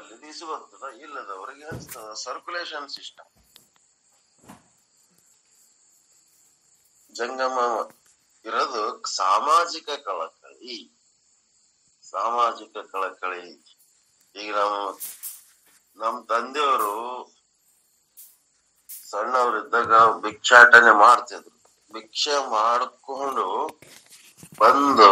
ಇದ್ದವರಲ್ಲಿ ಬೀಸುವಂತದ ಇಲ್ಲದವರಿಗೆ ಹಂಚ್ತದ circulation system ಜಂಗಮ ಇರೋದು ಸಾಮಾಜಿಕ ಕಳಕಳಿ ಸಾಮಾಜಿಕ ಕಳಕಳಿ ಈಗ ನಾವು ನಮ್ ತಂದೆಯವರು ಸಣ್ಣವರಿದ್ದಾಗ ಭಿಕ್ಷಾಟನೆ ಮಾಡ್ತಿದ್ರು ಭಿಕ್ಷೆ ಮಾಡ್ಕೊಂಡು ಬಂದು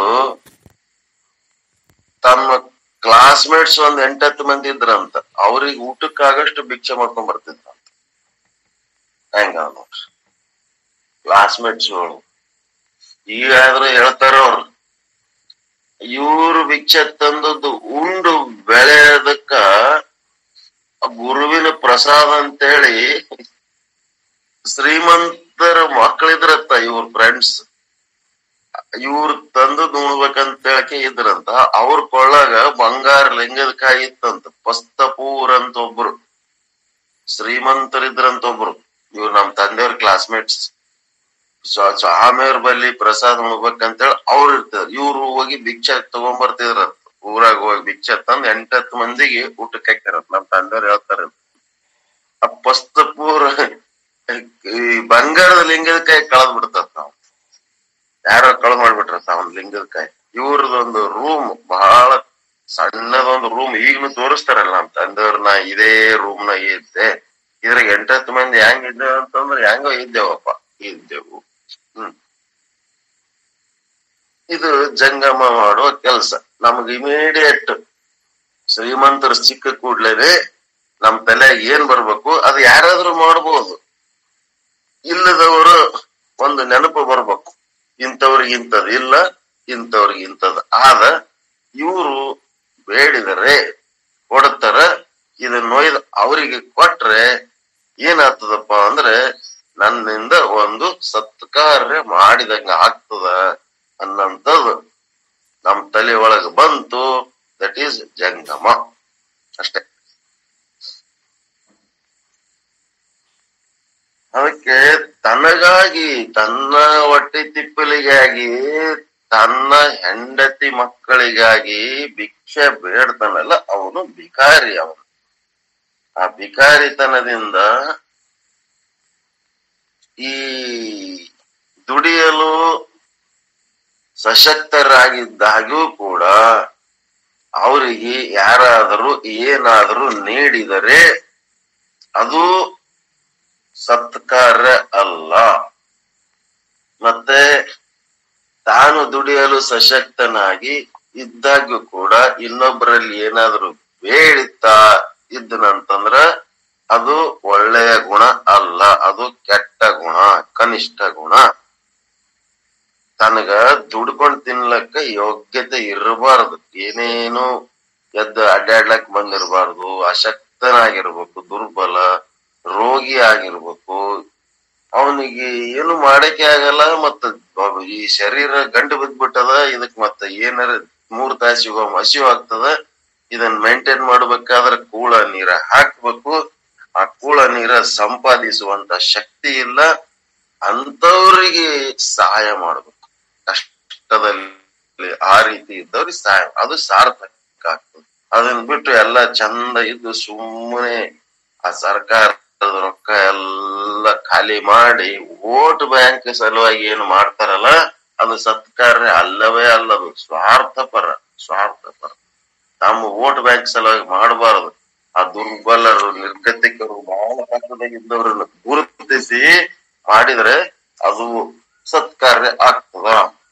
ತಮ್ಮ ಕ್ಲಾಸ್ಮೇಟ್ಸ್ ಒಂದ್ ಎಂಟತ್ತು ಮಂದಿ ಇದ್ರಂತ ಅವ್ರಿಗೆ ಊಟಕ್ಕಾಗಷ್ಟು ಭಿಕ್ಷೆ ಮಾಡ್ಕೊಂಡ್ ಬರ್ತಿದ್ರಂತ ಹೆಂಗ ನೋಡ್ರಿ ಕ್ಲಾಸ್ಮೇಟ್ಸ್ಗಳು ಈಗಾದ್ರೆ ಹೇಳ್ತಾರ ಅವ್ರು ಇವ್ರು ಭಿಕ್ಷೆ ತಂದದ್ದು ಉಂಡು ಬೆಳೆಯೋದಕ್ಕ ಗುರುವಿನ ಪ್ರಸಾದ ಅಂತೇಳಿ ಶ್ರೀಮಂತರ ಮಕ್ಕಳಿದ್ರತ್ತ ಇವ್ರ ಫ್ರೆಂಡ್ಸ್ ಇವ್ರು ತಂದು ಉಣ್ಬೇಕಂತ ಹೇಳಕ್ಕೆ ಇದ್ರಂತ ಅವ್ರ ಕೊಳ್ಳಾಗ ಬಂಗಾರ ಲಿಂಗದ ಕಾಯಿ ಇತ್ತಂತ ಪಸ್ತಪೂರ್ ಅಂತ ಒಬ್ರು ಶ್ರೀಮಂತರಿದ್ರಂತ ಒಬ್ರು ಇವ್ರು ನಮ್ ತಂದೆಯವ್ರ ಕ್ಲಾಸ್ಮೇಟ್ಸ್ ಸ್ವಾಮಿಯವ್ರ ಬಲ್ಲಿ ಪ್ರಸಾದ ಉಣ್ಬೇಕಂತೇಳಿ ಅವ್ರು ಇರ್ತಾರ ಇವ್ರು ಹೋಗಿ ಭಿಕ್ಷೆ ತಗೊಂಡ್ಬರ್ತಿದ್ರಂತ ಊರಾಗ ಹೋಗಿ ಭಿಕ್ಷೆ ತಂದ್ ಎಂಟತ್ತು ಮಂದಿಗೆ ಊಟಕ್ಕೆ ಹಾಕ್ತಾರಂತ ನಮ್ ತಂದೆಯವ್ರು ಹೇಳ್ತಾರ ಆ ಪಸ್ತಪೂರ್ ಈ ಬಂಗಾರದ ಲಿಂಗದ ಕಾಯಿ ಕಳೆದ್ ಬಿಡ್ತದ ನಾವು ಯಾರೋ ಕಳ್ ಮಾಡ್ಬಿಟ್ರಂತ ಒಂದ್ ಲಿಂಗದ ಕಾಯಿ ಇವ್ರದೊಂದು ರೂಮ್ ಬಹಳ ಸಣ್ಣದೊಂದು ರೂಮ್ ಈಗನು ತೋರಿಸ್ತಾರಲ್ಲ ನಮ್ ತಂದೆಯವ್ರ ನಾ ಇದೇ ರೂಮ್ ನಾಗ ಇದ್ದೆ ಇದ್ರಾಗ ಎಂಟತ್ತು ಮಂದಿ ಹೆಂಗ್ ಇದ್ದೇವೆ ಅಂತಂದ್ರೆ ಹೆಂಗೋ ಇದ್ದೇವಪ್ಪ ಇದ್ದೆವು ಹ್ಮ್ ಇದು ಜಂಗಮ ಮಾಡುವ ಕೆಲ್ಸ ನಮ್ಗೆ ಇಮಿಡಿಯೇಟ್ ಶ್ರೀಮಂತರ ಸಿಕ್ಕ ಕೂಡ್ಲೇನೆ ನಮ್ ತಲೆ ಏನ್ ಬರ್ಬೇಕು ಅದು ಯಾರಾದ್ರೂ ಮಾಡ್ಬೋದು ಇಲ್ಲದವರು ಒಂದು ನೆನಪು ಬರ್ಬೇಕು ಇಂಥವ್ರಿಗೆ ಇಂಥದ್ ಇಲ್ಲ ಇಂಥವ್ರಿಗೆ ಇಂಥದ್ ಆದ ಇವರು ಬೇಡಿದರೆ ಕೊಡ್ತಾರ ಇದನ್ನ ಒಯ್ದು ಅವರಿಗೆ ಕೊಟ್ರೆ ಏನಾಗ್ತದಪ್ಪ ಅಂದ್ರೆ ನನ್ನಿಂದ ಒಂದು ಸತ್ಕಾರ್ಯ ಮಾಡಿದಂಗ ಆಗ್ತದ ಅನ್ನಂಥದ್ದು ನಮ್ ತಲೆ ಒಳಗ ಬಂತು ದಟ್ ಈಸ್ ಜಂಗಮ ಅಷ್ಟೇ ಅದಕ್ಕೆ ತನಗಾಗಿ ತನ್ನ ಹೊಟ್ಟೆ ತಿಪ್ಪಲಿಗಾಗಿ ತನ್ನ ಹೆಂಡತಿ ಮಕ್ಕಳಿಗಾಗಿ ಭಿಕ್ಷೆ ಬೇಡ್ತಾನಲ್ಲ ಅವನು ಭಿಕಾರಿ ಅವನು ಆ ಭಿಕಾರಿತನದಿಂದ ಈ ದುಡಿಯಲು ಸಶಕ್ತರಾಗಿದ್ದಾಗ್ಯೂ ಕೂಡ ಅವರಿಗೆ ಯಾರಾದರೂ ಏನಾದರೂ ನೀಡಿದರೆ ಅದು ಸತ್ಕಾರ್ಯ ಅಲ್ಲ ಮತ್ತೆ ತಾನು ದುಡಿಯಲು ಸಶಕ್ತನಾಗಿ ಇದ್ದಾಗ್ಯೂ ಕೂಡ ಇನ್ನೊಬ್ಬರಲ್ಲಿ ಏನಾದರೂ ಬೇಡಿತಾ ಇದ್ದನಂತಂದ್ರ ಅದು ಒಳ್ಳೆಯ ಗುಣ ಅಲ್ಲ ಅದು ಕೆಟ್ಟ ಗುಣ ಕನಿಷ್ಠ ಗುಣ ತನಗ ದುಡ್ಕೊಂಡ್ ತಿನ್ಲಕ್ಕ ಯೋಗ್ಯತೆ ಇರಬಾರದು ಏನೇನು ಎದ್ದು ಅಡ್ಡಾಡ್ಲಕ್ ಬಂದಿರಬಾರ್ದು ಅಶಕ್ತನಾಗಿರ್ಬೇಕು ದುರ್ಬಲ ರೋಗಿ ಆಗಿರ್ಬೇಕು ಅವನಿಗೆ ಏನು ಮಾಡಕ್ಕೆ ಆಗಲ್ಲ ಮತ್ತ ಈ ಶರೀರ ಗಂಡು ಬಿದ್ಬಿಟ್ಟದ ಇದಕ್ ಮತ್ತ ಏನಾರ ಮೂರ್ ತಾಸಿಗೋ ಹಸಿವು ಆಗ್ತದ ಇದನ್ನ ಮೇಂಟೈನ್ ಮಾಡ್ಬೇಕಾದ್ರ ಕೂಳ ನೀರ ಹಾಕ್ಬೇಕು ಆ ಕೂಳ ನೀರ ಸಂಪಾದಿಸುವಂತ ಶಕ್ತಿ ಇಲ್ಲ ಅಂತವ್ರಿಗೆ ಸಹಾಯ ಮಾಡ್ಬೇಕು ಕಷ್ಟದಲ್ಲಿ ಆ ರೀತಿ ಇದ್ದವ್ರಿಗೆ ಸಹಾಯ ಅದು ಸಾರ್ಥಕ ಆಗ್ತದೆ ಅದನ್ನ ಬಿಟ್ಟು ಎಲ್ಲ ಚಂದ ಇದ್ದು ಸುಮ್ಮನೆ ಆ ಸರ್ಕಾರದ ರೊಕ್ಕ ಎಲ್ಲ ಖಾಲಿ ಮಾಡಿ ವೋಟ್ ಬ್ಯಾಂಕ್ ಸಲುವಾಗಿ ಏನು ಮಾಡ್ತಾರಲ್ಲ ಅದು ಸತ್ಕಾರ್ಯ ಅಲ್ಲವೇ ಅಲ್ಲದು ಸ್ವಾರ್ಥಪರ ಸ್ವಾರ್ಥಪರ ನಮ್ಮ ವೋಟ್ ಬ್ಯಾಂಕ್ ಸಲುವಾಗಿ ಮಾಡಬಾರದು ಆ ದುರ್ಬಲರು ನಿರ್ಗತಿಕರು ಬಹಳ ಕಷ್ಟದಾಗಿದ್ದವರನ್ನು ಗುರುತಿಸಿ ಮಾಡಿದ್ರೆ ಅದು ಸತ್ಕಾರ್ಯ ಆಗ್ತದ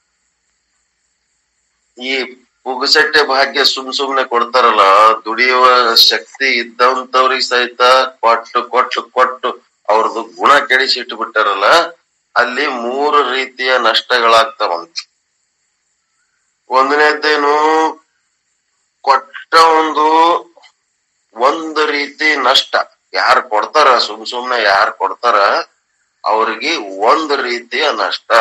ಈ ಪುಗಸಟ್ಟೆ ಭಾಗ್ಯ ಸುಮ್ ಸುಮ್ನೆ ಕೊಡ್ತಾರಲ್ಲ ದುಡಿಯುವ ಶಕ್ತಿ ಇದ್ದಂತವ್ರಿಗೆ ಸಹಿತ ಕೊಟ್ಟು ಕೊಟ್ಟು ಕೊಟ್ಟು ಅವ್ರದ್ದು ಗುಣ ಕೆಡಿಸಿ ಇಟ್ಬಿಟ್ಟಾರಲ್ಲ ಅಲ್ಲಿ ಮೂರು ರೀತಿಯ ನಷ್ಟಗಳಾಗ್ತಾವಂತ ಒಂದನೇದ್ದೇನು ಕೊಟ್ಟ ಒಂದು ಒಂದು ರೀತಿ ನಷ್ಟ ಯಾರು ಕೊಡ್ತಾರ ಸುಮ್ ಸುಮ್ನೆ ಯಾರು ಕೊಡ್ತಾರ ಅವ್ರಿಗೆ ಒಂದು ರೀತಿಯ ನಷ್ಟ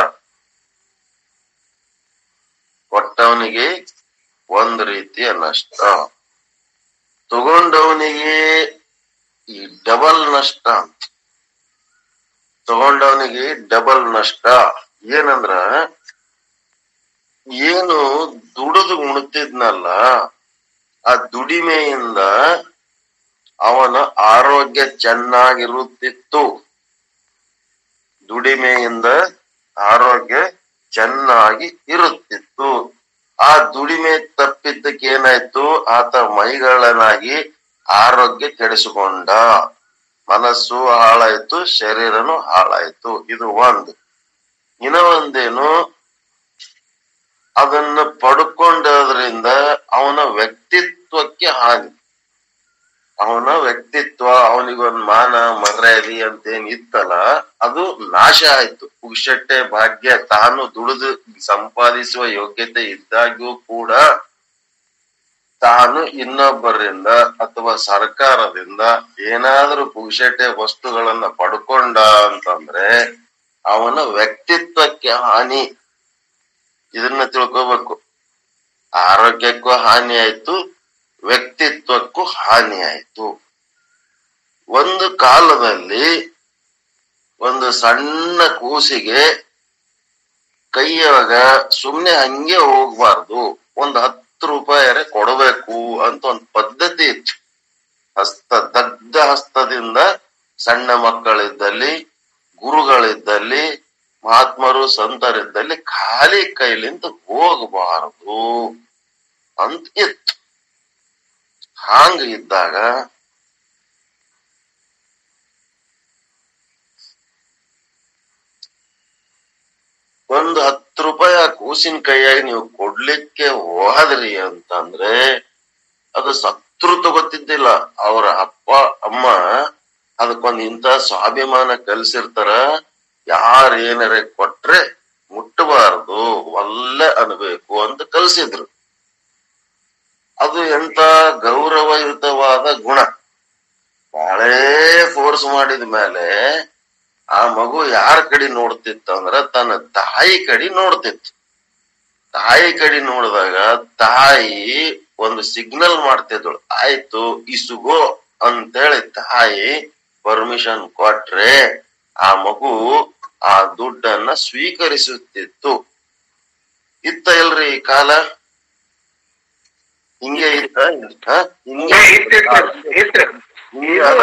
ಕೊಟ್ಟವನಿಗೆ ಒಂದು ರೀತಿಯ ನಷ್ಟ ತಗೊಂಡವನಿಗೆ ಈ ಡಬಲ್ ನಷ್ಟ ಅಂತ ತಗೊಂಡವನಿಗೆ ಡಬಲ್ ನಷ್ಟ ಏನಂದ್ರ ಏನು ದುಡಿದು ಉಣ್ತಿದ್ನಲ್ಲ ಆ ದುಡಿಮೆಯಿಂದ ಅವನ ಆರೋಗ್ಯ ಚೆನ್ನಾಗಿರುತ್ತಿತ್ತು ದುಡಿಮೆಯಿಂದ ಆರೋಗ್ಯ ಚೆನ್ನಾಗಿ ಇರುತ್ತಿತ್ತು ಆ ದುಡಿಮೆ ತಪ್ಪಿದ್ದಕ್ಕೆ ಏನಾಯ್ತು ಆತ ಮೈಗಳನಾಗಿ ಆರೋಗ್ಯ ಕೆಡಿಸಿಕೊಂಡ ಮನಸ್ಸು ಹಾಳಾಯ್ತು ಶರೀರನು ಹಾಳಾಯ್ತು ಇದು ಒಂದು ಇನ್ನ ಒಂದೇನು ಅದನ್ನ ಪಡ್ಕೊಂಡದ್ರಿಂದ ಅವನ ವ್ಯಕ್ತಿತ್ವಕ್ಕೆ ಹಾನಿ ಅವನ ವ್ಯಕ್ತಿತ್ವ ಅವನಿಗೊಂದ್ ಮಾನ ಮರ್ಯಾದೆ ಅಂತೇನ್ ಇತ್ತಲ್ಲ ಅದು ನಾಶ ಆಯ್ತು ಪುಕ್ಷಟ್ಟೆ ಭಾಗ್ಯ ತಾನು ದುಡಿದು ಸಂಪಾದಿಸುವ ಯೋಗ್ಯತೆ ಇದ್ದಾಗ್ಯೂ ಕೂಡ ತಾನು ಇನ್ನೊಬ್ಬರಿಂದ ಅಥವಾ ಸರ್ಕಾರದಿಂದ ಏನಾದ್ರೂ ಪುಕ್ಷಟೆ ವಸ್ತುಗಳನ್ನ ಪಡ್ಕೊಂಡ ಅಂತಂದ್ರೆ ಅವನ ವ್ಯಕ್ತಿತ್ವಕ್ಕೆ ಹಾನಿ ಇದನ್ನ ತಿಳ್ಕೋಬೇಕು ಆರೋಗ್ಯಕ್ಕೂ ಹಾನಿ ಆಯ್ತು ವ್ಯಕ್ತಿತ್ವಕ್ಕೂ ಹಾನಿ ಆಯ್ತು ಒಂದು ಕಾಲದಲ್ಲಿ ಒಂದು ಸಣ್ಣ ಕೂಸಿಗೆ ಕೈಯಾಗ ಸುಮ್ನೆ ಹಂಗೆ ಹೋಗ್ಬಾರ್ದು ಒಂದು ಹತ್ತು ರೂಪಾಯಿ ಕೊಡಬೇಕು ಅಂತ ಒಂದು ಪದ್ಧತಿ ಇತ್ತು ಹಸ್ತ ದಗ್ಧ ಹಸ್ತದಿಂದ ಸಣ್ಣ ಮಕ್ಕಳಿದ್ದಲ್ಲಿ ಗುರುಗಳಿದ್ದಲ್ಲಿ ಮಹಾತ್ಮರು ಸಂತರಿದ್ದಲ್ಲಿ ಖಾಲಿ ಕೈಲಿಂದ ಹೋಗಬಾರದು ಅಂತ ಇತ್ತು ಹಾಂಗ ಇದ್ದಾಗ ಒಂದು ಹತ್ತು ರೂಪಾಯಿ ಆ ಕೂಸಿನ ಕೈಯಾಗಿ ನೀವು ಕೊಡ್ಲಿಕ್ಕೆ ಹೋದ್ರಿ ಅಂತಂದ್ರೆ ಅದು ಸತ್ರು ತಗೋತಿದ್ದಿಲ್ಲ ಅವ್ರ ಅಪ್ಪ ಅಮ್ಮ ಅದಕ್ಕೊಂದ್ ಇಂತ ಸ್ವಾಭಿಮಾನ ಕಲ್ಸಿರ್ತಾರ ಯಾರ ಏನಾರ ಕೊಟ್ರೆ ಮುಟ್ಟಬಾರದು ಒಲ್ಲೆ ಅನ್ಬೇಕು ಅಂತ ಕಲ್ಸಿದ್ರು ಅದು ಎಂತ ಗೌರವಯುತವಾದ ಗುಣ ಬಾಳೇ ಫೋರ್ಸ್ ಮಾಡಿದ ಮೇಲೆ ಆ ಮಗು ಯಾರ ಕಡೆ ನೋಡ್ತಿತ್ತು ಅಂದ್ರ ತನ್ನ ತಾಯಿ ಕಡೆ ನೋಡ್ತಿತ್ತು ತಾಯಿ ಕಡೆ ನೋಡಿದಾಗ ತಾಯಿ ಒಂದು ಸಿಗ್ನಲ್ ಮಾಡ್ತಿದ್ದಳು ಆಯ್ತು ಇಸುಗೋ ಅಂತೇಳಿ ತಾಯಿ ಪರ್ಮಿಷನ್ ಕೊಟ್ರೆ ಆ ಮಗು ಆ ದುಡ್ಡನ್ನ ಸ್ವೀಕರಿಸುತ್ತಿತ್ತು ಇತ್ತ ಇಲ್ರಿ ಈ ಕಾಲ ಹಿಂಗೆ ಇತ್ತ ಹ? ಹಿಂಗೆ ಹಿಂಗೆ ಅದ.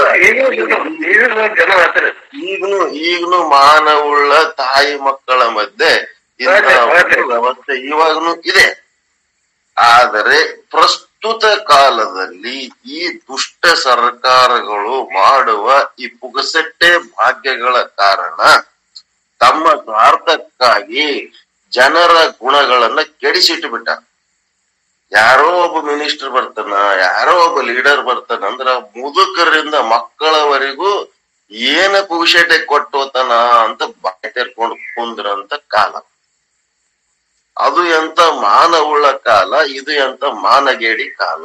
ಈಗನು ಈಗನು ಮಾನವುಳ್ಳ ತಾಯಿ ಮಕ್ಕಳ ಮಧ್ಯೆ ಇಂಥ ಅದೇ, ಅದೇ. ಒಂದು ವ್ಯವಸ್ಥೆ ಇವಾಗನು ಇದೆ ಆದರೆ ಪ್ರಸ್ತುತ ಕಾಲದಲ್ಲಿ ಈ ದುಷ್ಟ ಸರ್ಕಾರಗಳು ಮಾಡುವ ಈ ಪುಗಸಟ್ಟೆ ಭಾಗ್ಯಗಳ ಕಾರಣ ತಮ್ಮ ಸ್ವಾರ್ಥಕ್ಕಾಗಿ ಜನರ ಗುಣಗಳನ್ನ ಕೆಡಿಸಿಟ್ಟು ಬಿಟ್ಟ ಯಾರೋ ಒಬ್ಬ ಮಿನಿಸ್ಟರ್ ಬರ್ತಾನ ಯಾರೋ ಒಬ್ಬ ಲೀಡರ್ ಬರ್ತಾನ ಅಂದ್ರ ಮುದುಕರಿಂದ ಮಕ್ಕಳವರೆಗೂ ಏನ ಪುಗಸಟೆ ಕೊಟ್ಟೋತನ ಅಂತ ಬಾಯಿ ತೆರ್ಕೊಂಡು ಕುಂದ್ರಂತ ಕಾಲ ಅದು ಎಂತ ಮಾನವುಳ್ಳ ಕಾಲ ಇದು ಎಂತ ಮಾನಗೇಡಿ ಕಾಲ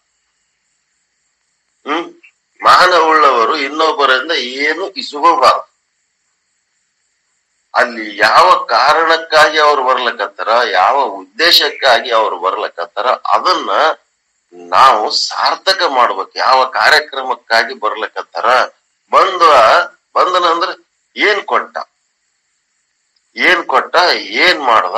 ಹ್ಮ್ ಮಾನವುಳ್ಳವರು ಇನ್ನೊಬ್ಬರಿಂದ ಏನು ಇಸುಗೋಬಾರದು ಅಲ್ಲಿ ಯಾವ ಕಾರಣಕ್ಕಾಗಿ ಅವ್ರು ಬರ್ಲಕತ್ತಾರ ಯಾವ ಉದ್ದೇಶಕ್ಕಾಗಿ ಅವ್ರು ಬರ್ಲಕತ್ತಾರ ಅದನ್ನ ನಾವು ಸಾರ್ಥಕ ಮಾಡ್ಬೇಕು ಯಾವ ಕಾರ್ಯಕ್ರಮಕ್ಕಾಗಿ ಬರ್ಲಕತ್ತಾರ ಬಂದ ಬಂದನ ಅಂದ್ರ ಏನ್ ಕೊಟ್ಟ ಏನ್ ಕೊಟ್ಟ ಏನ್ ಮಾಡ್ದ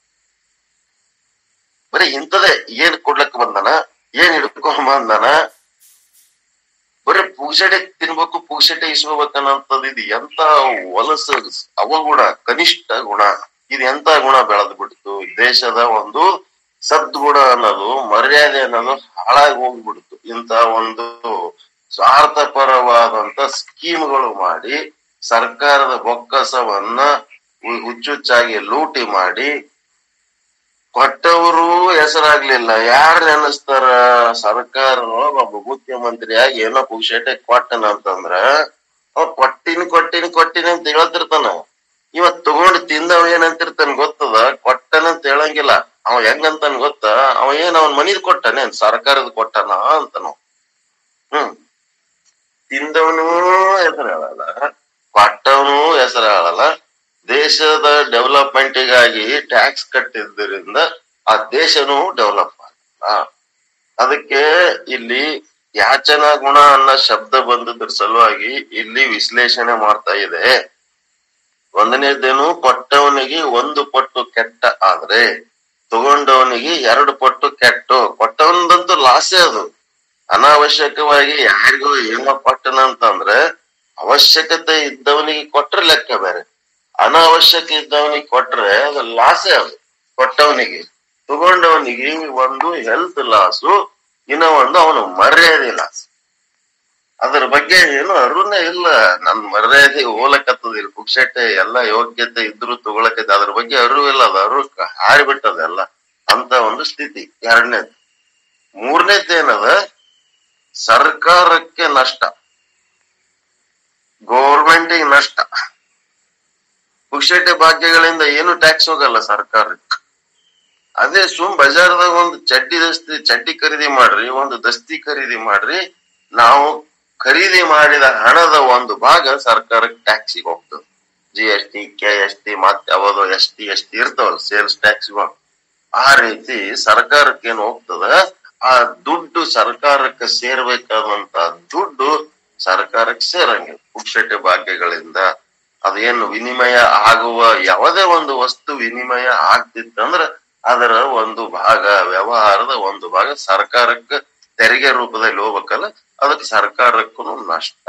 ಬರೀ ಇಂಥದೇ ಏನ್ ಕೊಡ್ಲಕ್ ಬಂದನ ಏನ್ ಹಿಡ್ಕೊಂಡ್ ಬಂದನ ಬರೀ ಪೂಸಡೆ ತಿನ್ಬೇಕು ಪೂಸಟೆ ಇಸ್ಕೋಬೇಕನ್ನಂತದ್ ಇದು ಎಂತ ಹೊಲಸು ಅವಗುಣ ಕನಿಷ್ಠ ಗುಣ ಇದು ಎಂತ ಗುಣ ಬೆಳೆದು ಬಿಡ್ತು ದೇಶದ ಒಂದು ಸದ್ಗುಣ ಅನ್ನೋದು ಮರ್ಯಾದೆ ಅನ್ನೋದು ಹಾಳಾಗಿ ಹೋಗ್ಬಿಡ್ತು ಇಂತ ಒಂದು ಸ್ವಾರ್ಥಪರವಾದಂತ ಸ್ಕೀಮ್ಗಳು ಮಾಡಿ ಸರ್ಕಾರದ ಬೊಕ್ಕಸವನ್ನ ಹು- ಹುಚ್ಚುಚ್ಚಾಗಿ ಲೂಟಿ ಮಾಡಿ ಕೊಟ್ಟವರು ಹೆಸರಾಗ್ಲಿಲ್ಲ ಯಾರು ನೆನಸ್ತಾರ ಸರ್ಕಾರದೊಳಗ ಒಬ್ಬ ಮುಖ್ಯಮಂತ್ರಿಯಾಗಿ ಏನೋ ಪುಕ್ಷಟೆ ಕೊಟ್ಟನ ಅಂತಂದ್ರ ಅವ ಕೊಟ್ಟಿನಿ ಕೊಟ್ಟಿನಿ ಕೊಟ್ಟಿನಿ ಅಂತ ಹೇಳ್ತಿರ್ತಾನ ಇವತ್ ತಗೊಂಡ್ ತಿಂದವ ಏನಂತಿರ್ತಾನ ಗೊತ್ತದ ಕೊಟ್ಟನಂತ ಹೇಳಂಗಿಲ್ಲ ಅವ ಹೆಂಗಂತಾನ ಗೊತ್ತ ಅವ ಏನ್ ಅವನ್ ಮನಿದ್ ಕೊಟ್ಟನೆ ಸರ್ಕಾರದ ಕೊಟ್ಟನ ಅಂತನು ಹ್ಮ್ ತಿಂದವನು ಹೆಸರು ಹೇಳಲ್ಲ ಕೊಟ್ಟವನು ಹೆಸರು ಹೇಳಲ್ಲ ದೇಶದ ಡೆವಲಪ್ಮೆಂಟಿಗಾಗಿ ಟ್ಯಾಕ್ಸ್ ಕಟ್ಟಿದ್ದರಿಂದ ಆ ದೇಶನೂ ಡೆವಲಪ್ ಆಗಲ್ಲ ಅದಕ್ಕೆ ಇಲ್ಲಿ ಯಾಚನಾ ಗುಣ ಅನ್ನೋ ಶಬ್ದ ಬಂದದ್ರ ಸಲುವಾಗಿ ಇಲ್ಲಿ ವಿಶ್ಲೇಷಣೆ ಮಾಡ್ತಾ ಇದೆ ಒಂದನೇದೇನು ಕೊಟ್ಟವನಿಗೆ ಒಂದು ಪಟ್ಟು ಕೆಟ್ಟ ಆದ್ರೆ ತಗೊಂಡವನಿಗೆ ಎರಡು ಪಟ್ಟು ಕೆಟ್ಟು ಕೊಟ್ಟವನದಂತೂ ಲಾಸೇ ಅದು ಅನಾವಶ್ಯ ಅನಾವಶ್ಯಕವಾಗಿ ಯಾರಿಗೂ ಏನೋ ಕೊಟ್ಟನಂತಂದ್ರೆ ಅವಶ್ಯಕತೆ ಇದ್ದವನಿಗೆ ಕೊಟ್ರೆ ಲೆಕ್ಕ ಬೇರೆ ಅನಾವಶ್ಯಕ ಇದ್ದವನಿಗೆ ಕೊಟ್ರೆ ಅದು ಲಾಸೇ ಅದು ಕೊಟ್ಟವನಿಗೆ ತಗೊಂಡವನಿಗೆ ಒಂದು ಹೆಲ್ತ್ ಲಾಸು ಇನ್ನ ಒಂದು ಅವನು ಮರ್ಯಾದೆ ಲಾಸ್ ಅದ್ರ ಬಗ್ಗೆ ಏನು ಅರುನೇ ಇಲ್ಲ ನನ್ ಮರ್ಯಾದೆ ಹೋಲಕತ್ತದಿಲ್ಲ ಪುಕ್ಷಟೆ ಎಲ್ಲ ಯೋಗ್ಯತೆ ಇದ್ರು ತಗೊಳಕತ್ತೆ ಅದ್ರ ಬಗ್ಗೆ ಅರಿವು ಇಲ್ಲ ಅದು ಅರು ಹಾರಿಬಿಟ್ಟದ ಎಲ್ಲ ಅಂತ ಒಂದು ಸ್ಥಿತಿ ಎರಡನೇದು ಮೂರನೇದ್ದು ಏನದ ಸರ್ಕಾರಕ್ಕೆ ನಷ್ಟ ಗೌರ್ಮೆಂಟಿಗೆ ನಷ್ಟ ಪುಕ್ಷಟೆ ಭಾಗ್ಯಗಳಿಂದ ಏನು ಟ್ಯಾಕ್ಸ್ ಹೋಗಲ್ಲ ಸರ್ಕಾರಕ್ಕೆ ಅದೇ ಸುಮ್ ಬಜಾರ್ದಾಗ ಒಂದು ಚಡ್ಡಿ ದಸ್ತಿ ಚಡ್ಡಿ ಖರೀದಿ ಮಾಡ್ರಿ ಒಂದು ದಸ್ತಿ ಖರೀದಿ ಮಾಡ್ರಿ ನಾವು ಖರೀದಿ ಮಾಡಿದ ಹಣದ ಒಂದು ಭಾಗ ಸರ್ಕಾರಕ್ಕೆ ಟ್ಯಾಕ್ಸಿಗೆ ಹೋಗ್ತದೆ G S T K S T ಮತ್ತೆ ಯಾವ್ದು ಎಸ್ ಟಿ ಎಸ್ ಟಿ ಇರ್ತಾವಲ್ಲ ಸೇಲ್ಸ್ ಟ್ಯಾಕ್ಸ್ ಆ ರೀತಿ ಸರ್ಕಾರಕ್ಕೆ ಏನ್ ಹೋಗ್ತದ ಆ ದುಡ್ಡು ಸರ್ಕಾರಕ್ಕೆ ಸೇರ್ಬೇಕಾದಂತ ದುಡ್ಡು ಸರ್ಕಾರಕ್ಕೆ ಸೇರಂಗಿಲ್ಲ ಪುಕ್ಷಟೆ ಭಾಗ್ಯಗಳಿಂದ ಅದೇನು ವಿನಿಮಯ ಆಗುವ ಯಾವುದೇ ಒಂದು ವಸ್ತು ವಿನಿಮಯ ಆಗ್ತಿತ್ತಂದ್ರ ಅದರ ಒಂದು ಭಾಗ ವ್ಯವಹಾರದ ಒಂದು ಭಾಗ ಸರ್ಕಾರಕ್ಕೆ ತೆರಿಗೆ ರೂಪದಲ್ಲಿ ಹೋಗ್ಬೇಕಲ್ಲ ಅದಕ್ಕೆ ಸರ್ಕಾರಕ್ಕೂ ನಷ್ಟ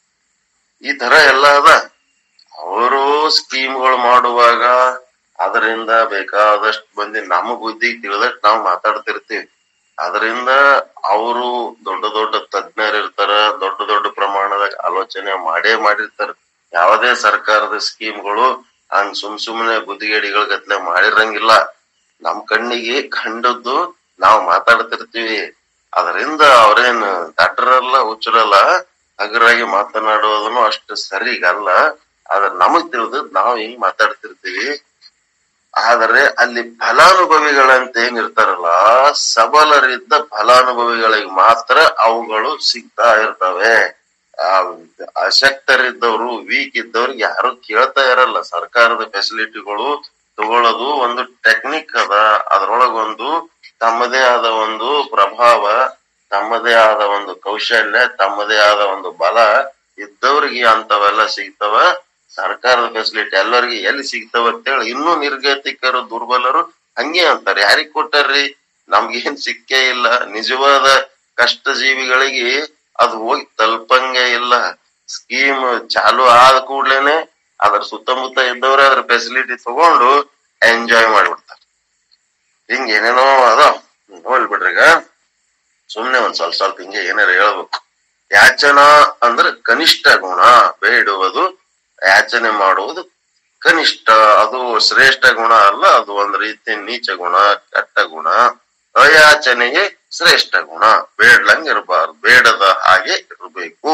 ಈ ತರ ಎಲ್ಲ ಅದ ಅವರು ಸ್ಕೀಮ್ಗಳು ಮಾಡುವಾಗ ಅದರಿಂದ ಬೇಕಾದಷ್ಟು ಮಂದಿ ನಮ್ಮ ಬುದ್ಧಿ ತಿಳಿದಷ್ಟು ನಾವು ಮಾತಾಡ್ತಿರ್ತೀವಿ ಅದರಿಂದ ಅವರು ದೊಡ್ಡ ದೊಡ್ಡ ತಜ್ಞರು ಇರ್ತಾರ ದೊಡ್ಡ ದೊಡ್ಡ ಪ್ರಮಾಣದಾಗ ಆಲೋಚನೆ ಮಾಡೇ ಮಾಡಿರ್ತಾರ ಯಾವುದೇ ಸರ್ಕಾರದ ಸ್ಕೀಮ್ಗಳು ಹಂಗ್ ಸುಮ್ ಸುಮ್ನೆ ಬುದ್ಧಿಗೇಡಿಗಳ ಗತ್ಲೆ ಮಾಡಿರಂಗಿಲ್ಲ ನಮ್ ಕಣ್ಣಿಗೆ ಕಂಡದ್ದು ನಾವು ಮಾತಾಡ್ತಿರ್ತೀವಿ ಅದರಿಂದ ಅವ್ರೇನ್ ದಡ್ಡರಲ್ಲ ಹುಚ್ಚರಲ್ಲ ಹಗರಾಗಿ ಮಾತನಾಡೋದನ್ನು ಅಷ್ಟು ಸರಿಗಲ್ಲ ಆದ್ರೆ ನಮಗ್ ತಿಳಿದ್ ನಾವು ಹಿಂಗ್ ಮಾತಾಡ್ತಿರ್ತೀವಿ ಆದರೆ ಅಲ್ಲಿ ಫಲಾನುಭವಿಗಳಂತ ಏನಿರ್ತಾರಲ್ಲ ಸಬಲರಿದ್ದ ಫಲಾನುಭವಿಗಳಿಗೆ ಮಾತ್ರ ಅವುಗಳು ಸಿಗ್ತಾ ಇರ್ತವೆ ಆ ಅಶಕ್ತರಿದ್ದವರು ವೀಕ್ ಇದ್ದವ್ರಿಗೆ ಯಾರು ಕೇಳ್ತಾ ಇರಲ್ಲ ಸರ್ಕಾರದ ಫೆಸಿಲಿಟಿಗಳು ತಗೊಳ್ಳೋದು ಒಂದು ಟೆಕ್ನಿಕ್ ಅದ ಅದ್ರೊಳಗೊಂದು ತಮ್ಮದೇ ಆದ ಒಂದು ಪ್ರಭಾವ ತಮ್ಮದೇ ಆದ ಒಂದು ಕೌಶಲ್ಯ ತಮ್ಮದೇ ಆದ ಒಂದು ಬಲ ಇದ್ದವ್ರಿಗೆ ಅಂತವೆಲ್ಲ ಸಿಗ್ತವ ಸರ್ಕಾರದ ಫೆಸಿಲಿಟಿ ಎಲ್ಲರಿಗೆ ಎಲ್ಲಿ ಸಿಗ್ತಾವ ಅಂತೇಳಿ ಇನ್ನೂ ನಿರ್ಗತಿಕರು ದುರ್ಬಲರು ಹಂಗೆ ಅಂತಾರೆ ಯಾರಿಗ್ ಕೊಟ್ಟಾರ್ರಿ ನಮ್ಗೇನ್ ಸಿಕ್ಕೇ ಇಲ್ಲ ನಿಜವಾದ ಕಷ್ಟ ಜೀವಿಗಳಿಗೆ ಅದು ಹೋಗಿ ತಲುಪಂಗೆ ಇಲ್ಲ ಸ್ಕೀಮ್ ಚಾಲು ಆದ ಕೂಡ್ಲೇನೆ ಅದ್ರ ಸುತ್ತಮುತ್ತ ಇದ್ದವ್ರೆ ಅದ್ರ ಫೆಸಿಲಿಟಿ ತಗೊಂಡು ಎಂಜಾಯ್ ಮಾಡ್ಬಿಡ್ತಾರೆ ಹಿಂಗ ಏನೇನೋ ಅದ ಹೋಗ್ಬಿಡ್ರಿ ಈಗ ಸುಮ್ನೆ ಒಂದ್ ಸ್ವಲ್ಪ ಸ್ವಲ್ಪ ಹಿಂಗೆ ಏನಾರ ಹೇಳ್ಬೇಕು ಯಾಚನಾ ಅಂದ್ರೆ ಕನಿಷ್ಠ ಗುಣ ಬೇಡುವುದು ಯಾಚನೆ ಮಾಡುವುದು ಕನಿಷ್ಠ ಅದು ಶ್ರೇಷ್ಠ ಗುಣ ಅಲ್ಲ ಅದು ಒಂದ್ ರೀತಿ ನೀಚ ಗುಣ ಕೆಟ್ಟ ಗುಣ ಅಯಾಚನೆಗೆ ಶ್ರೇಷ್ಠ ಗುಣ ಬೇಡ್ಲಂಗ್ ಇರಬಾರ್ದು ಬೇಡದ ಹಾಗೆ ಇರಬೇಕು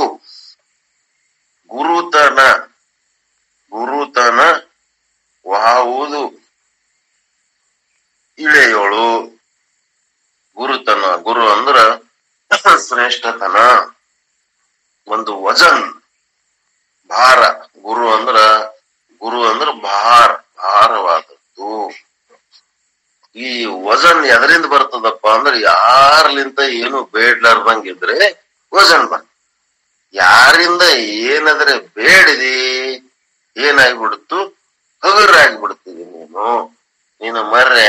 ಗುರುತನ ಗುರುತನ ವಾವುದು ಇಳೆಯೋಳು ಗುರುತನ ಗುರು ಅಂದ್ರ ಶ್ರೇಷ್ಠತನ ಒಂದು ವಜನ್ ಭಾರ ಗುರು ಅಂದ್ರ ಗುರು ಅಂದ್ರ ಭಾರ ಭಾರವಾದದ್ದು ಈ ವಜನ್ ಎದರಿಂದ ಬರ್ತದಪ್ಪ ಅಂದ್ರೆ ಯಾರ್ಲಿಂತ ಏನು ಬೇಡ್ಲಾರ್ದಂಗಿದ್ರೆ ವಜನ್ ಬರ್ತದೆ ಯಾರಿಂದ ಏನಾದ್ರೆ ಬೇಡಿದಿ ಏನಾಗ್ಬಿಡ್ತು ಹಗುರಾಗ್ಬಿಡ್ತೀವಿ ನೀನು ನೀನು ಮರ್ರೆ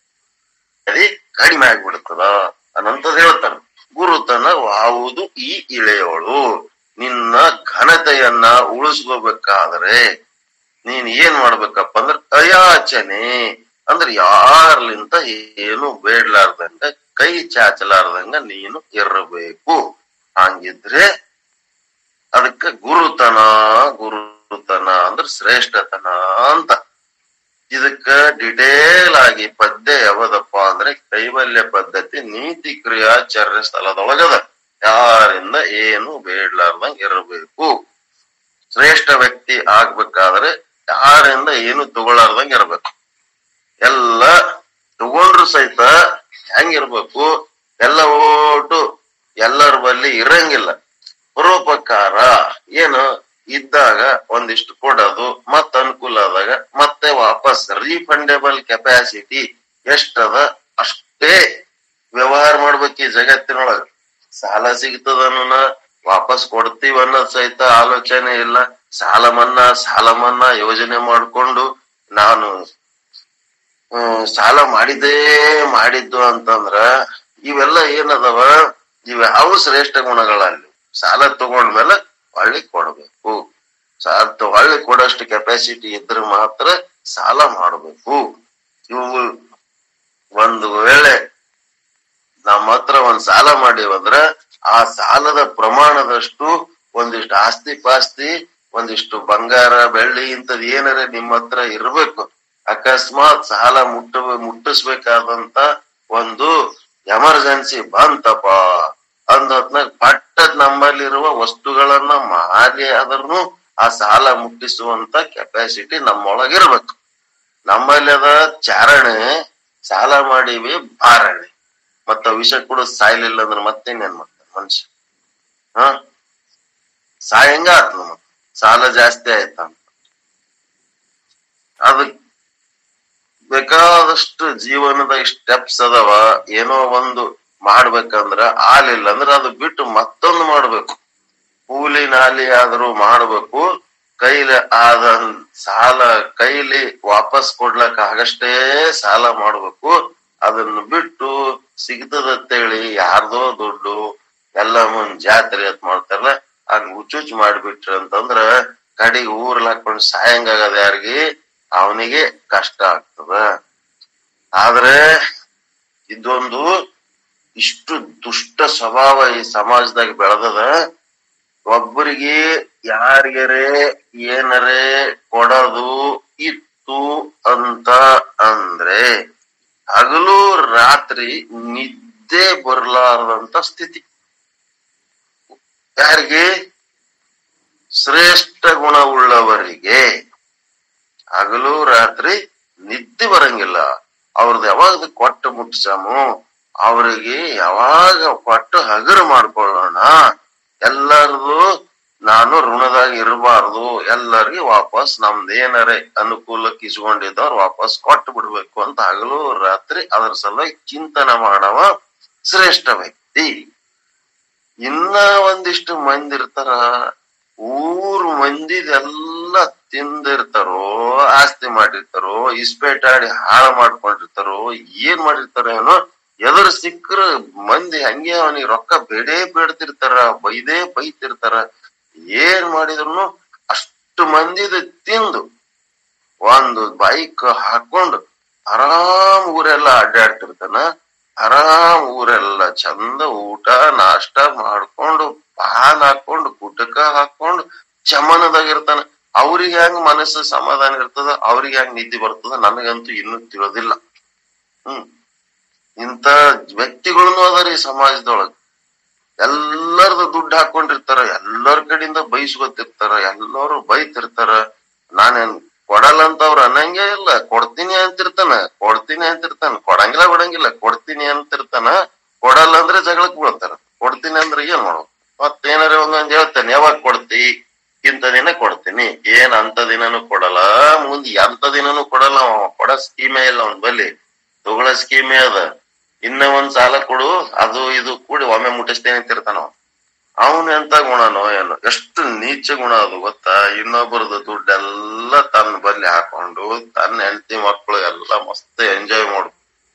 ಕಡಿಮೆ ಆಗ್ಬಿಡ್ತದ ಅನ್ನಂತದ್ ಹೇಳ್ತಾರ ಗುರುತನ ವಾವುದು ಈ ಇಳೆಯೋಳು ನಿನ್ನ ಘನತೆಯನ್ನ ಉಳಿಸ್ಕೋಬೇಕಾದ್ರೆ ನೀನ್ ಏನ್ ಮಾಡ್ಬೇಕಪ್ಪ ಅಂದ್ರೆ ಅಯಾಚನೆ ಅಂದ್ರೆ ಯಾರ್ಲಿಂತ ಏನು ಬೇಡ್ಲಾರ್ದಂಗ ಕೈ ಚಾಚಲಾರ್ದಂಗ ನೀನು ಇರಬೇಕು ಹಂಗಿದ್ರೆ ಅದಕ್ಕ ಗುರುತನ ಗುರುತನ ಅಂದ್ರೆ ಶ್ರೇಷ್ಠತನ ಅಂತ ಇದಕ್ಕ ಡಿಟೇಲ್ ಆಗಿ ಪದ್ಯ ಯಾವದಪ್ಪ ಅಂದ್ರೆ ಕೈವಲ್ಯ ಪದ್ಧತಿ ನೀತಿ ಕ್ರಿಯಾಚರ್ಯ ಸ್ಥಳದೊಳಗದ ಯಾರಿಂದ ಏನು ಬೇಡ್ಲಾರ್ದಂಗ ಇರಬೇಕು ಶ್ರೇಷ್ಠ ವ್ಯಕ್ತಿ ಆಗ್ಬೇಕಾದ್ರೆ ಯಾರಿಂದ ಏನು ತಗೊಳ್ಳಾರ್ದಂಗ ಇರ್ಬೇಕು ಎಲ್ಲ ತಗೊಂಡ್ರು ಸಹಿತ ಹೆಂಗಿರ್ಬೇಕು ಎಲ್ಲ ಓಟು ಎಲ್ಲರ ಬಲ್ಲಿ ಇರಂಗಿಲ್ಲ ಪರೋಪಕಾರ ಏನು ಇದ್ದಾಗ ಒಂದಿಷ್ಟು ಕೊಡೋದು ಮತ್ತ ಅನುಕೂಲ ಆದಾಗ ಮತ್ತೆ ವಾಪಸ್ ರೀಫಂಡೇಬಲ್ ಕೆಪಾಸಿಟಿ ಎಷ್ಟದ ಅಷ್ಟೇ ವ್ಯವಹಾರ ಮಾಡ್ಬೇಕು ಈ ಜಗತ್ತಿನೊಳಗ ಸಾಲ ಸಿಗ್ತದನ್ನ ವಾಪಸ್ ಕೊಡ್ತೀವಿ ಅನ್ನೋದ್ ಸಹಿತ ಆಲೋಚನೆ ಇಲ್ಲ ಸಾಲ ಮನ್ನಾ ಸಾಲ ಮನ್ನಾ ಯೋಜನೆ ಮಾಡ್ಕೊಂಡು ನಾನು ಹ್ಮ್ ಸಾಲ ಮಾಡಿದ್ದೇ ಮಾಡಿದ್ದು ಅಂತಂದ್ರ ಇವೆಲ್ಲ ಏನದವ ಇವ್ಯಾವು ಶ್ರೇಷ್ಠ ಗುಣಗಳಲ್ಲಿ ಸಾಲ ತಗೊಂಡ್ಮೇಲೆ ಹೊಳ್ಳಿ ಕೊಡ್ಬೇಕು ಸಾಲ ತ- ಹೊಳ್ಳಿ ಕೊಡೋಷ್ಟು ಕೆಪಾಸಿಟಿ ಇದ್ರೆ ಮಾತ್ರ ಸಾಲ ಮಾಡಬೇಕು ಇವು ಒಂದು ವೇಳೆ ನಮ್ಮ ಹತ್ರ ಒಂದ್ ಸಾಲ ಮಾಡಿವಂದ್ರ ಆ ಸಾಲದ ಪ್ರಮಾಣದಷ್ಟು ಒಂದಿಷ್ಟು ಆಸ್ತಿ ಪಾಸ್ತಿ ಒಂದಿಷ್ಟು ಬಂಗಾರ ಬೆಳ್ಳಿ ಇಂಥದ್ ಏನಾರ ನಿಮ್ಮ ಹತ್ರ ಇರ್ಬೇಕು ಅಕಸ್ಮಾತ್ ಸಾಲ ಮುಟ್ಟ ಮುಟ್ಟಿಸ್ಬೇಕಾದಂತ ಒಂದು ಎಮರ್ಜೆನ್ಸಿ ಬಂತಪ್ಪ ಅಂದತ್ನಾಗ ಪಟ್ಟದ್ ನಮ್ಮಲ್ಲಿರುವ ವಸ್ತುಗಳನ್ನ ಮಾರಿ ಆದ್ರೂ ಆ ಸಾಲ ಮುಟ್ಟಿಸುವಂತ ಕೆಪಾಸಿಟಿ ನಮ್ಮೊಳಗಿರ್ಬೇಕು ನಮ್ಮಲ್ಲಿ ಅದ ಚಾರಣೆ ಸಾಲ ಮಾಡೀವಿ ಬಾರಣೆ ಮತ್ತ ವಿಷ ಕೂಡ ಸಾಯ್ಲಿಲ್ಲ ಅಂದ್ರೆ ಮತ್ತೇನೇನ್ ಮಾಡ್ತಾನೆ ಮನುಷ್ಯ ಹ ಸಾಯಂಗ ಆತ್ಮ ಮತ್ತ ಸಾಲ ಜಾಸ್ತಿ ಆಯ್ತ ಅದಕ್ ಬೇಕಾದಷ್ಟು ಜೀವನದ ಸ್ಟೆಪ್ಸ್ ಅದಾವ ಏನೋ ಒಂದು ಮಾಡ್ಬೇಕಂದ್ರ ಆಲಿಲ್ಲ ಅಂದ್ರೆ ಅದು ಬಿಟ್ಟು ಮತ್ತೊಂದು ಮಾಡ್ಬೇಕು ಕೂಲಿ ನಾಲಿ ಆದ್ರೂ ಮಾಡ್ಬೇಕು ಕೈಲಿ ಆದ ಸಾಲ ಕೈಲಿ ವಾಪಸ್ ಕೊಡ್ಲಕ್ ಆಗಷ್ಟೇ ಸಾಲ ಮಾಡ್ಬೇಕು ಅದನ್ನ ಬಿಟ್ಟು ಸಿಗ್ತದಂತೇಳಿ ಯಾರ್ದೋ ದುಡ್ಡು ಎಲ್ಲ ಮುಂದ್ ಜಾತ್ರೆ ಅಂತ ಮಾಡ್ತಾರಲ್ಲ ಹಂಗ ಹುಚ್ಚುಚ್ಚು ಮಾಡ್ಬಿಟ್ರಿ ಅಂತಂದ್ರ ಕಡೆಗೆ ಊರ್ಲ್ ಹಾಕೊಂಡ್ ಸಾಯಂಗಾಗದ ಯಾರಿಗೆ ಅವನಿಗೆ ಕಷ್ಟ ಆಗ್ತದ ಆದ್ರೆ ಇದೊಂದು ಇಷ್ಟು ದುಷ್ಟ ಸ್ವಭಾವ ಈ ಸಮಾಜದಾಗ ಬೆಳೆದದ ಒಬ್ಬರಿಗೆ ಯಾರಿಗರೆ ಏನರೇ ಕೊಡೋದು ಇತ್ತು ಅಂತ ಅಂದ್ರೆ ಹಗಲು ರಾತ್ರಿ ನಿದ್ದೆ ಬರ್ಲಾರದಂತ ಸ್ಥಿತಿ ಯಾರಿಗೆ ಶ್ರೇಷ್ಠ ಗುಣವುಳ್ಳವರಿಗೆ ಹಗಲು ರಾತ್ರಿ ನಿದ್ದೆ ಬರಂಗಿಲ್ಲ ಅವ್ರದ್ದು ಯಾವಾಗ ಕೊಟ್ಟು ಮುಟ್ಸಮು ಅವರಿಗೆ ಯಾವಾಗ ಕೊಟ್ಟು ಹಗರು ಮಾಡ್ಕೊಳ್ಳೋಣ ಎಲ್ಲರದು ನಾನು ಋಣದಾಗ ಇರಬಾರ್ದು ಎಲ್ಲರಿಗೆ ವಾಪಸ್ ನಮ್ದು ಏನರೇ ಅನುಕೂಲಕ್ಕೆ ಇಸ್ಕೊಂಡಿದ್ದವ್ರು ವಾಪಸ್ ಕೊಟ್ಟು ಬಿಡ್ಬೇಕು ಅಂತ ಹಗಲು ರಾತ್ರಿ ಅದರ ಸಲುವಾಗಿ ಚಿಂತನೆ ಮಾಡವ ಶ್ರೇಷ್ಠ ವ್ಯಕ್ತಿ ಇನ್ನ ಒಂದಿಷ್ಟು ಮಂದಿ ಇರ್ತಾರ ಊರ್ ಮಂದಿದೆಲ್ಲ ತಿಂದಿರ್ತಾರೋ ಆಸ್ತಿ ಮಾಡಿರ್ತಾರೋ ಇಸ್ಪೇಟಾಡಿ ಹಾಳು ಮಾಡ್ಕೊಂಡಿರ್ತಾರೋ ಏನ್ ಮಾಡಿರ್ತಾರೋ ಏನೋ ಎದುರು ಸಿಕ್ಕ್ರ ಮಂದಿ ಹಂಗೆ ಅವನಿಗೆ ರೊಕ್ಕ ಬೇಡೇ ಬೇಡ್ತಿರ್ತಾರ ಬೈದೇ ಬೈತಿರ್ತಾರ ಏನ್ ಮಾಡಿದ್ರು ಅಷ್ಟು ಮಂದಿದ ತಿಂದು ಒಂದು ಬೈಕ್ ಹಾಕೊಂಡು ಆರಾಮ್ ಊರೆಲ್ಲ ಅಡ್ಡಾಡ್ತಿರ್ತಾನ ಆರಾಮ್ ಊರೆಲ್ಲ ಚಂದ ಊಟ ನಾಷ್ಟ ಮಾಡ್ಕೊಂಡು ಪಾನ್ ಹಾಕೊಂಡು ಗುಡ್ಡಕ ಹಾಕೊಂಡು ಚಮನದಾಗಿರ್ತಾನ ಅವ್ರಿಗೆ ಹೆಂಗ್ ಮನಸ್ಸು ಸಮಾಧಾನ ಇರ್ತದ ಅವ್ರಿಗೆ ಹೆಂಗ್ ನಿದ್ದೆ ಬರ್ತದ ನನಗಂತೂ ಇನ್ನೂ ತಿಳಿದಿಲ್ಲ ಹ್ಮ್ ಇಂತ ವ್ಯಕ್ತಿಗಳನ್ನು ಅದಾರ ಈ ಸಮಾಜದೊಳಗ ಎಲ್ಲರದು ದುಡ್ಡು ಹಾಕೊಂಡಿರ್ತಾರ ಎಲ್ಲರ ಕಡೆಯಿಂದ ಬೈಸ್ಕೊತಿರ್ತಾರ ಎಲ್ಲರೂ ಬೈತಿರ್ತಾರ ನಾನೇನ್ ಕೊಡಲ್ಲ ಅಂತ ಅವ್ರ ಅನ್ನಂಗೆ ಇಲ್ಲ ಕೊಡ್ತೀನಿ ಅಂತಿರ್ತಾನ ಕೊಡ್ತೀನಿ ಅಂತಿರ್ತಾನ ಕೊಡಂಗಿಲ್ಲ ಬಿಡಂಗಿಲ್ಲ ಕೊಡ್ತೀನಿ ಅಂತಿರ್ತಾನ ಕೊಡಲ್ಲ ಅಂದ್ರೆ ಜಗಳಕ್ ಬೀಳ್ತಾರ ಕೊಡ್ತೀನಿ ಅಂದ್ರೆ ಏನ್ ಮಾಡ್ಬೇಕು ಮತ್ತೇನಾರ ಒಂದೊಂದ್ ಹೇಳ್ತಾನೆ ಯಾವಾಗ ಕೊಡ್ತಿ ಇಂಥ ದಿನ ಕೊಡ್ತೀನಿ ಏನ್ ಅಂತ ದಿನನೂ ಕೊಡಲ್ಲ ಮುಂದ್ ಎಂತ ದಿನನೂ ಕೊಡಲ್ಲ ಅವ ಕೊಡ ಸ್ಕೀಮೇ ಇಲ್ಲ ಅವನ್ ಬಲ್ಲಿ ತಗೊಳ್ಳೋ ಸ್ಕೀಮೇ ಅದ ಇನ್ನ ಒಂದ್ ಸಾಲ ಕೊಡು ಅದು ಇದು ಕೂಡಿ ಒಮ್ಮೆ ಮುಟ್ಟಿಸ್ತೇನೆ ಅಂತಿರ್ತಾನ ಅವ ಅವನ್ ಎಂತ ಗುಣನೋ ಏನೋ ಎಷ್ಟು ನೀಚ ಗುಣ ಅದು ಗೊತ್ತಾ ಇನ್ನೊಬ್ಬರದು ದುಡ್ಡೆಲ್ಲ ತನ್ನ ಬಲ್ಲಿ ಹಾಕೊಂಡು ತನ್ನ ಹೆಂಡತಿ ಮಕ್ಕಳು ಎಲ್ಲ ಮಸ್ತ್ ಎಂಜಾಯ್ ಮಾಡು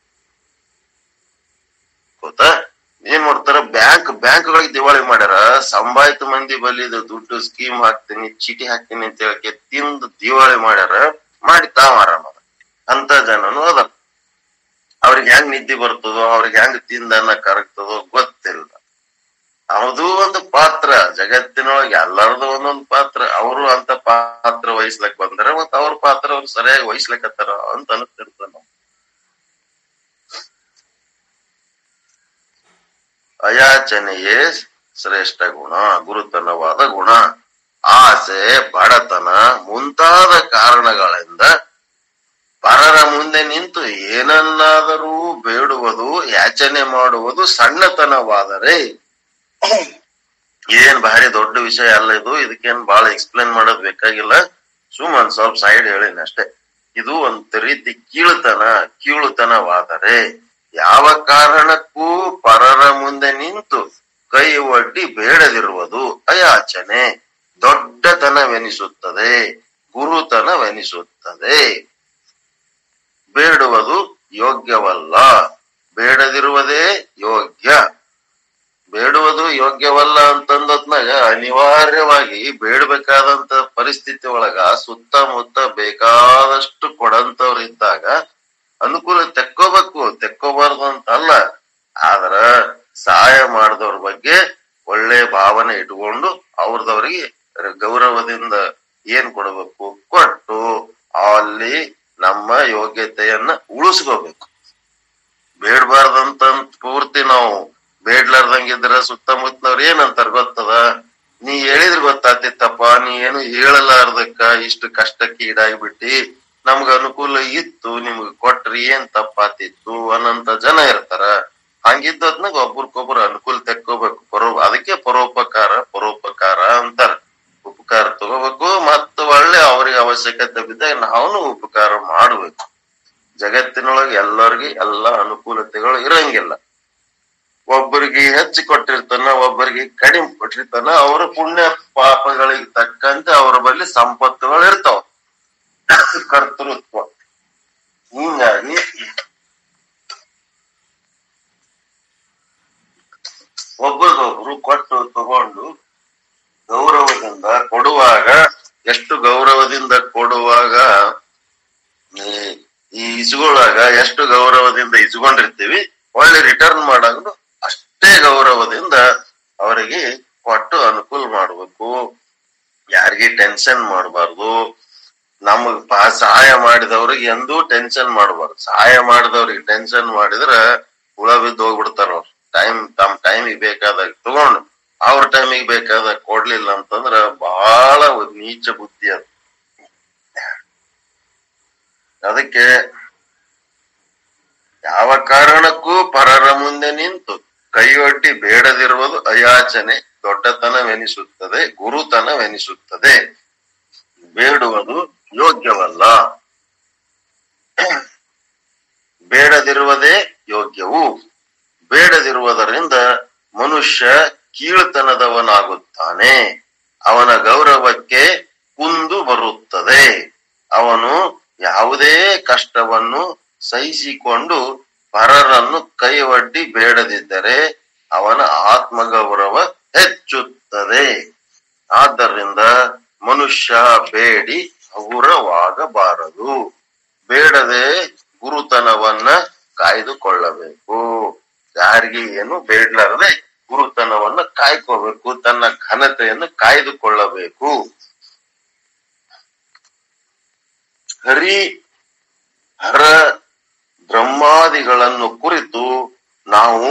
ಗೊತ್ತಾ ಏನ್ ಮಾಡ್ತಾರ ಬ್ಯಾಂಕ್ ಬ್ಯಾಂಕ್ಗಳಿಗೆ ದಿವಾಳಿ ಮಾಡ್ಯಾರ ಸಂಬಾಯಿತ ಮಂದಿ ಬಲ್ಲಿದ ದುಡ್ಡು ಸ್ಕೀಮ್ ಹಾಕ್ತೀನಿ ಚೀಟಿ ಹಾಕ್ತೀನಿ ಅಂತ ಹೇಳಕ್ಕೆ ತಿಂದು ದಿವಾಳಿ ಮಾಡ್ಯಾರ ಮಾಡಿ ತಾವ್ ಆರಾಮ ಅದ. ಅಂತ ಜನನು ಅದ ಅವ್ರಿಗೆ ಹೆಂಗ್ ನಿದ್ದೆ ಬರ್ತದೋ ಅವ್ರಿಗೆ ಹೆಂಗ್ ತಿಂದನ್ನ ಕರಗ್ತದೋ ಗೊತ್ತಿಲ್ಲ ಅದು ಒಂದು ಪಾತ್ರ ಜಗತ್ತಿನೊಳಗೆ ಎಲ್ಲರದು ಒಂದೊಂದು ಪಾತ್ರ ಅವರು ಅಂತ ಪಾತ್ರ ವಹಿಸ್ಲಕ್ ಬಂದ್ರೆ ಮತ್ತ ಅವ್ರ ಪಾತ್ರ ಅವ್ರು ಸರಿಯಾಗಿ ವಹಿಸ್ಲಕತ್ತಾರ ಅಂತ ಅನಿಸ್ತಿರ್ತದ ನಮ್ಗೆ. ಅಯಾಚನೆಯೇ ಶ್ರೇಷ್ಠ ಗುಣ ಗುರುತನವಾದ ಗುಣ ಆಸೆ ಬಡತನ ಮುಂತಾದ ಕಾರಣಗಳಿಂದ ಪರರ ಮುಂದೆ ನಿಂತು ಏನನ್ನಾದರೂ ಬೇಡುವುದು ಯಾಚನೆ ಮಾಡುವುದು ಸಣ್ಣತನವಾದರೆ ಏನ್ ಭಾರಿ ದೊಡ್ಡ ವಿಷಯ ಅಲ್ಲ ಇದು ಇದಕ್ಕೇನ್ ಬಹಳ ಎಕ್ಸ್ಪ್ಲೇನ್ ಮಾಡೋದ್ ಬೇಕಾಗಿಲ್ಲ ಸುಮ್ಮನ್ ಸ್ವಲ್ಪ ಸೈಡ್ ಹೇಳಿನ ಅಷ್ಟೇ ಇದು ಒಂದ್ ರೀತಿ ಕೀಳುತನ ಕೀಳುತನವಾದರೆ ಯಾವ ಕಾರಣಕ್ಕೂ ಪರರ ಮುಂದೆ ನಿಂತು ಕೈ ಒಡ್ಡಿ ಬೇಡದಿರುವುದು ಅಯಾಚನೆ ದೊಡ್ಡತನವೆನಿಸುತ್ತದೆ ಗುರುತನವೆನಿಸುತ್ತದೆ ಬೇಡುವುದು ಯೋಗ್ಯವಲ್ಲ ಬೇಡದಿರುವುದೇ ಯೋಗ್ಯ ಬೇಡುವುದು ಯೋಗ್ಯವಲ್ಲ ಅಂತಂದತ್ನಾಗ ಅನಿವಾರ್ಯವಾಗಿ ಬೇಡಬೇಕಾದಂತ ಪರಿಸ್ಥಿತಿ ಒಳಗ ಸುತ್ತಮುತ್ತ ಬೇಕಾದಷ್ಟು ಕೊಡಂತವ್ರು ಇದ್ದಾಗ ಅನುಕೂಲ ತೆಕ್ಕೋಬೇಕು ತೆಕ್ಕೋಬಾರ್ದು ಅಂತ ಅಲ್ಲ ಆದ್ರ ಸಹಾಯ ಮಾಡಿದವ್ರ ಬಗ್ಗೆ ಒಳ್ಳೆ ಭಾವನೆ ಇಟ್ಕೊಂಡು ಅವ್ರದವ್ರಿಗೆ ಗೌರವದಿಂದ ಏನ್ ಕೊಡಬೇಕು ಕೊಟ್ಟು ಅಲ್ಲಿ ನಮ್ಮ ಯೋಗ್ಯತೆಯನ್ನ ಉಳಿಸ್ಕೋಬೇಕು ಬೇಡಬಾರ್ದಂತ ಪೂರ್ತಿ ನಾವು ಬೇಡ್ಲಾರ್ದಂಗಿದ್ರ ಸುತ್ತಮುತ್ತನವ್ರು ಏನಂತಾರ ಗೊತ್ತದ ನೀ ಹೇಳಿದ್ರ ಗೊತ್ತಾತಿತ್ತಪ್ಪ ನೀ ಏನು ಹೇಳಲಾರ್ದಕ್ಕ ಇಷ್ಟು ಕಷ್ಟಕ್ಕೆ ಈಡಾಗ್ಬಿಟ್ಟಿ ನಮ್ಗ ಅನುಕೂಲ ಇತ್ತು ನಿಮ್ಗ ಕೊಟ್ರಿ ಏನ್ ತಪ್ಪಾತಿತ್ತು ಅನ್ನಂತ ಜನ ಇರ್ತಾರ ಹಂಗಿದ್ದದ್ನಾಗ ಒಬ್ರಿಗೊಬ್ರು ಅನುಕೂಲ ತೆಕ್ಕೋಬೇಕು ಪರೋ ಅದಕ್ಕೆ ಪರೋಪಕಾರ ಪರೋಪಕಾರ ಅಂತಾರ ಉಪಕಾರ ತಗೋಬೇಕು ಮತ್ತು ಒಳ್ಳೆ ಅವ್ರಿಗೆ ಅವಶ್ಯಕತೆ ಬಿದ್ದಾಗ ನಾವು ಉಪಕಾರ ಮಾಡ್ಬೇಕು ಜಗತ್ತಿನೊಳಗೆ ಎಲ್ಲರಿಗೂ ಎಲ್ಲಾ ಅನುಕೂಲತೆಗಳು ಇರಂಗಿಲ್ಲ ಒಬ್ಬರಿಗೆ ಹೆಚ್ಚು ಕೊಟ್ಟಿರ್ತಾನ ಒಬ್ಬರಿಗೆ ಕಡಿಮೆ ಕೊಟ್ಟಿರ್ತಾನ ಅವರ ಪುಣ್ಯ ಪಾಪಗಳಿಗೆ ತಕ್ಕಂತೆ ಅವರ ಬಳಿ ಸಂಪತ್ತುಗಳು ಇರ್ತಾವ ಕರ್ತೃತ್ವ ಹಿಂಗಾಗಿ ಒಬ್ಬರಿಗೊಬ್ರು ಕೊಟ್ಟು ತಗೊಂಡು ಗೌರವದಿಂದ ಕೊಡುವಾಗ ಎಷ್ಟು ಗೌರವದಿಂದ ಕೊಡುವಾಗ ಈ- ಈ ಇಸ್ಕೊಳ್ಳಾಗ ಎಷ್ಟು ಗೌರವದಿಂದ ಇಸ್ಕೊಂಡಿರ್ತೀವಿ ಒಳ್ಳೆ ರಿಟರ್ನ್ ಮಾಡಾಗ ಅಷ್ಟೇ ಗೌರವದಿಂದ ಅವರಿಗೆ ಕೊಟ್ಟು ಅನುಕೂಲ ಮಾಡ್ಬೇಕು ಯಾರಿಗೆ ಟೆನ್ಷನ್ ಮಾಡಬಾರ್ದು ನಮಗ್ ಪಾ- ಸಹಾಯ ಮಾಡಿದವ್ರಿಗೆ ಎಂದೂ ಟೆನ್ಷನ್ ಮಾಡಬಾರ್ದು ಸಹಾಯ ಮಾಡಿದವ್ರಿಗೆ ಟೆನ್ಷನ್ ಮಾಡಿದ್ರ ಹುಳ ಬಿದ್ದು ಹೋಗ್ಬಿಡ್ತಾರ ಅವ್ರು ಟೈಮ್ ತಮ್ಮ ಟೈಮಿಗೆ ಬೇಕಾದಾಗ ತಗೊಂಡು ಅವ್ರ ಟೈಮಿಗೆ ಬೇಕಾದಾಗ ಕೊಡ್ಲಿಲ್ಲ ಅಂತಂದ್ರ ಬಹಳ ಒಂದ್ ನೀಚ ಬುದ್ಧಿ ಅದು ಅದಕ್ಕೆ ಯಾವ ಕಾರಣಕ್ಕೂ ಪರರ ಮುಂದೆ ನಿಂತು ಕೈಯೊಡ್ಡಿ ಬೇಡದಿರುವುದು ಅಯಾಚನೆ ದೊಡ್ಡತನವೆನಿಸುತ್ತದೆ ಗುರುತನವೆನಿಸುತ್ತದೆ ಬೇಡುವುದು ಯೋಗ್ಯವಲ್ಲ ಬೇಡದಿರುವುದೇ ಯೋಗ್ಯವು ಬೇಡದಿರುವುದರಿಂದ ಮನುಷ್ಯ ಕೀಳುತನದವನಾಗುತ್ತಾನೆ ಅವನ ಗೌರವಕ್ಕೆ ಕುಂದು ಬರುತ್ತದೆ ಅವನು ಯಾವುದೇ ಕಷ್ಟವನ್ನು ಸಹಿಸಿಕೊಂಡು ಪರರನ್ನು ಕೈಯೊಡ್ಡಿ ಬೇಡದಿದ್ದರೆ ಅವನ ಆತ್ಮಗೌರವ ಹೆಚ್ಚುತ್ತದೆ ಆದ್ದರಿಂದ ಮನುಷ್ಯ ಬೇಡಿ ಹಗುರವಾಗಬಾರದು ಬೇಡದೆ ಗುರುತನವನ್ನ ಕಾಯ್ದುಕೊಳ್ಳಬೇಕು ಯಾರಿಗೆ ಏನು ಬೇಡ್ಲಾರದೆ ಗುರುತನವನ್ನ ಕಾಯ್ಕೋಬೇಕು ತನ್ನ ಘನತೆಯನ್ನು ಕಾಯ್ದುಕೊಳ್ಳಬೇಕು ಹರಿ ಹರ ಬ್ರಹ್ಮಾದಿಗಳನ್ನು ಕುರಿತು ನಾವು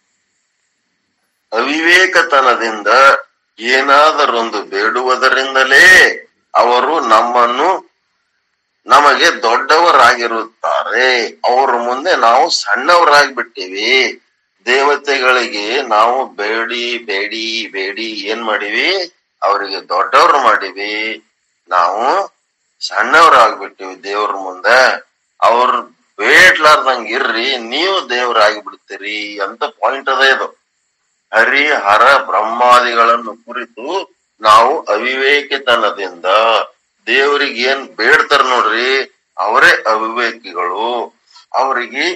ಅವಿವೇಕತನದಿಂದ ಏನಾದರೊಂದು ಬೇಡುವುದರಿಂದಲೇ ಅವರು ನಮ್ಮನ್ನು ನಮಗೆ ದೊಡ್ಡವರಾಗಿರುತ್ತಾರೆ ಅವ್ರ ಮುಂದೆ ನಾವು ಸಣ್ಣವರಾಗ್ಬಿಟ್ಟಿವಿ ದೇವತೆಗಳಿಗೆ ನಾವು ಬೇಡಿ ಬೇಡಿ ಬೇಡಿ ಏನ್ ಮಾಡಿವಿ ಅವರಿಗೆ ದೊಡ್ಡವ್ರು ಮಾಡಿವಿ ನಾವು ಸಣ್ಣವರಾಗ್ಬಿಟ್ಟಿವಿ ದೇವ್ರ ಮುಂದೆ ಅವ್ರ ಬೇಡ್ಲಾರ್ದಂಗ್ ಇರ್ರಿ ನೀವು ದೇವ್ರಾಗಿ ಬಿಡ್ತೀರಿ ಅಂತ ಪಾಯಿಂಟ್ ಅದ ಇದು ಹರಿ ಹರ ಬ್ರಹ್ಮಾದಿಗಳನ್ನು ಕುರಿತು ನಾವು ಅವಿವೇಕಿತನದಿಂದ ದೇವರಿಗೆ ಏನ್ ಬೇಡ್ತಾರ ನೋಡ್ರಿ ಅವರೇ ಅವಿವೇಕಿಗಳು ಅವರಿಗೆ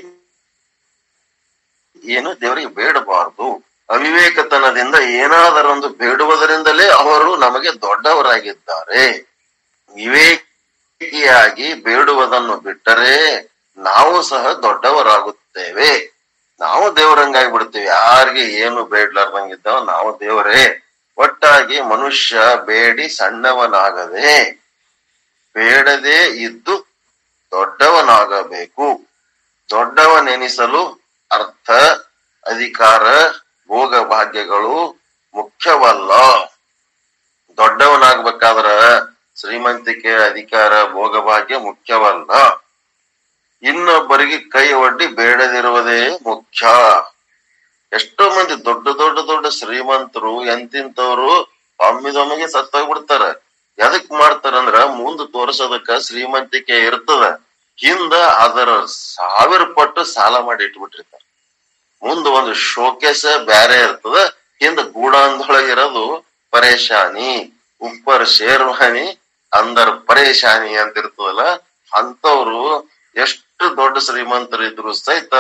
ಏನು ದೇವರಿಗೆ ಬೇಡಬಾರದು ಅವಿವೇಕತನದಿಂದ ಏನಾದರೊಂದು ಬೇಡುವುದರಿಂದಲೇ ಅವರು ನಮಗೆ ದೊಡ್ಡವರಾಗಿದ್ದಾರೆ ವಿವೇಕಿಯಾಗಿ ಬೇಡುವುದನ್ನು ಬಿಟ್ಟರೆ ನಾವು ಸಹ ದೊಡ್ಡವರಾಗುತ್ತೇವೆ ನಾವು ದೇವರಂಗಾಗಿ ಬಿಡ್ತೀವಿ ಯಾರಿಗೆ ಏನು ಬೇಡ್ಲಾರ್ದಂಗಿದ್ದಾವ ನಾವು ದೇವರೇ ಒಟ್ಟಾಗಿ ಮನುಷ್ಯ ಬೇಡಿ ಸಣ್ಣವನಾಗದೆ ಬೇಡದೇ ಇದ್ದು ದೊಡ್ಡವನಾಗಬೇಕು ದೊಡ್ಡವನೆನಿಸಲು ಅರ್ಥ ಅಧಿಕಾರ ಭೋಗ ಭಾಗ್ಯಗಳು ಮುಖ್ಯವಲ್ಲ ದೊಡ್ಡವನಾಗ್ಬೇಕಾದ್ರ ಶ್ರೀಮಂತಿಕೆ ಅಧಿಕಾರ ಭೋಗ ಭಾಗ್ಯ ಮುಖ್ಯವಲ್ಲ ಇನ್ನೊಬ್ಬರಿಗೆ ಕೈ ಒಡ್ಡಿ ಬೇಡದಿರುವುದೇ ಮುಖ್ಯ ಎಷ್ಟೋ ಮಂದಿ ದೊಡ್ಡ ದೊಡ್ಡ ದೊಡ್ಡ ಶ್ರೀಮಂತರು ಎಂತಿಂತವ್ರು ಒಮ್ಮಿದೊಮ್ಮಿಗೆ ಸತ್ತೋಗ್ಬಿಡ್ತಾರ ಎದಕ್ ಮಾಡ್ತಾರಂದ್ರ ಮುಂದ್ ತೋರ್ಸೋದಕ್ಕ ಶ್ರೀಮಂತಿಕೆ ಇರ್ತದ ಹಿಂದ ಅದರ ಸಾವಿರ ಪಟ್ಟು ಸಾಲ ಮಾಡಿ ಇಟ್ಬಿಟ್ಟಿರ್ತಾರ ಮುಂದ ಒಂದು ಶೋಕೇಶ ಬ್ಯಾರೆ ಇರ್ತದ ಹಿಂದ ಗೂಡಾಂದೊಳಗಿರೋದು ಪರೇಶಾನಿ ಉಪ್ಪರ್ ಶೇರ್ವಾನಿ ಅಂದರ್ ಪರೇಶಾನಿ ಅಂತ ಇರ್ತದಲ್ಲ ಅಂತವ್ರು ಎಷ್ಟು ದೊಡ್ಡ ಶ್ರೀಮಂತರಿದ್ರು ಸಹಿತ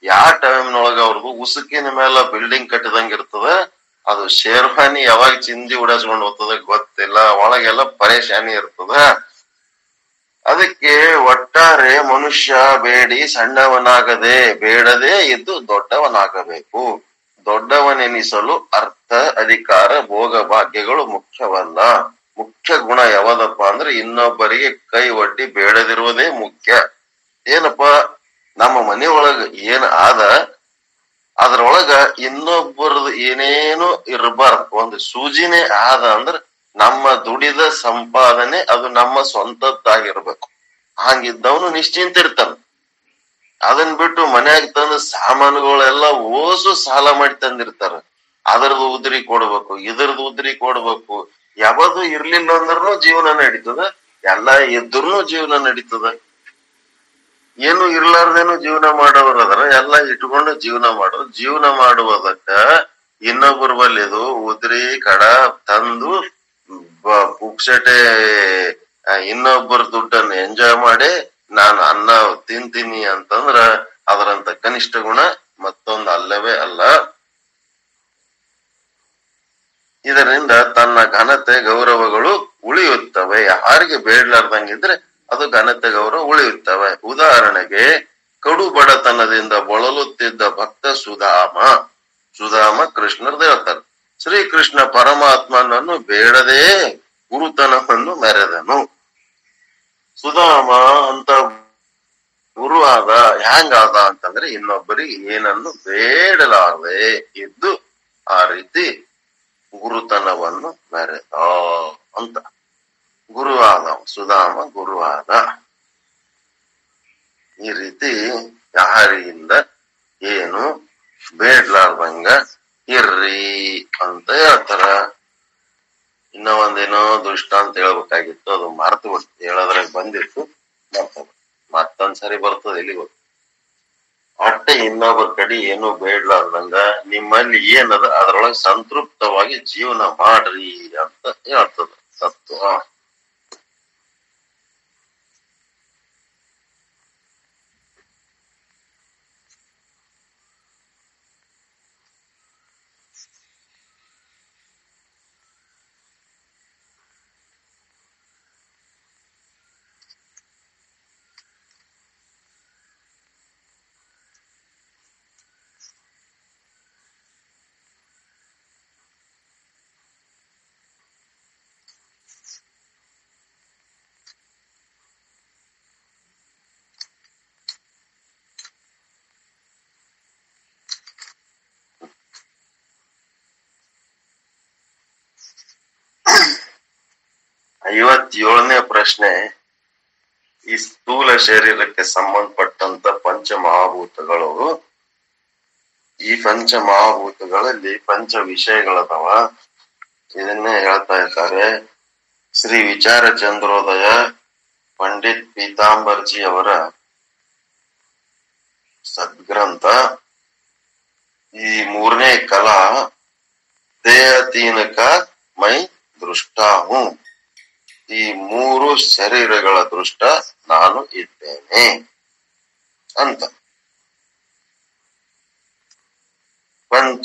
ಯಾವ ಟೈಮ್ನೊಳಗ ಅವ್ರದ್ದು ಉಸುಕಿನ ಮೇಲೆ ಬಿಲ್ಡಿಂಗ್ ಕಟ್ಟಿದಂಗ ಇರ್ತದ ಅದು ಶೇರ್ವಾನಿ ಯಾವಾಗ ಚಿಂದಿ ಉಡಸ್ಕೊಂಡು ಹೋಗ್ತದ ಗೊತ್ತಿಲ್ಲ ಒಳಗೆಲ್ಲ ಪರೇಶಾನಿ ಇರ್ತದ ಅದಕ್ಕೆ ಒಟ್ಟಾರೆ ಮನುಷ್ಯ ಬೇಡಿ ಸಣ್ಣವನಾಗದೆ ಬೇಡದೇ ಇದ್ದು ದೊಡ್ಡವನಾಗಬೇಕು ದೊಡ್ಡವನೆನಿಸಲು ಅರ್ಥ ಅಧಿಕಾರ ಭೋಗ ಭಾಗ್ಯಗಳು ಮುಖ್ಯವಲ್ಲ ಮುಖ್ಯ ಗುಣ ಯಾವದಪ್ಪ ಅಂದ್ರೆ ಇನ್ನೊಬ್ಬರಿಗೆ ಕೈ ಒಡ್ಡಿ ಬೇಡದಿರುವುದೇ ಮುಖ್ಯ ಏನಪ್ಪ ನಮ್ಮ ಮನೆಯೊಳಗ ಏನ್ ಆದ ಅದ್ರೊಳಗ ಇನ್ನೊಬ್ಬರದು ಏನೇನು ಇರಬಾರ್ದು ಒಂದು ಸೂಜಿನೇ ಆದ ಅಂದ್ರ ನಮ್ಮ ದುಡಿದ ಸಂಪಾದನೆ ಅದು ನಮ್ಮ ಸ್ವಂತದ್ದಾಗಿರ್ಬೇಕು ಹಂಗಿದ್ದವನು ನಿಶ್ಚಿಂತ ಇರ್ತಾನ ಅದನ್ ಬಿಟ್ಟು ಮನ್ಯಾಗ ತಂದ ಸಾಮಾನುಗಳೆಲ್ಲ ಓಸು ಸಾಲ ಮಾಡಿ ತಂದಿರ್ತಾರ ಅದರದ್ದು ಉದ್ರಿ ಕೊಡ್ಬೇಕು ಇದ್ರದ್ದು ಉದ್ರಿ ಕೊಡ್ಬೇಕು ಯಾವುದು ಇರ್ಲಿಲ್ಲ ಅಂದ್ರೂ ಜೀವನ ನಡೀತದ ಎಲ್ಲ ಇದ್ರೂ ಜೀವನ ನಡೀತದ ಏನು ಇರ್ಲಾರ್ದೇನು ಜೀವನ ಮಾಡೋರು ಅದರ ಎಲ್ಲ ಇಟ್ಕೊಂಡು ಜೀವನ ಮಾಡೋರು ಜೀವನ ಮಾಡುವುದಕ್ಕ ಇನ್ನೊಬ್ಬರ ಬಲ್ಲಿದು ಉದ್ರಿ ಕಡ ತಂದು ಬ- ಪುಕ್ಸಟೆ ಆ, ಇನ್ನೊಬ್ಬರ ದುಡ್ಡನ್ನು ಎಂಜಾಯ್ ಮಾಡಿ ನಾನು ಅನ್ನ ತಿಂತೀನಿ ಅಂತಂದ್ರ ಅದರಂತ ಕನಿಷ್ಠ ಗುಣ ಮತ್ತೊಂದು ಅಲ್ಲವೇ ಅಲ್ಲ ಇದರಿಂದ ತನ್ನ ಘನತೆ ಗೌರವಗಳು ಉಳಿಯುತ್ತವೆ ಯಾರಿಗೆ ಬೇಡ್ಲಾರ್ದಂಗಿದ್ರೆ ಅದು ಘನತೆ ಗೌರವ ಉಳಿಯುತ್ತವೆ ಉದಾಹರಣೆಗೆ ಕಡು ಬಡತನದಿಂದ ಬಳಲುತ್ತಿದ್ದ ಭಕ್ತ ಸುಧಾಮ ಸುಧಾಮ ಕೃಷ್ಣರ್ದು ಹೇಳ್ತಾರೆ ಶ್ರೀಕೃಷ್ಣ ಪರಮಾತ್ಮನನ್ನು ಬೇಡದೇ ಗುರುತನವನ್ನು ಮೆರೆದನು ಸುಧಾಮ ಅಂತ ಗುರು ಆದ ಹ್ಯಾಂಗಾದ ಅಂತಂದ್ರೆ ಇನ್ನೊಬ್ಬರಿಗೆ ಏನನ್ನು ಬೇಡಲಾರದೆ ಇದ್ದು ಆ ರೀತಿ ಗುರುತನವನ್ನು ಮೆರೆದ ಅಂತ ಗುರು ಆದ ಸುಧಾಮ ಗುರು ಆದ ಈ ರೀತಿ ಯಾರಿಂದ ಏನು ಬೇಡ್ಲಾರ್ದಂಗ ಇರ್ರಿ ಅಂತ ಹೇಳ್ತಾರ ಇನ್ನ ಒಂದೇನೋ ದೃಷ್ಟಾಂತ ಹೇಳ್ಬೇಕಾಗಿತ್ತು ಅದು ಮರ್ತು ಬಿಟ್ಟು ಹೇಳೋದ್ರಾಗ ಬಂದಿತ್ತು ಮರ್ತದ ಮತ್ತೊಂದ್ಸರಿ ಬರ್ತದ ಇಲ್ಲಿ ಗೊತ್ತು ಹೊಟ್ಟೆ ಇನ್ನೊಬ್ಬರ ಕಡೆ ಏನು ಬೇಡ್ಲಾರ್ದಂಗ ನಿಮ್ಮಲ್ಲಿ ಏನದ ಅದ್ರೊಳಗೆ ಸಂತೃಪ್ತವಾಗಿ ಜೀವನ ಮಾಡ್ರಿ ಅಂತ ಹೇಳ್ತದ ತತ್ವ ಐವತ್ತೇಳನೇ ಪ್ರಶ್ನೆ ಈ ಸ್ಥೂಲ ಶರೀರಕ್ಕೆ ಸಂಬಂಧಪಟ್ಟಂತ ಪಂಚಮಹಾಭೂತಗಳು ಈ ಪಂಚಮಹಾಭೂತಗಳಲ್ಲಿ ಪಂಚ ವಿಷಯಗಳದವ ಇದನ್ನೇ ಹೇಳ್ತಾ ಇದ್ದಾರೆ ಶ್ರೀ ವಿಚಾರ ಚಂದ್ರೋದಯ ಪಂಡಿತ್ ಪೀತಾಂಬರ್ಜಿ ಅವರ ಸದ್ಗ್ರಂಥ ಈ ಮೂರನೇ ಕಲಾ ದೇಹತೀನಕ ಮೈ ದೃಷ್ಟ ಹೂಂ ಈ ಮೂರು ಶರೀರಗಳ ದೃಷ್ಟ ನಾನು ಇದ್ದೇನೆ ಅಂತ ಪಂಚ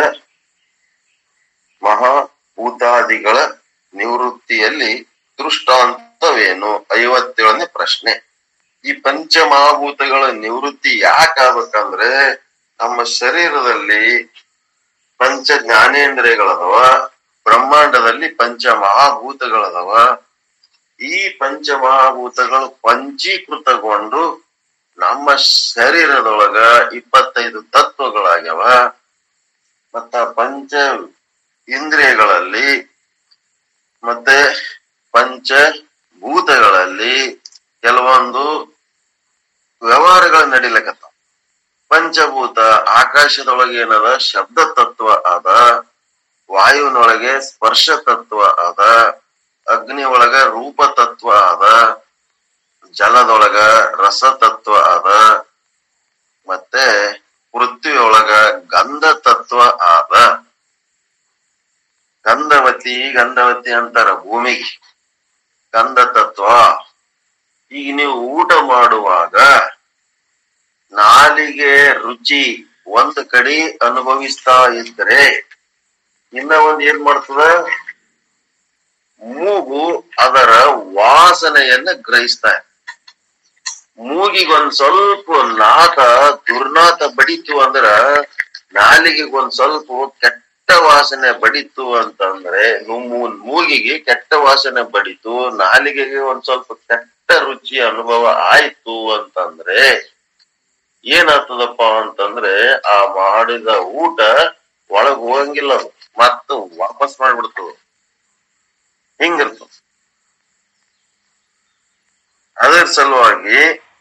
ಮಹಾಭೂತಾದಿಗಳ ನಿವೃತ್ತಿಯಲ್ಲಿ ದೃಷ್ಟಾಂತವೇನು ಐವತ್ತೇಳನೇ ಪ್ರಶ್ನೆ ಈ ಪಂಚ ಮಹಾಭೂತಗಳ ನಿವೃತ್ತಿ ಯಾಕಾಗಬೇಕಂದ್ರೆ ನಮ್ಮ ಶರೀರದಲ್ಲಿ ಪಂಚ ಜ್ಞಾನೇಂದ್ರಿಯಗಳದವ ಬ್ರಹ್ಮಾಂಡದಲ್ಲಿ ಪಂಚ ಮಹಾಭೂತಗಳದವ ಈ ಪಂಚ ಮಹಾಭೂತಗಳು ಪಂಚೀಕೃತಗೊಂಡು ನಮ್ಮ ಶರೀರದೊಳಗ ಇಪ್ಪತ್ತೈದು ತತ್ವಗಳಾಗ್ಯವ ಮತ್ತ ಪಂಚ ಇಂದ್ರಿಯಗಳಲ್ಲಿ ಮತ್ತೆ ಪಂಚ ಭೂತಗಳಲ್ಲಿ ಕೆಲವೊಂದು ವ್ಯವಹಾರಗಳು ನಡಿಲಕತ್ತಾವ ಪಂಚಭೂತ ಆಕಾಶದೊಳಗೆ ಏನದ ಶಬ್ದ ತತ್ವ ಅದ ವಾಯುವಿನೊಳಗೆ ಸ್ಪರ್ಶ ತತ್ವ ಅದ ಅಗ್ನಿ ಒಳಗ ರೂಪ ತತ್ವ ಅದ ಜಲದೊಳಗ ರಸ ತತ್ವ ಅದ ಮತ್ತೆ ಪೃಥ್ವಿಯೊಳಗ ಗಂಧ ತತ್ವ ಅದ ಗಂಧವತಿ ಗಂಧವತಿ ಅಂತಾರ ಭೂಮಿಗೆ ಗಂಧ ತತ್ವ ಈಗ ನೀವು ಊಟ ಮಾಡುವಾಗ ನಾಲಿಗೆ ರುಚಿ ಒಂದ್ ಕಡೆ ಅನುಭವಿಸ್ತಾ ಇದ್ರೆ ಇನ್ನ ಒಂದ್ ಏನ್ ಮಾಡ್ತದ ಮೂಗು ಅದರ ವಾಸನೆಯನ್ನ ಗ್ರಹಿಸ್ತಾ ಇದೆ ಮೂಗಿಗೊಂದ್ ಸ್ವಲ್ಪ ನಾಕ ದುರ್ನಾತ ಬಡಿತು ಅಂದ್ರ ನಾಲಿಗೆಗೆ ಒಂದ್ ಸ್ವಲ್ಪ ಕೆಟ್ಟ ವಾಸನೆ ಬಡಿತು ಅಂತಂದ್ರೆ ಮೂ- ಮೂಗಿಗೆ ಕೆಟ್ಟ ವಾಸನೆ ಬಡಿತು ನಾಲಿಗೆಗೆ ಒಂದ್ ಸ್ವಲ್ಪ ಕೆಟ್ಟ ರುಚಿ ಅನುಭವ ಆಯ್ತು ಅಂತಂದ್ರೆ ಏನಾಗ್ತದಪ್ಪ ಅಂತಂದ್ರೆ ಆ ಮಾಡಿದ ಊಟ ಒಳಗ್ ಹೋಗಂಗಿಲ್ಲ ಅದು ಮತ್ತು ವಾಪಸ್ ಮಾಡ್ಬಿಡ್ತದ ಹಿಂಗಿರ್ತದ ಅದರ ಸಲುವಾಗಿ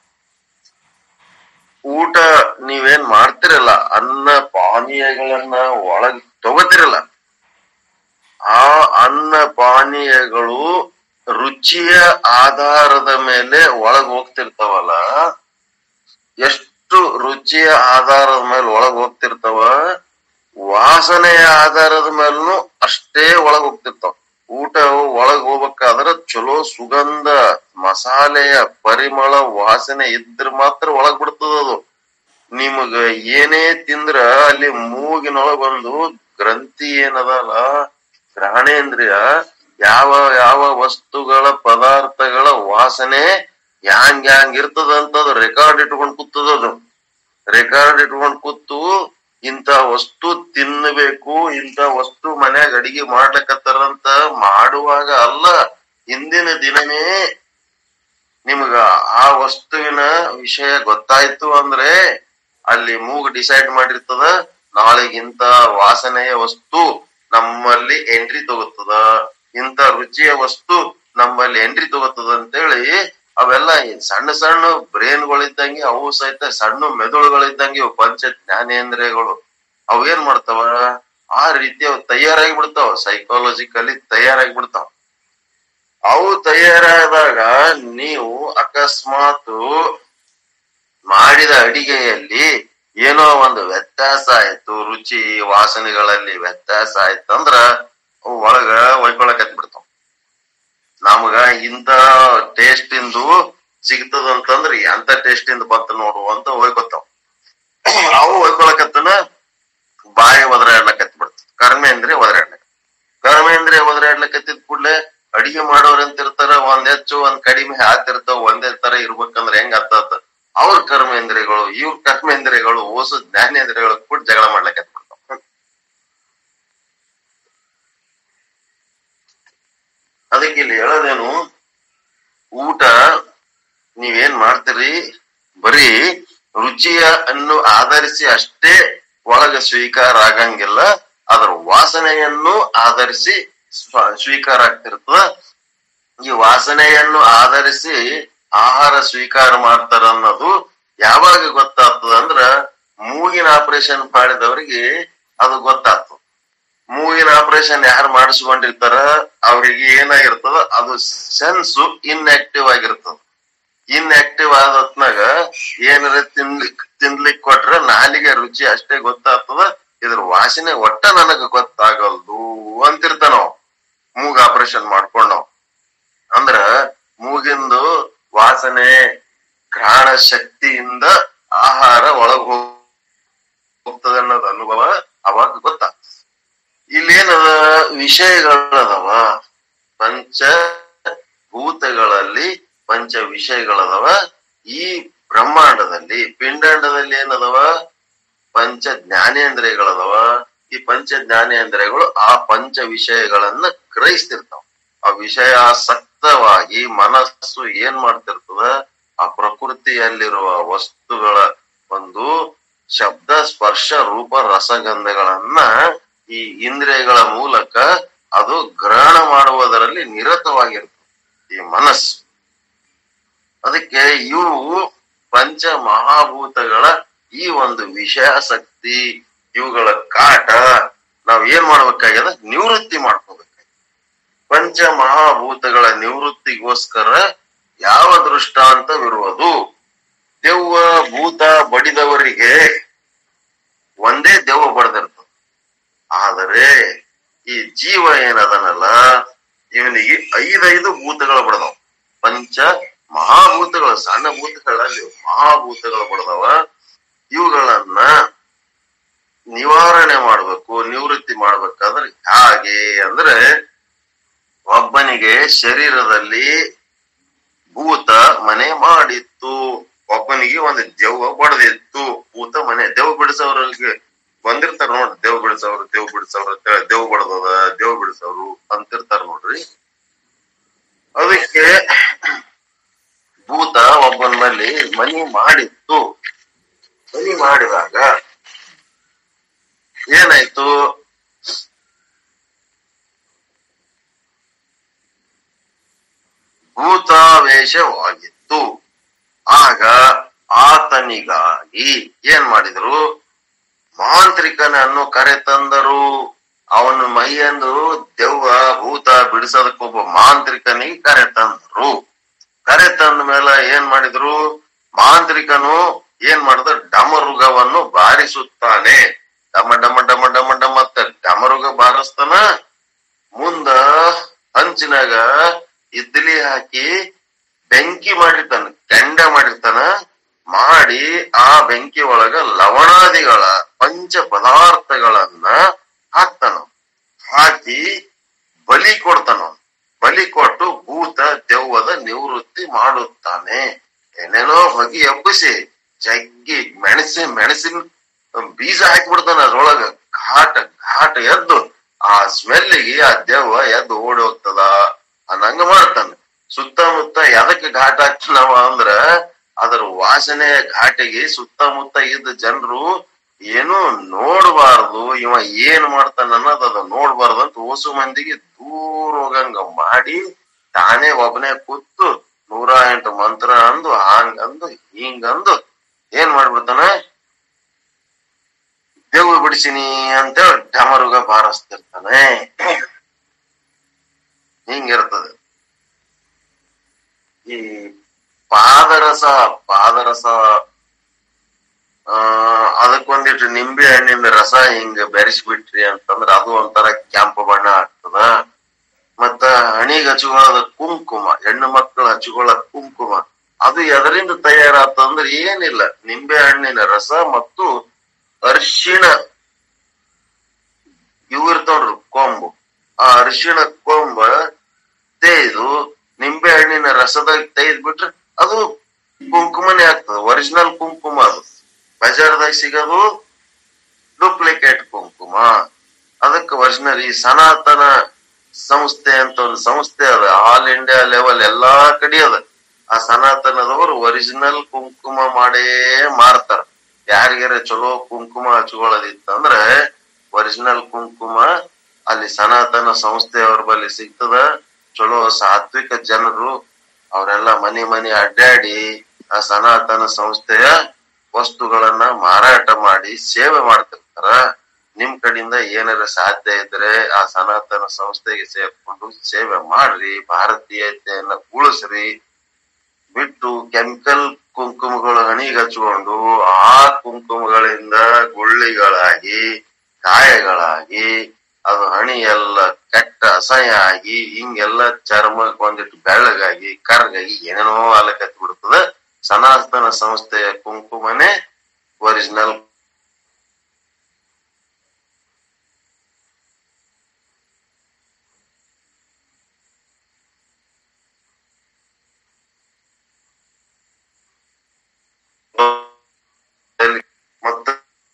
ಊಟ ನೀವೇನ್ ಮಾಡ್ತಿರಲ್ಲ ಅನ್ನ ಪಾನೀಯಗಳನ್ನ ಒಳಗ್ ತಗೋತಿರಲ್ಲ ಆ ಅನ್ನ ಪಾನೀಯಗಳು ರುಚಿಯ ಆಧಾರದ ಮೇಲೆ ಒಳಗ್ ಹೋಗ್ತಿರ್ತಾವಲ್ಲ ಎಷ್ಟು ರುಚಿಯ ಆಧಾರದ ಮೇಲೆ ಒಳಗ್ ಹೋಗ್ತಿರ್ತಾವ ವಾಸನೆಯ ಆಧಾರದ ಮೇಲೂ ಅಷ್ಟೇ ಒಳಗ್ ಹೋಗ್ತಿರ್ತಾವ ಊಟ ಒಳಗ್ ಹೋಗ್ಬೇಕಾದ್ರ ಚಲೋ ಸುಗಂಧ ಮಸಾಲೆಯ ಪರಿಮಳ ವಾಸನೆ ಇದ್ರ ಮಾತ್ರ ಒಳಗ್ ಬಿಡ್ತದ ಅದು ನಿಮಗ ಏನೇ ತಿಂದ್ರ ಅಲ್ಲಿ ಮೂಗಿನೊಳಗ್ ಒಂದು ಗ್ರಂಥಿ ಏನದಲ್ಲ ಗ್ರಹಣೇಂದ್ರಿಯ ಯಾವ ಯಾವ ವಸ್ತುಗಳ ಪದಾರ್ಥಗಳ ವಾಸನೆ ಹ್ಯಾಂಗ್ ಹ್ಯಾಂಗ್ ಇರ್ತದ ಅಂತ ಅದು ರೆಕಾರ್ಡ್ ಇಟ್ಕೊಂಡ್ ಕೂತದ ಅದು ರೆಕಾರ್ಡ್ ಇಟ್ಕೊಂಡ್ ಕೂತು ಇಂತ ವಸ್ತು ತಿನ್ನಬೇಕು ಇಂತ ವಸ್ತು ಮನ್ಯಾಗ ಅಡಿಗೆ ಮಾಡ್ಲಕತ್ತಾರಂತ ಮಾಡುವಾಗ ಅಲ್ಲ ಹಿಂದಿನ ದಿನನೇ ನಿಮ್ಗ ಆ ವಸ್ತುವಿನ ವಿಷಯ ಗೊತ್ತಾಯ್ತು ಅಂದ್ರೆ ಅಲ್ಲಿ ಮೂಗ್ ಡಿಸೈಡ್ ಮಾಡಿರ್ತದ ನಾಳೆಗಿಂತ ವಾಸನೆಯ ವಸ್ತು ನಮ್ಮಲ್ಲಿ ಎಂಟ್ರಿ ತಗೋತದ ಇಂತ ರುಚಿಯ ವಸ್ತು ನಮ್ಮಲ್ಲಿ ಎಂಟ್ರಿ ತಗೋತದ ಅಂತೇಳಿ ಅವೆಲ್ಲ ಈ ಸಣ್ಣ ಸಣ್ಣ ಬ್ರೇನ್ಗಳಿದ್ದಂಗೆ ಅವು ಸಹಿತ ಸಣ್ಣ ಮೆದುಳುಗಳಿದ್ದಂಗೆ ಇವು ಪಂಚ ಜ್ಞಾನೇಂದ್ರಿಯಗಳು ಅವು ಏನ್ ಮಾಡ್ತಾವ ಆ ರೀತಿ ಅವು ತಯಾರಾಗಿ ಬಿಡ್ತಾವ ಸೈಕಾಲಜಿಕಲಿ ತಯಾರಾಗಿ ಬಿಡ್ತಾವ ಅವು ತಯಾರಾದಾಗ ನೀವು ಅಕಸ್ಮಾತ್ ಮಾಡಿದ ಅಡಿಗೆಯಲ್ಲಿ ಏನೋ ಒಂದು ವ್ಯತ್ಯಾಸ ಆಯ್ತು ರುಚಿ ವಾಸನೆಗಳಲ್ಲಿ ವ್ಯತ್ಯಾಸ ಆಯ್ತು ಅಂದ್ರ ಅವು ಒಳಗ ಒಯ್ಕೊಳಕತ್ ಬಿಡ್ತಾವ ನಮಗ ಇಂತ ಟೇಸ್ಟ್ ಇಂದು ಸಿಗ್ತದಂತಂದ್ರ ಎಂತ ಟೇಸ್ಟ್ ಇಂದ ಬಂತ ನೋಡು ಅಂತ ಒಯ್ಕೊತಾವ ಅವು ಒಯ್ಕೊಳಕತ್ತನ ಬಾಯಿ ಒದರಾಡ್ಲಕತ್ ಬಿಡ್ತದ ಕರ್ಮೇಂದ್ರಿಯ ಒದರಾಡ್ಲಕ ಕರ್ಮೇಂದ್ರಿಯ ಒದರಾಡ್ಲಕತ್ತಿದ್ ಕೂಡ್ಲೆ ಅಡಿಗೆ ಮಾಡೋರ್ ಅಂತ ಇರ್ತಾರ ಒಂದ್ ಹೆಚ್ಚು ಒಂದ್ ಕಡಿಮೆ ಹಾತಿರ್ತಾವ ಒಂದೇ ತರ ಇರ್ಬೇಕಂದ್ರ ಹೆಂಗ್ ಅರ್ಥ ಅವ್ರ ಕರ್ಮೇಂದ್ರಿಯಗಳು ಇವ್ರ ಕರ್ಮೇಂದ್ರಿಯಗಳು ಓಸು ಜ್ಞಾನೇಂದ್ರಿಯಗಳು ಕೂಡ ಜಗಳ ಮಾಡ್ಲಕತ್ ಬಿಡ್ತಾವ ಅದಕ್ಕೆ ಇಲ್ಲಿ ಹೇಳೋದೇನು ಊಟ ನೀವೇನ್ ಮಾಡ್ತೀರಿ ಬರೀ ರುಚಿಯ ಅನ್ನು ಆಧರಿಸಿ ಅಷ್ಟೇ ಒಳಗ ಸ್ವೀಕಾರ ಆಗಂಗಿಲ್ಲ ಅದರ ವಾಸನೆಯನ್ನು ಆಧರಿಸಿ ಸ್ವ- ಸ್ವೀಕಾರ ಆಗ್ತಿರ್ತದ ಈ ವಾಸನೆಯನ್ನು ಆಧರಿಸಿ ಆಹಾರ ಸ್ವೀಕಾರ ಮಾಡ್ತಾರ ಅನ್ನೋದು ಯಾವಾಗ ಗೊತ್ತಾಗ್ತದ ಅಂದ್ರ ಮೂಗಿನ ಆಪರೇಷನ್ ಮಾಡಿದವರಿಗೆ ಅದು ಗೊತ್ತಾಗ್ತದ ಮೂಗಿನ ಆಪರೇಷನ್ ಯಾರು ಮಾಡಿಸ್ಕೊಂಡಿರ್ತಾರ ಅವ್ರಿಗೆ ಏನಾಗಿರ್ತದ ಅದು ಸೆನ್ಸ್ ಇನ್ಆಕ್ಟಿವ್ ಆಗಿರ್ತದ ಇನ್ಆಕ್ಟಿವ್ ಆದ ಹೊತ್ನಾಗ ಏನಾರ ತಿನ್ಲಿಕ್ ತಿನ್ಲಿಕ್ ಕೊಟ್ರ ನಾಲಿಗೆ ರುಚಿ ಅಷ್ಟೇ ಗೊತ್ತಾಗ್ತದ ಇದ್ರ ವಾಸನೆ ಒಟ್ಟ ನನಗ ಗೊತ್ತಾಗಲ್ದು ಅಂತಿರ್ತಾನವ್ ಮೂಗ್ ಆಪರೇಷನ್ ಮಾಡ್ಕೊಂಡವ್ ಅಂದ್ರ ಮೂಗಿಂದು ವಾಸನೆ ಘ್ರಾಣ ಶಕ್ತಿಯಿಂದ ಆಹಾರ ಒಳಗ್ ಹೋಗ್- ಹೋಗ್ತದೆ ಅನ್ನೋದು ಅನುಭವ ಅವಾಗ ಗೊತ್ತಾಗ್ತದೆ ಇಲ್ಲೇನದ ವಿಷಯಗಳದವ ಪಂಚ ಭೂತಗಳಲ್ಲಿ ಪಂಚ ವಿಷಯಗಳದವ ಈ ಬ್ರಹ್ಮಾಂಡದಲ್ಲಿ ಪಿಂಡಾಂಡದಲ್ಲಿ ಏನದವ ಪಂಚ ಜ್ಞಾನೇಂದ್ರಿಯಗಳದವ ಈ ಪಂಚ ಜ್ಞಾನೇಂದ್ರಿಯಗಳು ಆ ಪಂಚ ವಿಷಯಗಳನ್ನ ಗ್ರಹಿಸ್ತಿರ್ತಾವ ಆ ವಿಷಯಾಸಕ್ತವಾಗಿ ಮನಸ್ಸು ಏನ್ ಮಾಡ್ತಿರ್ತದ ಆ ಪ್ರಕೃತಿಯಲ್ಲಿರುವ ವಸ್ತುಗಳ ಒಂದು ಶಬ್ದ ಸ್ಪರ್ಶ ರೂಪ ರಸಗಂಧಗಳನ್ನ ಈ ಇಂದ್ರಿಯಗಳ ಮೂಲಕ ಅದು ಗ್ರಹಣ ಮಾಡುವುದರಲ್ಲಿ ನಿರತವಾಗಿರ್ತದೆ ಈ ಮನಸ್ಸು ಅದಕ್ಕೆ ಇವು ಪಂಚ ಮಹಾಭೂತಗಳ ಈ ಒಂದು ವಿಷಯಾಸಕ್ತಿ ಇವುಗಳ ಕಾಟ ನಾವ್ ಏನ್ ಮಾಡ್ಬೇಕಾಗ್ಯದ ನಿವೃತ್ತಿ ಮಾಡ್ಕೋಬೇಕು ಪಂಚ ಮಹಾಭೂತಗಳ ನಿವೃತ್ತಿಗೋಸ್ಕರ ಯಾವ ದೃಷ್ಟಾಂತವಿರುವುದು ದೆವ್ವ ಭೂತ ಬಡಿದವರಿಗೆ ಒಂದೇ ದೆವ್ವ ಬಡದಿರ್ತದೆ ಆದರೆ ಈ ಜೀವ ಏನದನಲ್ಲ ಇವನಿಗೆ ಐದೈದು ಭೂತಗಳು ಬಡದವ ಪಂಚ ಮಹಾಭೂತಗಳು ಸಣ್ಣ ಭೂತಗಳಲ್ಲಿ ಮಹಾಭೂತಗಳು ಬಡದವ ಇವುಗಳನ್ನ ನಿವಾರಣೆ ಮಾಡ್ಬೇಕು ನಿವೃತ್ತಿ ಮಾಡ್ಬೇಕಾದ್ರೆ ಹಾಗೆ ಅಂದ್ರೆ ಒಬ್ಬನಿಗೆ ಶರೀರದಲ್ಲಿ ಭೂತ ಮನೆ ಮಾಡಿತ್ತು ಒಬ್ಬನಿಗೆ ಒಂದು ದೆವ್ವ ಬಡದಿತ್ತು ಭೂತ ಮನೆ ದೆವ್ವ ಬಿಡಿಸೋರಿಗೆ ಬಂದಿರ್ತಾರ ನೋಡ್ರಿ ದೇವ್ ಬಿಡಿಸೋರು ದೇವ್ ಬಿಡಿಸೋರು ದೇವ್ ಬಡದದ ದೇವ್ ಬಿಡಿಸೋರು ಅಂತಿರ್ತಾರ ನೋಡ್ರಿ ಅದಕ್ಕೆ ಭೂತ ಒಬ್ಬನ ಮೇಲೆ ಮನಿ ಮಾಡಿತ್ತು ಮನಿ ಮಾಡಿದಾಗ ಏನಾಯ್ತು ಭೂತಾವೇಶವಾಗಿತ್ತು ಆಗ ಆತನಿಗಾಗಿ ಏನ್ ಮಾಡಿದ್ರು ಮಾಂತ್ರಿಕನನ್ನು ಕರೆತಂದರು ಅವನ ಮೈಯಂದು ದೆವ್ವ ಭೂತ ಬಿಡಿಸೋದಕ್ಕೊಬ್ಬ ಮಾಂತ್ರಿಕನಿಗೆ ಕರೆತಂದರು ಕರೆತಂದ ಮೇಲೆ ಏನ್ ಮಾಡಿದ್ರು ಮಾಂತ್ರಿಕನು ಏನ್ ಮಾಡಿದ ಡಮರುಗವನ್ನು ಬಾರಿಸುತ್ತಾನೆ ಡಮ ಡಮ ಡಮ ಡಮ ಡಮ ಅಂತ ಡಮರುಗ ಬಾರಿಸ್ತಾನ ಮುಂದ ಹಂಚಿನಾಗ ಇಡ್ಲಿ ಹಾಕಿ ಬೆಂಕಿ ಮಾಡಿರ್ತಾನ ಕೆಂಡ ಮಾಡಿರ್ತಾನ ಮಾಡಿ ಆ ಬೆಂಕಿ ಒಳಗ ಲವಣಾದಿಗಳ ಪಂಚ ಪದಾರ್ಥಗಳನ್ನ ಹಾಕ್ತಾನ ಹಾಕಿ ಬಲಿ ಕೊಡ್ತಾನ ಬಲಿ ಕೊಟ್ಟು ಭೂತ ದೆವ್ವದ ನಿವೃತ್ತಿ ಮಾಡುತ್ತಾನೆ ಏನೇನೋ ಹೊಗಿ ಎಬ್ಬಿಸಿ ಜಗ್ಗಿ ಮೆಣಸಿನ ಮೆಣಸಿನ ಬೀಜ ಹಾಕಿಬಿಡ್ತಾನ ಅದ್ರೊಳಗ ಘಾಟ ಘಾಟ ಎದ್ದು ಆ ಸ್ಮೆಲ್ಲಿಗೆ ಆ ದೆವ್ವ ಎದ್ದು ಓಡಿ ಹೋಗ್ತದ ಅನ್ನಂಗ ಮಾಡ್ತಾನೆ ಸುತ್ತಮುತ್ತ ಎದಕ್ಕೆ ಘಾಟ ಹಾಕ್ತಾನವ ಅಂದ್ರ ಅದರ ವಾಸನೆ ಘಾಟಿಗೆ ಸುತ್ತಮುತ್ತ ಇದ್ದ ಜನರು ಏನು ನೋಡಬಾರ್ದು ಇವ ಏನ್ ಮಾಡ್ತಾನ ಅನ್ನೋದು ಅದ ನೋಡ್ಬಾರ್ದು ಅಂತ ಓಸು ಮಂದಿಗೆ ದೂರ ಹೋಗಂಗ ಮಾಡಿ ತಾನೇ ಒಬ್ಬನೇ ಕೂತು ನೂರ ಎಂಟು ಮಂತ್ರ ಅಂದು ಹಂಗಂದು ಹಿಂಗಂದು ಏನ್ ಮಾಡ್ಬಿಡ್ತಾನ ದೇವು ಬಿಡಿಸಿನಿ ಅಂತೇಳಿ ಡಮರುಗ ಬಾರಿಸ್ತಿರ್ತಾನೆ ಹಿಂಗಿರ್ತದೆ ಈ ಪಾದರಸ ಪಾದರಸ ಆ ಅದಕ್ಕೊಂದಿಟ್ಟು ನಿಂಬೆ ಹಣ್ಣಿನ ರಸ ಹಿಂಗ ಬೆರೆಸ್ಬಿಟ್ರಿ ಅಂತಂದ್ರ ಅದು ಒಂಥರ ಕೆಂಪು ಬಣ್ಣ ಆಗ್ತದ ಮತ್ತ ಹಣಿಗೆ ಹಚ್ಕೊಳ್ಳೋದ ಕುಂಕುಮ ಹೆಣ್ಣು ಮಕ್ಕಳು ಹಚ್ಕೊಳ್ಳೋ ಕುಂಕುಮ ಅದು ಎದರಿಂದ ತಯಾರಾತಂದ್ರ ಏನಿಲ್ಲ ನಿಂಬೆ ಹಣ್ಣಿನ ರಸ ಮತ್ತು ಅರಿಶಿಣ ಇವು ಇರ್ತಾವ್ರಿ ಕೊಂಬು ಆ ಅರಿಶಿಣ ಕೊಂಬ ತೇಯ್ದು ನಿಂಬೆ ಹಣ್ಣಿನ ರಸದಾಗ ತೆಗೆದ್ ಬಿಟ್ರೆ ಅದು ಕುಂಕುಮನೇ ಆಗ್ತದ ಒರಿಜಿನಲ್ ಕುಂಕುಮ ಅದು ಬಜಾರ್ದಾಗ ಸಿಗೋದು ಡೂಪ್ಲಿಕೇಟ್ ಕುಂಕುಮ ಅದಕ್ಕೆ ಒರಿಜಿನಲ್ ಈ ಸನಾತನ ಸಂಸ್ಥೆ ಅಂತ ಒಂದು ಸಂಸ್ಥೆ ಅದ ಆಲ್ ಇಂಡಿಯಾ ಲೆವೆಲ್ ಎಲ್ಲಾ ಕಡೆ ಅದ ಆ ಸನಾತನದವರು ಒರಿಜಿನಲ್ ಕುಂಕುಮ ಮಾಡೇ ಮಾರ್ತಾರ ಯಾರಿಗಾರ ಚಲೋ ಕುಂಕುಮ ಹಚ್ಕೊಳ್ಳೋದಿತ್ತಂದ್ರ ಒರಿಜಿನಲ್ ಕುಂಕುಮ ಅಲ್ಲಿ ಸನಾತನ ಸಂಸ್ಥೆಯವ್ರ ಬಳಿ ಸಿಗ್ತದ ಚಲೋ ಸಾತ್ವಿಕ ಜನರು ಅವರೆಲ್ಲ ಮನೆ ಮನೆ ಅಡ್ಡಾಡಿ ಆ ಸನಾತನ ಸಂಸ್ಥೆಯ ವಸ್ತುಗಳನ್ನ ಮಾರಾಟ ಮಾಡಿ ಸೇವೆ ಮಾಡ್ತಿರ್ತಾರ ನಿಮ್ ಕಡೆಯಿಂದ ಏನಾರ ಸಾಧ್ಯ ಇದ್ರೆ ಆ ಸನಾತನ ಸಂಸ್ಥೆಗೆ ಸೇರ್ಕೊಂಡು ಸೇವೆ ಮಾಡ್ರಿ ಭಾರತೀಯತೆಯನ್ನ ಉಳಿಸ್ರಿ ಬಿಟ್ಟು ಕೆಮಿಕಲ್ ಕುಂಕುಮಗಳು ಹಣಿಗೆ ಹಚ್ಕೊಂಡು ಆ ಕುಂಕುಮಗಳಿಂದ ಗುಳ್ಳಿಗಳಾಗಿ ಕಾಯಗಳಾಗಿ ಅದು ಹಣಿ ಎಲ್ಲ ಕೆಟ್ಟ ಅಸಹ್ಯ ಆಗಿ ಹಿಂಗೆಲ್ಲ ಚರ್ಮಕ್ಕೆ ಒಂದಿಟ್ಟು ಬೆಳ್ಳಗಾಗಿ ಕರ್ಗಾಗಿ ಏನೇನೋ ಆಲಕತ್ತಿ ಬಿಡ್ತದ ಸನಾತನ ಸಂಸ್ಥೆಯ ಕುಂಕುಮನೇ ಒರಿಜಿನಲ್ ಮತ್ತೆ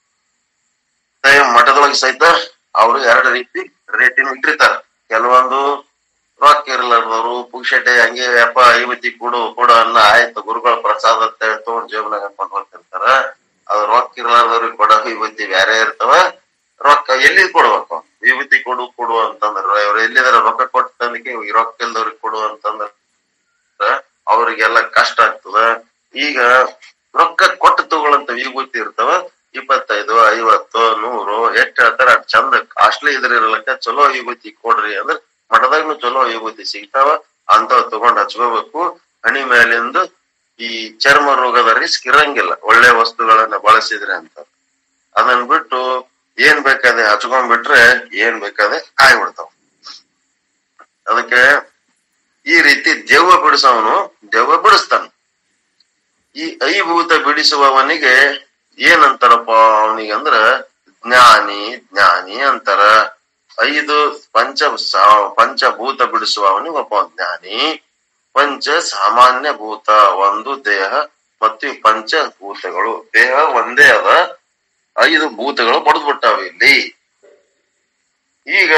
ಮಠದೊಳಗೆ ಸಹಿತ ಅವರು ಎರಡು ರೀತಿ ರೇಟಿನ ಇಟ್ಟಿರ್ತಾರ ಕೆಲವೊಂದು ರೊಕ್ಕ ಇರ್ಲಾರ್ದವ್ರು ಪುಕ್ಷಟೆ ಹಂಗೆ ಯಪ್ಪ ಐವತ್ತಿ ಕೊಡು ಕೊಡು ಅನ್ನ ಆಯ್ತು ಗುರುಗಳ ಪ್ರಸಾದ ಅಂತ ಹೇಳಿ ತಗೊಂಡ್ ಜೇಬ್ನಾಗ ಹಾಕೊಂಡ್ ಹೋಗ್ತಿರ್ತಾರ ಅದು ರೊಕ್ಕ ಇರ್ಲಾರ್ದವ್ರಿಗೆ ಕೊಡೋ ವಿಭೂತಿ ಬೇರೆ ಇರ್ತಾವ ರೊಕ್ಕ ಎಲ್ಲಿ ಕೊಡ್ಬೇಕು ವಿಭೂತಿ ಕೊಡು ಕೊಡು ಅಂತಂದ್ರ ಅವ್ರು ಎಲ್ಲಿದಾರ ರೊಕ್ಕ ಕೊಟ್ಟು ತಂದಕ್ಕೆ ಈ ರೊಕ್ಕ ಇಲ್ದವ್ರಿಗೆ ಕೊಡು ಅಂತಂದ್ರ ಅವ್ರಿಗೆಲ್ಲ ಕಷ್ಟ ಆಗ್ತದ ಈಗ ರೊಕ್ಕ ಕೊಟ್ಟು ತಗೊಳ್ಳಂತ ವಿಭೂತಿ ಇರ್ತಾವ ಇಪ್ಪತ್ತೈದು ಐವತ್ತು ನೂರು ಎಷ್ಟ್ ಹೇಳ್ತಾರ ಅಷ್ಟ್ ಚಂದ ಕಾಸ್ಟ್ಲಿ ಇದ್ರಿರ್ಲಕ್ಕ ಚಲೋ ವಿಭೂತಿ ಕೊಡ್ರಿ ಅಂದ್ರ ಮಠದಾಗ್ನು ಚಲೋ ವಿಭೂತಿ ಸಿಗ್ತಾವ ಅಂತವ್ ತಗೊಂಡ್ ಹಚ್ಕೋಬೇಕು ಹಣಿ ಮೇಲಿಂದ ಈ ಚರ್ಮ ರೋಗದ ರಿಸ್ಕ್ ಇರಂಗಿಲ್ಲ ಒಳ್ಳೆ ವಸ್ತುಗಳನ್ನ ಬಳಸಿದ್ರೆ ಅಂತ ಅದನ್ ಬಿಟ್ಟು ಏನ್ ಬೇಕಾದೆ ಹಚ್ಕೊಂಡ್ಬಿಟ್ರೆ ಏನ್ ಬೇಕಾದೆ ಆಗ್ಬಿಡ್ತಾವ ಅದಕ್ಕೆ ಈ ರೀತಿ ದೆವ್ವ ಬಿಡಿಸವನು ದೆವ್ವ ಬಿಡಿಸ್ತಾನ ಈ ಐಭೂತ ಬಿಡಿಸುವವನಿಗೆ ಏನಂತಾರಪ್ಪ ಅವನಿಗೆ ಅಂದ್ರ ಜ್ಞಾನಿ ಜ್ಞಾನಿ ಅಂತಾರ ಐದು ಪಂಚ ಸಾ- ಪಂಚಭೂತ ಬಿಡಿಸುವ ಅವನಿಗೆ ಒಬ್ಬ ಜ್ಞಾನಿ ಪಂಚ ಸಾಮಾನ್ಯ ಭೂತ ಒಂದು ದೇಹ ಮತ್ತು ಈ ಪಂಚಭೂತಗಳು ದೇಹ ಒಂದೇ ಅದ ಐದು ಭೂತಗಳು ಬಡದ್ ಬಿಟ್ಟಾವ ಇಲ್ಲಿ ಈಗ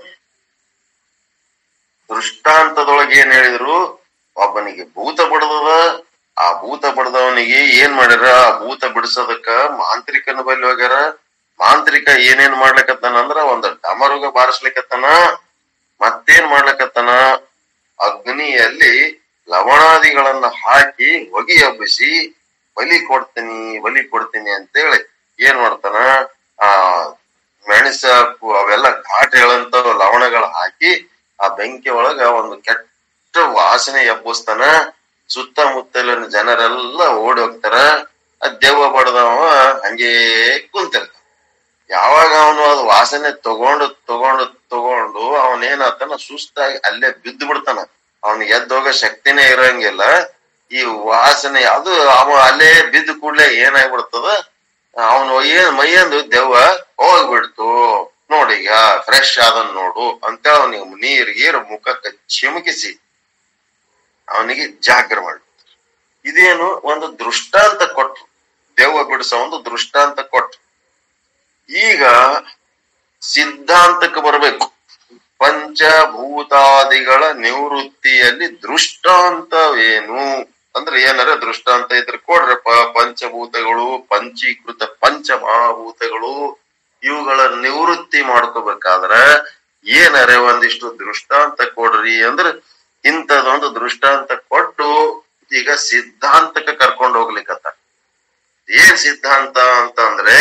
ದೃಷ್ಟಾಂತದೊಳಗೆ ಏನ್ ಹೇಳಿದ್ರು ಒಬ್ಬನಿಗೆ ಭೂತ ಬಡದದ ಆ ಭೂತ ಬಡದವನಿಗೆ ಏನ್ ಮಾಡ್ಯಾರ ಆ ಭೂತ ಬಿಡಿಸೋದಕ್ಕ ಮಾಂತ್ರಿಕನ ಬಲ್ಲಿ ಹೋಗ್ಯಾರ ಮಾಂತ್ರಿಕ ಏನೇನ್ ಮಾಡ್ಲಕತ್ತಾನ ಅಂದ್ರ ಒಂದ್ ಡಮರುಗ ಬಾರಿಸ್ಲಿಕತ್ತಾನ ಮತ್ತೇನ್ ಮಾಡ್ಲಕತ್ತಾನ ಅಗ್ನಿಯಲ್ಲಿ ಲವಣಾದಿಗಳನ್ನ ಹಾಕಿ ಹೊಗೆ ಹಬ್ಬಿಸಿ ಬಲಿ ಕೊಡ್ತೀನಿ ಬಲಿ ಕೊಡ್ತೀನಿ ಅಂತೇಳಿ ಏನ್ ಮಾಡ್ತಾನ ಆ ಮೆಣಸ ಅವೆಲ್ಲ ಘಾಟ್ ಹೇಳಂತ ಲವಣಗಳು ಹಾಕಿ ಆ ಬೆಂಕಿ ಒಳಗ ಒಂದು ಕೆಟ್ಟ ವಾಸನೆ ಎಬ್ಬಿಸ್ತಾನ ಸುತ್ತಮುತ್ತಲಿನ ಜನರೆಲ್ಲ ಓಡಿ ಹೋಗ್ತಾರ ಆ ದೆವ್ವ ಬಡದವ ಹಂಗೇ ಕುಂತಿರ್ತಾನ ಯಾವಾಗ ಅವನು ಅದು ವಾಸನೆ ತಗೊಂಡು ತಗೊಂಡು ತಗೊಂಡು ಅವನೇನಾತನ ಸುಸ್ತಾಗಿ ಅಲ್ಲೇ ಬಿದ್ದು ಬಿಡ್ತಾನ ಅವನಿಗೆ ಎದ್ದೋಗೋ ಶಕ್ತಿನೇ ಇರಂಗಿಲ್ಲ ಈ ವಾಸನೆ ಅದು ಅವ ಅಲ್ಲೇ ಬಿದ್ದ ಕೂಡ್ಲೆ ಏನಾಗ್ಬಿಡ್ತದ ಅವನು ಏನ್ ಮೈಯಂದು ದೆವ್ವ ಹೋಗ್ಬಿಡ್ತು ನೋಡೀಗ ಫ್ರೆಶ್ ಆದನ್ ನೋಡು ಅಂತ ಅವನಿಗೆ ನೀರ್ ಗೀರ್ ಮುಖಕ್ಕೆ ಚಿಮುಕಿಸಿ ಅವನಿಗೆ ಜಾಗ್ರ ಮಾಡಿ ಇದೇನು ಒಂದು ದೃಷ್ಟಾಂತ ಕೊಟ್ರು ದೆವ್ವ ಬಿಡಿಸೋ ಒಂದು ದೃಷ್ಟಾಂತ ಕೊಟ್ರು ಈಗ ಸಿದ್ಧಾಂತಕ್ಕೆ ಬರಬೇಕು ಪಂಚಭೂತಾದಿಗಳ ನಿವೃತ್ತಿಯಲ್ಲಿ ದೃಷ್ಟಾಂತವೇನು ಅಂದ್ರೆ ಏನಾರ ದೃಷ್ಟಾಂತ ಇದ್ರೆ ಕೊಡ್ರಪ್ಪ ಪಂಚಭೂತಗಳು ಪಂಚೀಕೃತ ಪಂಚಮಹಾಭೂತಗಳು ಇವುಗಳ ನಿವೃತ್ತಿ ಮಾಡ್ಕೋಬೇಕಾದ್ರ ಏನಾರ ಒಂದಿಷ್ಟು ದೃಷ್ಟಾಂತ ಕೊಡ್ರಿ ಅಂದ್ರೆ ಇಂಥದೊಂದು ದೃಷ್ಟಾಂತ ಕೊಟ್ಟು ಈಗ ಸಿದ್ಧಾಂತಕ್ಕೆ ಕರ್ಕೊಂಡು ಹೋಗ್ಲಿಕ್ಕತ್ತ ಏನ್ ಸಿದ್ಧಾಂತ ಅಂತಂದ್ರೆ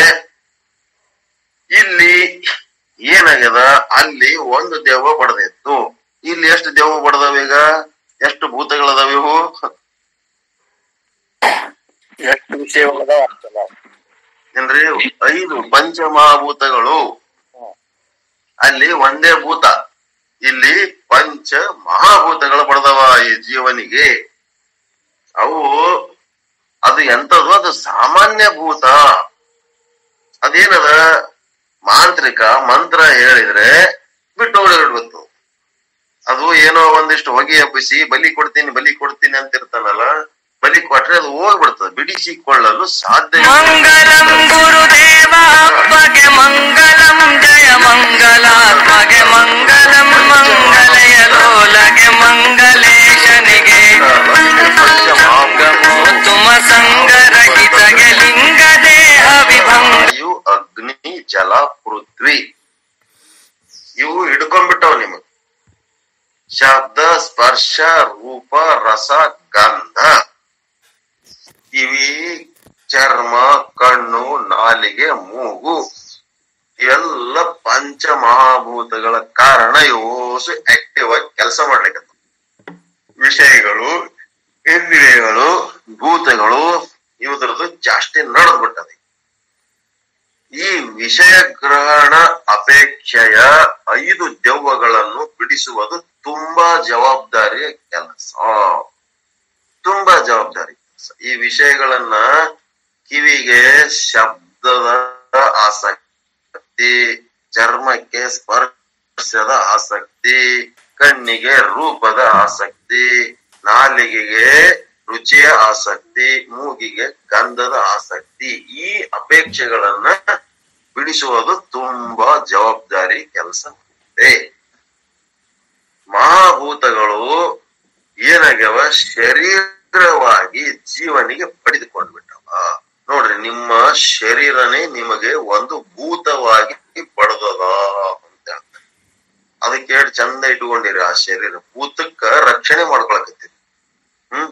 ಇಲ್ಲಿ ಏನಾಗ್ಯದ ಅಲ್ಲಿ ಒಂದು ದೆವ್ವ ಬಡದಿತ್ತು ಇಲ್ಲಿ ಎಷ್ಟು ದೆವ್ವ ಬಡದವ ಈಗ ಎಷ್ಟು ಭೂತಗಳದಾವ ಇವು ಎಷ್ಟು ವಿಷಯಗಳದಾವ ಅಂತಲ್ಲ ಏನ್ರಿ ಐದು ಪಂಚಮಹಾಭೂತಗಳು ಅಲ್ಲಿ ಒಂದೇ ಭೂತ ಇಲ್ಲಿ ಪಂಚ ಮಹಾಭೂತಗಳು ಬಡದವ ಈ ಜೀವನಿಗೆ ಅವು ಅದು ಎಂತದು ಅದು ಸಾಮಾನ್ಯ ಭೂತ ಅದೇನದ ಮಾಂತ್ರಿಕ ಮಂತ್ರ ಹೇಳಿದ್ರೆ ಬಿಟ್ಟು ಓಡಿಬಿಡ್ಬೇಕು ಅದು ಏನೋ ಒಂದಿಷ್ಟು ಹೊಗೆ ಹಬ್ಬಿಸಿ ಬಲಿ ಕೊಡ್ತೀನಿ ಬಲಿ ಕೊಡ್ತೀನಿ ಅಂತ ಇರ್ತಾನಲ್ಲ ಬಲಿ ಕೊಟ್ರೆ ಅದು ಹೋಗ್ಬಿಡ್ತದೆ ಬಿಡಿಸಿಕೊಳ್ಳಲು ಸಾಧ್ಯ ಇಲ್ಲ. ಮಂಗಲಂ ಗುರುದೇವಾತ್ಮಗೆ ಮಂಗಲಂ ಜಯ ಮಂಗಲಾತ್ಮಗೆ ಮಂಗಲಂ ಮಂಗಲಯ ಲೋಲಗೆ ಮಂಗಲೇಶನಿಗೆ ಪಂಚಮಹಾಭೂತಗಳು ತುಮ ಸಂಗರಹಿತಗೆ ಲಿಂಗ ದೇಹ ವಿಭಂಗ ವಾಯು ಅಗ್ನಿ ಜಲ ಪೃಥ್ವಿ ಇವು ಹಿಡ್ಕೊಂಡ್ಬಿಟ್ಟವ್ ನಿಮಗ್ ಶಬ್ದ ಸ್ಪರ್ಶ ರೂಪ ರಸ ಗಂಧ ಕಿವಿ ಚರ್ಮ ಕಣ್ಣು ನಾಲಿಗೆ ಮೂಗು ಇವೆಲ್ಲ ಪಂಚ ಮಹಾಭೂತಗಳ ಕಾರಣ ಇವು ಆಕ್ಟಿವ್ ಆಗಿ ಕೆಲಸ ಮಾಡ್ಲಿಕ್ಕೆ ವಿಷಯಗಳು ಇಂದ್ರಿಯಗಳು ಭೂತಗಳು ಇವುದ್ರದ್ದು ಜಾಸ್ತಿ ನಡೆದ್ಬಿಟ್ಟದೆ ಈ ವಿಷಯ ಗ್ರಹಣ ಅಪೇಕ್ಷೆಯ ಐದು ದೆವ್ವಗಳನ್ನು ಬಿಡಿಸುವುದು ತುಂಬಾ ಜವಾಬ್ದಾರಿಯ ಕೆಲಸ ತುಂಬಾ ಜವಾಬ್ದಾರಿ ಕೆಲಸ ಈ ವಿಷಯಗಳನ್ನ ಕಿವಿಗೆ ಶಬ್ದದ ಆಸಕ್ತಿ ಚರ್ಮಕ್ಕೆ ಸ್ಪರ್ಶದ ಆಸಕ್ತಿ ಕಣ್ಣಿಗೆ ರೂಪದ ಆಸಕ್ತಿ ನಾಲಿಗೆಗೆ ರುಚಿಯ ಆಸಕ್ತಿ ಮೂಗಿಗೆ ಗಂಧದ ಆಸಕ್ತಿ ಈ ಅಪೇಕ್ಷೆಗಳನ್ನ ಬಿಡಿಸುವುದು ತುಂಬಾ ಜವಾಬ್ದಾರಿ ಕೆಲಸ ಇದೆ ಮಹಾಭೂತಗಳು ಏನಾಗ್ಯಾವ ಶರೀರವಾಗಿ ಜೀವನಿಗೆ ಪಡೆದುಕೊಂಡು ಬಿಟ್ಟವ ನೋಡ್ರಿ ನಿಮ್ಮ ಶರೀರನೇ ನಿಮಗೆ ಒಂದು ಭೂತವಾಗಿ ಪಡೆದದ ಅಂತ ಹೇಳ್ತಾರೆ ಅದಕ್ಕೆ ಎರಡು ಚಂದ ಇಟ್ಕೊಂಡಿರಿ ಆ ಶರೀರ ಭೂತಕ್ಕ ರಕ್ಷಣೆ ಮಾಡ್ಕೊಳಕತ್ತೀರಿ ಹ್ಮ್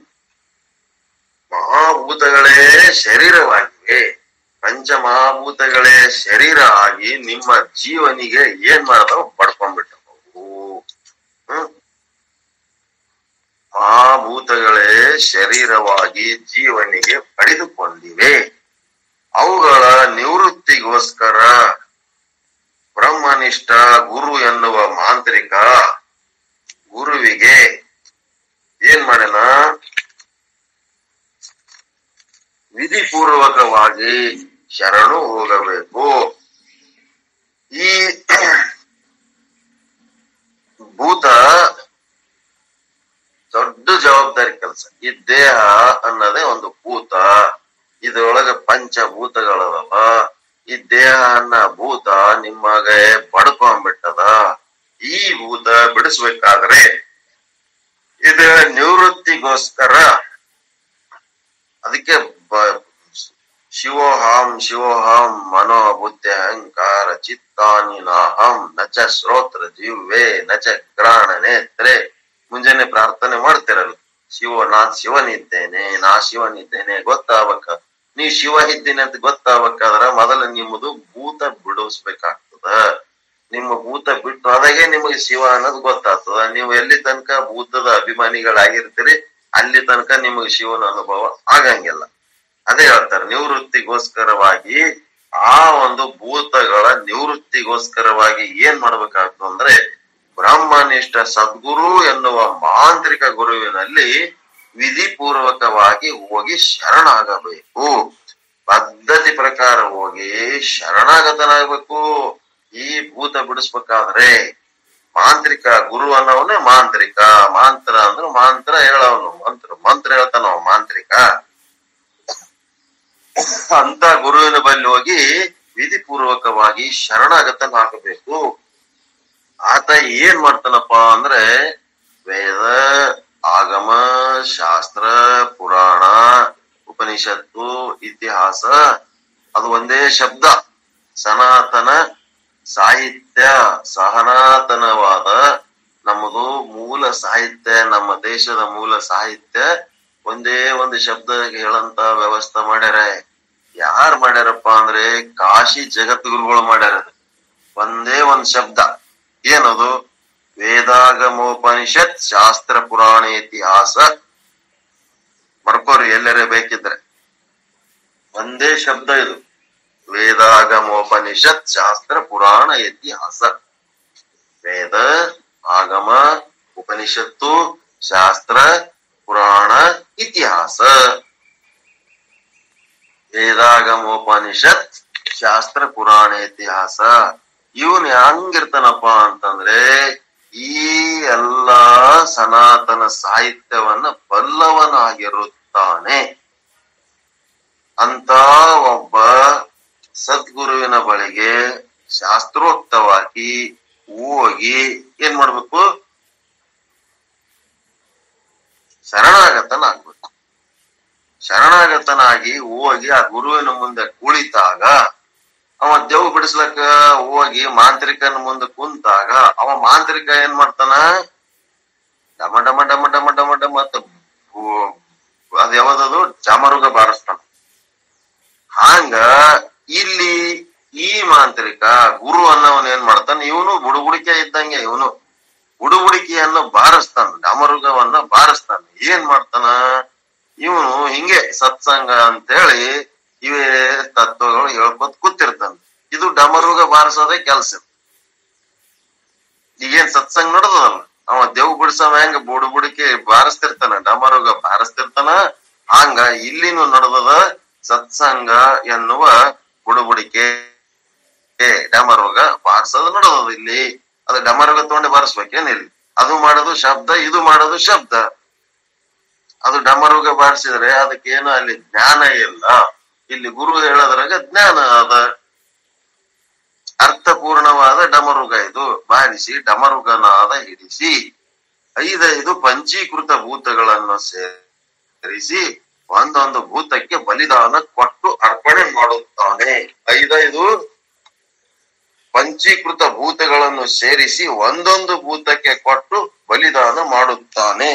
ಮಹಾಭೂತಗಳೇ ಶರೀರವಾಗಿವೆ ಪಂಚಮಹಾಭೂತಗಳೇ ಶರೀರ ಆಗಿ ನಿಮ್ಮ ಜೀವನಿಗೆ ಏನ್ ಮಾಡ್ತಾವ ಪಡ್ಕೊಂಡ್ಬಿಟ್ಟವು ಹ್ಮ್ ಮಹಾಭೂತಗಳೇ ಶರೀರವಾಗಿ ಜೀವನಿಗೆ ಪಡೆದುಕೊಂಡಿವೆ ಅವುಗಳ ನಿವೃತ್ತಿಗೋಸ್ಕರ ಬ್ರಹ್ಮನಿಷ್ಠ ಗುರು ಎನ್ನುವ ಮಾಂತ್ರಿಕ ಗುರುವಿಗೆ ಏನ್ ಮಾಡ್ಯಾನ ವಿಧಿಪೂರ್ವಕವಾಗಿ ಶರಣು ಹೋಗಬೇಕು ಈ ಭೂತ ದೊಡ್ಡ ಜವಾಬ್ದಾರಿ ಕೆಲಸ ಈ ದೇಹ ಅನ್ನೋದೇ ಒಂದು ಭೂತ ಇದ್ರೊಳಗೆ ಪಂಚಭೂತಗಳದವ ಈ ದೇಹ ಅನ್ನ ಭೂತ ನಿಮಗೆ ಬಡ್ಕೊಂಡ್ಬಿಟ್ಟದ ಈ ಭೂತ ಬಿಡಿಸ್ಬೇಕಾದ್ರೆ ಇದು ನಿವೃತ್ತಿಗೋಸ್ಕರ ಅದಕ್ಕೆ ಬ- ಶಿವೋಹಂ ಶಿವೋಹಂ ಮನೋಬುದ್ಧಿ ಅಹಂಕಾರ ಚಿತ್ತಾನಿ ನಾಹಂ ನಚ ಶ್ರೋತ್ರ ಜಿವ್ವೆ ನಚ ಗ್ರಾಣ ನೇತ್ರೆ ಮುಂಜಾನೆ ಪ್ರಾರ್ಥನೆ ಮಾಡ್ತಿರಲ್ಲ ಶಿವ ನಾ ಶಿವನಿದ್ದೇನೆ ನಾ ಶಿವನಿದ್ದೇನೆ ಗೊತ್ತಾಗಬೇಕ ನೀ ಶಿವ ಇದ್ದೀನಿ ಅಂತ ಗೊತ್ತಾಗಬೇಕಾದ್ರ ಮೊದಲು ನಿಮ್ಮದು ಭೂತ ಬಿಡಿಸ್ಬೇಕಾಗ್ತದ ನಿಮ್ಮ ಭೂತ ಬಿಟ್ಟು ಅದಾಗೆ ನಿಮಗೆ ಶಿವ ಅನ್ನೋದು ಗೊತ್ತಾಗ್ತದ ನೀವು ಎಲ್ಲಿ ತನಕ ಭೂತದ ಅಭಿಮಾನಿಗಳಾಗಿರ್ತೀರಿ ಅಲ್ಲಿ ತನಕ ನಿಮಗೆ ಶಿವನ ಅನುಭವ ಆಗಂಗಿಲ್ಲ ಅದೇ ಹೇಳ್ತಾರೆ ನಿವೃತ್ತಿಗೋಸ್ಕರವಾಗಿ ಆ ಒಂದು ಭೂತಗಳ ನಿವೃತ್ತಿಗೋಸ್ಕರವಾಗಿ ಏನ್ ಮಾಡ್ಬೇಕಾಗ್ತದೆ ಅಂದ್ರೆ ಬ್ರಹ್ಮನಿಷ್ಠ ಸದ್ಗುರು ಎನ್ನುವ ಮಾಂತ್ರಿಕ ಗುರುವಿನಲ್ಲಿ ವಿಧಿಪೂರ್ವಕವಾಗಿ ಹೋಗಿ ಶರಣಾಗಬೇಕು ಪದ್ಧತಿ ಪ್ರಕಾರ ಹೋಗಿ ಶರಣಾಗತನಾಗಬೇಕು ಈ ಭೂತ ಬಿಡಿಸ್ಬೇಕಾದ್ರೆ ಮಾಂತ್ರಿಕ ಗುರು ಅನ್ನೋವನೇ ಮಾಂತ್ರಿಕ ಮಾಂತ್ರ ಅಂದ್ರೆ ಮಾಂತ್ರ ಹೇಳವನು ಮಂತ್ರ ಮಂತ್ರ ಹೇಳ್ತಾನವ ಮಾಂತ್ರಿಕ ಅಂತ ಗುರುವಿನ ಬಳಿ ಹೋಗಿ ವಿಧಿಪೂರ್ವಕವಾಗಿ ಶರಣಾಗತನಾಗಬೇಕು ಆತ ಏನ್ ಮಾಡ್ತಾನಪ್ಪ ಅಂದ್ರೆ ವೇದ ಆಗಮ ಶಾಸ್ತ್ರ ಪುರಾಣ ಉಪನಿಷತ್ತು ಇತಿಹಾಸ ಅದು ಒಂದೇ ಶಬ್ದ ಸನಾತನ ಸಾಹಿತ್ಯ ಸಹನಾತನವಾದ ನಮ್ಮದು ಮೂಲ ಸಾಹಿತ್ಯ ನಮ್ಮ ದೇಶದ ಮೂಲ ಸಾಹಿತ್ಯ ಒಂದೇ ಒಂದು ಶಬ್ದ ಹೇಳಂತ ವ್ಯವಸ್ಥೆ ಮಾಡ್ಯಾರ ಯಾರ್ ಮಾಡ್ಯಾರಪ್ಪ ಅಂದ್ರೆ ಕಾಶಿ ಜಗದ್ಗುರುಗಳು ಮಾಡ್ಯಾರ ಅದು. ಒಂದೇ ಒಂದ್ ಶಬ್ದ ಏನದು ವೇದಾಗಮೋಪನಿಷತ್ ಶಾಸ್ತ್ರ ಪುರಾಣ ಇತಿಹಾಸ ಬರ್ಕೋರಿ ಎಲ್ಲರೇ ಬೇಕಿದ್ರೆ ಒಂದೇ ಶಬ್ದ ಇದು ವೇದಾಗಮೋಪನಿಷತ್ ಶಾಸ್ತ್ರ ಪುರಾಣ ಇತಿಹಾಸ ವೇದ ಆಗಮ ಉಪನಿಷತ್ತು ಶಾಸ್ತ್ರ ಪುರಾಣ ಇತಿಹಾಸ ವೇದಾಗಮೋಪನಿಷತ್ ಶಾಸ್ತ್ರ ಪುರಾಣ ಇತಿಹಾಸ ಇವನ್ ಹೆಂಗಿರ್ತಾನಪ್ಪ ಅಂತಂದ್ರೆ ಈ ಎಲ್ಲಾ ಸನಾತನ ಸಾಹಿತ್ಯವನ್ನ ಬಲ್ಲವನಾಗಿರುತ್ತಾನೆ ಅಂತ ಒಬ್ಬ ಸದ್ಗುರುವಿನ ಬಳಿಗೆ ಶಾಸ್ತ್ರೋಕ್ತವಾಗಿ ಹೋಗಿ ಏನ್ ಮಾಡ್ಬೇಕು ಶರಣಾಗತನಾಗ್ಬೇಕು ಶರಣಾಗತನಾಗಿ ಹೋಗಿ ಆ ಗುರುವಿನ ಮುಂದೆ ಕುಳಿತಾಗ ಅವ ದೇವ್ ಬಿಡಿಸ್ಲಕ್ಕ ಹೋಗಿ ಮಾಂತ್ರಿಕನ ಮುಂದೆ ಕುಂತಾಗ ಅವ ಮಾಂತ್ರಿಕ ಏನ್ ಮಾಡ್ತಾನ ಡಮ ಡಮ ಡಮ ಡಮ ಡಮ ಡಮ ಅಂತ ಭೂ- ಅದ್ ಯಾವ್ದದು ಚಾಮರುಗ ಬಾರಿಸ್ತಾನ ಹಂಗ ಇಲ್ಲಿ ಈ ಮಾಂತ್ರಿಕ ಗುರು ಅನ್ನವನ್ ಏನ್ ಮಾಡ್ತಾನ ಇವನು ಬುಡುಬುಡಿಕೆ ಇದ್ದಂಗೆ ಇವನು ಬುಡುಬುಡಿಕೆಯನ್ನು ಬಾರಿಸ್ತಾನ ಡಮರುಗವನ್ನ ಬಾರಿಸ್ತಾನ ಏನ್ ಮಾಡ್ತಾನ ಇವನು ಹಿಂಗೆ ಸತ್ಸಂಗ ಅಂತೇಳಿ ಇವೇ ತತ್ವಗಳು ಹೇಳ್ಕೊತ ಕೂತಿರ್ತಾನ ಇದು ಡಮರುಗ ಬಾರಿಸೋದೇ ಕೆಲ್ಸ ಈಗೇನ್ ಸತ್ಸಂಗ ನಡೆದದಲ್ಲ ಅವ ದೇವ್ ಬಿಡಿಸವ ಹೆಂಗ ಬುಡು ಬುಡಿಕೆ ಬಾರಿಸ್ತಿರ್ತಾನ ಡಮರುಗ ಬಾರಿಸ್ತಿರ್ತಾನ ಹಂಗ ಇಲ್ಲಿನೂ ನಡೆದದ ಸತ್ಸಂಗ ಎನ್ನುವ ಬುಡುಬುಡಿಕೆ ಡಮರುಗ ಬಾರಿಸೋದು ನಡೆದದ ಇಲ್ಲಿ ಅದು ಡಮರುಗ ತಗೊಂಡು ಬಾರಿಸ್ಬೇಕೇನಿಲ್ಲ ಅದು ಮಾಡೋದು ಶಬ್ದ ಇದು ಮಾಡೋದು ಶಬ್ದ ಅದು ಡಮರುಗ ಬಾರಿಸಿದ್ರೆ ಅದಕ್ಕೇನು ಅಲ್ಲಿ ಜ್ಞಾನ ಇಲ್ಲ ಇಲ್ಲಿ ಗುರು ಹೇಳೋದ್ರಾಗ ಜ್ಞಾನ ಅದ ಅರ್ಥಪೂರ್ಣವಾದ ಡಮರುಗ ಇದು ಬಾರಿಸಿ ಡಮರುಗನಾದ ಹಿಡಿಸಿ ಐದೈದು ಪಂಚೀಕೃತ ಭೂತಗಳನ್ನು ಸೇರಿಸಿ ಒಂದೊಂದು ಭೂತಕ್ಕೆ ಬಲಿದಾನ ಕೊಟ್ಟು ಅರ್ಪಣೆ ಮಾಡುತ್ತಾನೆ ಐದೈದು ಪಂಚೀಕೃತ ಭೂತಗಳನ್ನು ಸೇರಿಸಿ ಒಂದೊಂದು ಭೂತಕ್ಕೆ ಕೊಟ್ಟು ಬಲಿದಾನ ಮಾಡುತ್ತಾನೆ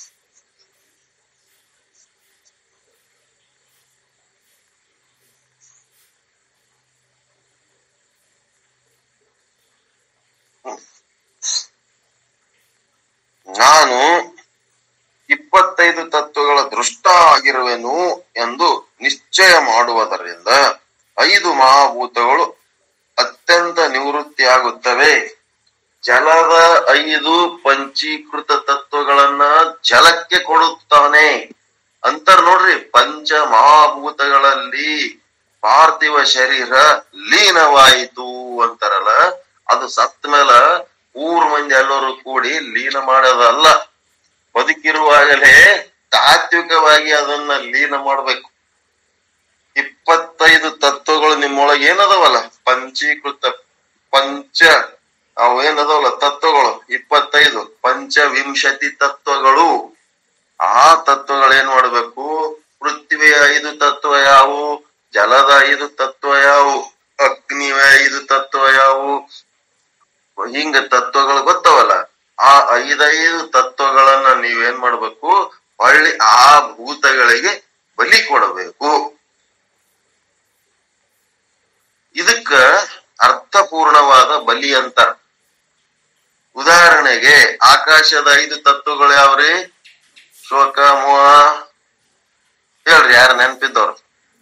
ನಾನು ಇಪ್ಪತ್ತೈದು ತತ್ವಗಳ ದೃಷ್ಟ ಆಗಿರುವೆನು ಎಂದು ನಿಶ್ಚಯ ಮಾಡುವುದರಿಂದ ಐದು ಮಹಾಭೂತಗಳು ಅತ್ಯಂತ ನಿವೃತ್ತಿಯಾಗುತ್ತವೆ ಜಲದ ಐದು ಪಂಚೀಕೃತ ತತ್ವಗಳನ್ನ ಜಲಕ್ಕೆ ಕೊಡುತ್ತಾನೆ ಅಂತರ್ ನೋಡ್ರಿ ಪಂಚ ಮಹಾಭೂತಗಳಲ್ಲಿ ಪಾರ್ಥಿವ ಶರೀರ ಲೀನವಾಯಿತು ಅಂತಾರಲ್ಲ ಅದು ಸತ್ತ ಮೇಲೆ ಊರ್ ಮಂದಿ ಎಲ್ಲರೂ ಕೂಡಿ ಲೀನ ಮಾಡೋದಲ್ಲ ಬದುಕಿರುವಾಗಲೇ ತಾತ್ವಿಕವಾಗಿ ಅದನ್ನ ಲೀನ ಮಾಡ್ಬೇಕು ಇಪ್ಪತ್ತೈದು ತತ್ವಗಳು ನಿಮ್ಮೊಳಗೆ ಏನದವಲ್ಲ ಪಂಚೀಕೃತ ಪಂಚ ಅವು ಏನದವಲ್ಲ ತತ್ವಗಳು ಇಪ್ಪತ್ತೈದು ಪಂಚವಿಂಶತಿ ತತ್ವಗಳು ಆ ತತ್ವಗಳು ಏನ್ ಮಾಡ್ಬೇಕು ಪೃಥ್ವಿಯ ಐದು ತತ್ವ ಯಾವುವು ಜಲದ ಐದು ತತ್ವ ಯಾವುವು ಅಗ್ನಿಯ ಐದು ತತ್ವ ಯಾವುವು ಹಿಂಗ ತತ್ವಗಳು ಗೊತ್ತವಲ್ಲ ಆ ಐದೈದು ತತ್ವಗಳನ್ನ ನೀವೇನ್ ಮಾಡ್ಬೇಕು ಹೊಳ್ಳಿ ಆ ಭೂತಗಳಿಗೆ ಬಲಿ ಕೊಡಬೇಕು ಇದಕ್ಕ ಅರ್ಥಪೂರ್ಣವಾದ ಬಲಿ ಅಂತಾರ ಉದಾಹರಣೆಗೆ ಆಕಾಶದ ಐದು ತತ್ವಗಳು ಯಾವ್ರಿ ಶೋಕ ಮೋಹ ಹೇಳ್ರಿ ಯಾರು ನೆನ್ಪಿದ್ದವ್ರು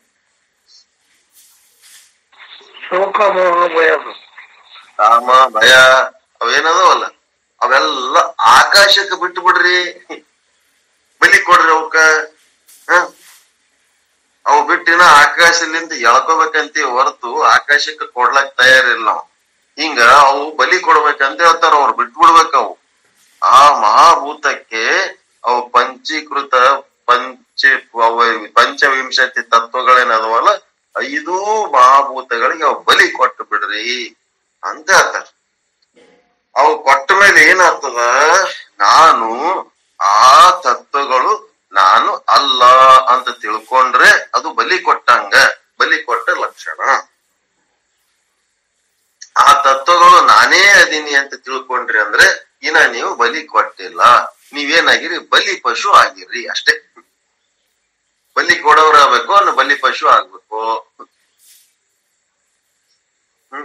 ಶೋಕ ಮೋಹ ಭಯ ಕಾಮ ಭಯ ಅವೇನದವಲ್ಲ ಅವೆಲ್ಲ ಆಕಾಶಕ್ಕೆ ಬಿಟ್ಟು ಬಿಡ್ರಿ ಬಲಿ ಕೊಡ್ರಿ ಅವಕ್ಕ ಹ? ಅವು ಬಿಟ್ಟಿನ ಆಕಾಶದಿಂದ ಎಳ್ಕೋಬೇಕಂತೀವಿ ಹೊರತು ಆಕಾಶಕ್ಕೆ ಕೊಡ್ಲಕ್ ತಯಾರಿಲ್ಲ ನಾವು ಹಿಂಗ ಅವು ಬಲಿ ಕೊಡ್ಬೇಕಂತ ಹೇಳ್ತಾರ ಅವ್ರು ಬಿಟ್ಬಿಡ್ಬೇಕು ಅವು ಆ ಮಹಾಭೂತಕ್ಕೆ ಅವು ಪಂಚೀಕೃತ ಪಂಚ ಅವ ಪಂಚವಿಂಶತಿ ತತ್ವಗಳೇನದವಲ್ಲ ಐದು ಮಹಾಭೂತಗಳಿಗೆ ಅವು ಬಲಿ ಕೊಟ್ಟು ಬಿಡ್ರಿ ಅಂತ ಹೇಳ್ತಾರ ಅವು ಕೊಟ್ಟ ಮೇಲೆ ಏನಾಗ್ತದ ನಾನು ಆ ತತ್ವಗಳು ನಾನು ಅಲ್ಲ ಅಂತ ತಿಳ್ಕೊಂಡ್ರೆ ಅದು ಬಲಿ ಕೊಟ್ಟಂಗ ಬಲಿ ಕೊಟ್ಟ ಲಕ್ಷಣ ಆ ತತ್ವಗಳು ನಾನೇ ಅದೀನಿ ಅಂತ ತಿಳ್ಕೊಂಡ್ರಿ ಅಂದ್ರೆ ಇನ್ನ ನೀವು ಬಲಿ ಕೊಟ್ಟಿಲ್ಲ ನೀವೇನಾಗಿರಿ ಬಲಿ ಪಶು ಆಗಿರ್ರಿ ಅಷ್ಟೇ ಬಲಿ ಕೊಡೋರಾಗ್ಬೇಕು ಅನ್ನೋ ಬಲಿ ಪಶು ಆಗ್ಬೇಕು ಹ್ಮ್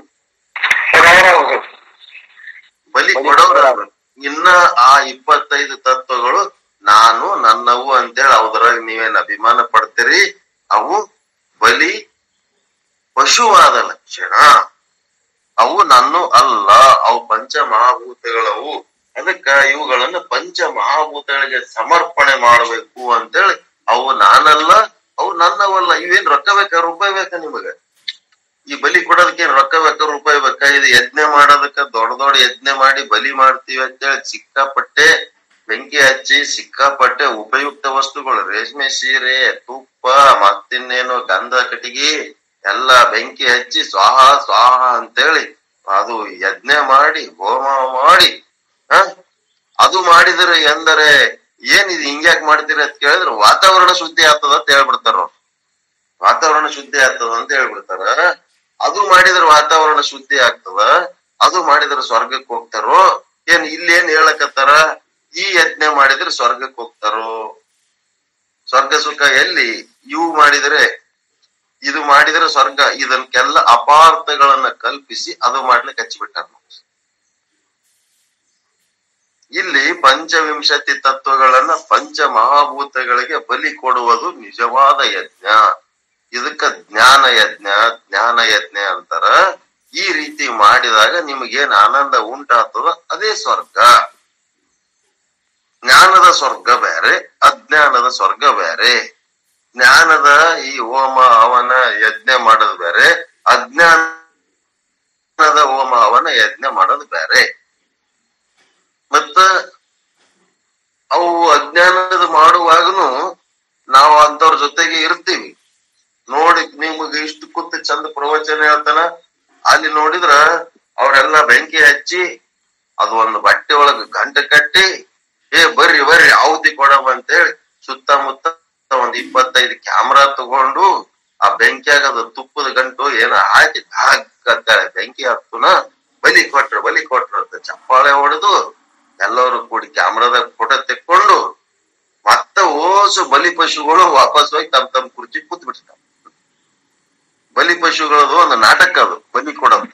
ಬಲಿ ಬಲಿ ಕೊಡೋರಾಗ್ಬೇಕು ಇನ್ನ ಆ ಇಪ್ಪತ್ತೈದು ತತ್ವಗಳು ನಾನು ನನ್ನವು ಅಂತೇಳಿ ಅವದ್ರಾಗ ನೀವೇನ್ ಅಭಿಮಾನ ಪಡ್ತೀರಿ ಅವು ಬಲಿ ಪಶುವಾದ ಲಕ್ಷಣ ಅವು ನನ್ನ ಅಲ್ಲ ಅವು ಪಂಚ ಮಹಾಭೂತಗಳವು ಅದಕ್ಕ ಇವುಗಳನ್ನ ಪಂಚ ಮಹಾಭೂತಗಳಿಗೆ ಸಮರ್ಪಣೆ ಮಾಡಬೇಕು ಅಂತೇಳಿ ಅವು ನಾನಲ್ಲ ಅವು ನನ್ನವಲ್ಲ ಇವೇನ್ ರೊಕ್ಕ ಬೇಕಾ ರೂಪಾಯಿ ಬೇಕಾ ನಿಮಗ ಈ ಬಲಿ ಕೊಡೋದಕ್ಕೆ ಏನ್ ರೊಕ್ಕ ಬೇಕಾ ರೂಪಾಯಿ ಬೇಕಾ ಇದು ಯಜ್ಞ ಮಾಡೋದಕ್ಕ ದೊಡ್ಡ ದೊಡ್ಡ ಯಜ್ಞ ಮಾಡಿ ಬಲಿ ಮಾಡ್ತೀವಿ ಅಂತೇಳಿ ಸಿಕ್ಕಾಪಟ್ಟೆ ಬೆಂಕಿ ಹಚ್ಚಿ ಸಿಕ್ಕಾಪಟ್ಟೆ ಉಪಯುಕ್ತ ವಸ್ತುಗಳು ರೇಷ್ಮೆ ಸೀರೆ ತುಪ್ಪ ಮತ್ತಿನ್ನೇನು ಗಂಧ ಕಟ್ಟಿಗೆ ಎಲ್ಲ ಬೆಂಕಿ ಹಚ್ಚಿ ಸ್ವಾಹ ಸ್ವಾಹ ಅಂತೇಳಿ ಅದು ಯಜ್ಞ ಮಾಡಿ ಹೋಮ ಮಾಡಿ ಹ ಅದು ಮಾಡಿದ್ರೆ ಎಂದರೆ ಏನ್ ಇದು ಹಿಂಗ್ಯಾಕ್ ಮಾಡ್ತೀರಿ ಅಂತ ಕೇಳಿದ್ರೆ ವಾತಾವರಣ ಶುದ್ಧಿ ಆಗ್ತದ ಅಂತ ಹೇಳ್ಬಿಡ್ತಾರ ಅವ್ರು ವಾತಾವರಣ ಶುದ್ಧಿ ಆಗ್ತದ ಅಂತ ಹೇಳ್ಬಿಡ್ತಾರ ಅದು ಮಾಡಿದ್ರೆ ವಾತಾವರಣ ಶುದ್ಧಿ ಆಗ್ತದ ಅದು ಮಾಡಿದ್ರೆ ಸ್ವರ್ಗಕ್ಕೆ ಹೋಗ್ತಾರೋ ಏನ್ ಇಲ್ಲೇನ್ ಹೇಳಕತ್ತಾರ ಈ ಯಜ್ಞ ಮಾಡಿದ್ರೆ ಸ್ವರ್ಗಕ್ಕೆ ಹೋಗ್ತಾರೋ ಸ್ವರ್ಗ ಸುಖ ಎಲ್ಲಿ ಇವು ಮಾಡಿದ್ರೆ ಇದು ಮಾಡಿದ್ರೆ ಸ್ವರ್ಗ ಇದನ್ಕೆಲ್ಲ ಅಪಾರ್ಥಗಳನ್ನ ಕಲ್ಪಿಸಿ ಅದು ಮಾಡ್ಲಿಕ್ಕೆ ಹಚ್ಚಿಬಿಟ್ಟಾರ ಇಲ್ಲಿ ಪಂಚವಿಂಶತಿ ತತ್ವಗಳನ್ನ ಪಂಚ ಮಹಾಭೂತಗಳಿಗೆ ಬಲಿ ಕೊಡುವುದು ನಿಜವಾದ ಯಜ್ಞ ಇದಕ್ಕ ಜ್ಞಾನ ಯಜ್ಞ ಜ್ಞಾನ ಯಜ್ಞ ಅಂತಾರ ಈ ರೀತಿ ಮಾಡಿದಾಗ ನಿಮಗೇನ್ ಆನಂದ ಉಂಟಾಗ್ತದ ಅದೇ ಸ್ವರ್ಗ ಜ್ಞಾನದ ಸ್ವರ್ಗ ಬೇರೆ ಅಜ್ಞಾನದ ಸ್ವರ್ಗ ಬೇರೆ ಜ್ಞಾನದ ಈ ಹೋಮ ಅವನ ಯಜ್ಞ ಮಾಡೋದು ಬೇರೆ ಅಜ್ಞಾನದ ಹೋಮ ಅವನ ಯಜ್ಞ ಮಾಡೋದು ಬೇರೆ ಮತ್ತ ಅವು ಅಜ್ಞಾನದ ಮಾಡುವಾಗನು ನಾವು ಅಂತವ್ರ ಜೊತೆಗೆ ಇರ್ತೀವಿ ನೋಡಿ ನಿಮಗೆ ಇಷ್ಟು ಕೂತು ಚಂದ ಪ್ರವಚನ ಹೇಳ್ತಾನ ಅಲ್ಲಿ ನೋಡಿದ್ರ ಅವರೆಲ್ಲ ಬೆಂಕಿ ಹಚ್ಚಿ ಅದು ಒಂದು ಬಟ್ಟೆ ಒಳಗ ಗಂಟೆ ಕಟ್ಟಿ ಏ ಬರ್ರಿ ಬರ್ರಿ ಆಹುತಿ ಕೊಡವ ಅಂತೇಳಿ ಸುತ್ತಮುತ್ತ ಒಂದ್ ಇಪ್ಪತ್ತೈದು ಕ್ಯಾಮ್ರಾ ತಗೊಂಡು ಆ ಬೆಂಕಿಯಾಗ ಅದು ತುಪ್ಪದ ಗಂಟು ಏನ ಹಾಕಿ ಹಾಕತ್ತಾಳೆ ಬೆಂಕಿ ಹತ್ತುನ ಬಲಿ ಕೊಟ್ರು ಬಲಿ ಕೊಟ್ರು ಅಂತ ಚಪ್ಪಾಳೆ ಹೊಡೆದು ಎಲ್ಲರೂ ಕೂಡಿ ಕ್ಯಾಮ್ರಾದಾಗ ಫೋಟೋ ತೆಕ್ಕೊಂಡು ಮತ್ತ ಓಸು ಬಲಿ ಪಶುಗಳು ವಾಪಸ್ ಹೋಗಿ ತಮ್ಮ ತಮ್ಮ ಕುರ್ಚಿ ಕೂತ್ ಬಿಡ್ತಾವ ಬಲಿ ಪಶುಗಳದು ಒಂದು ನಾಟಕ ಅದು ಬಲಿ ಕೊಡೋದು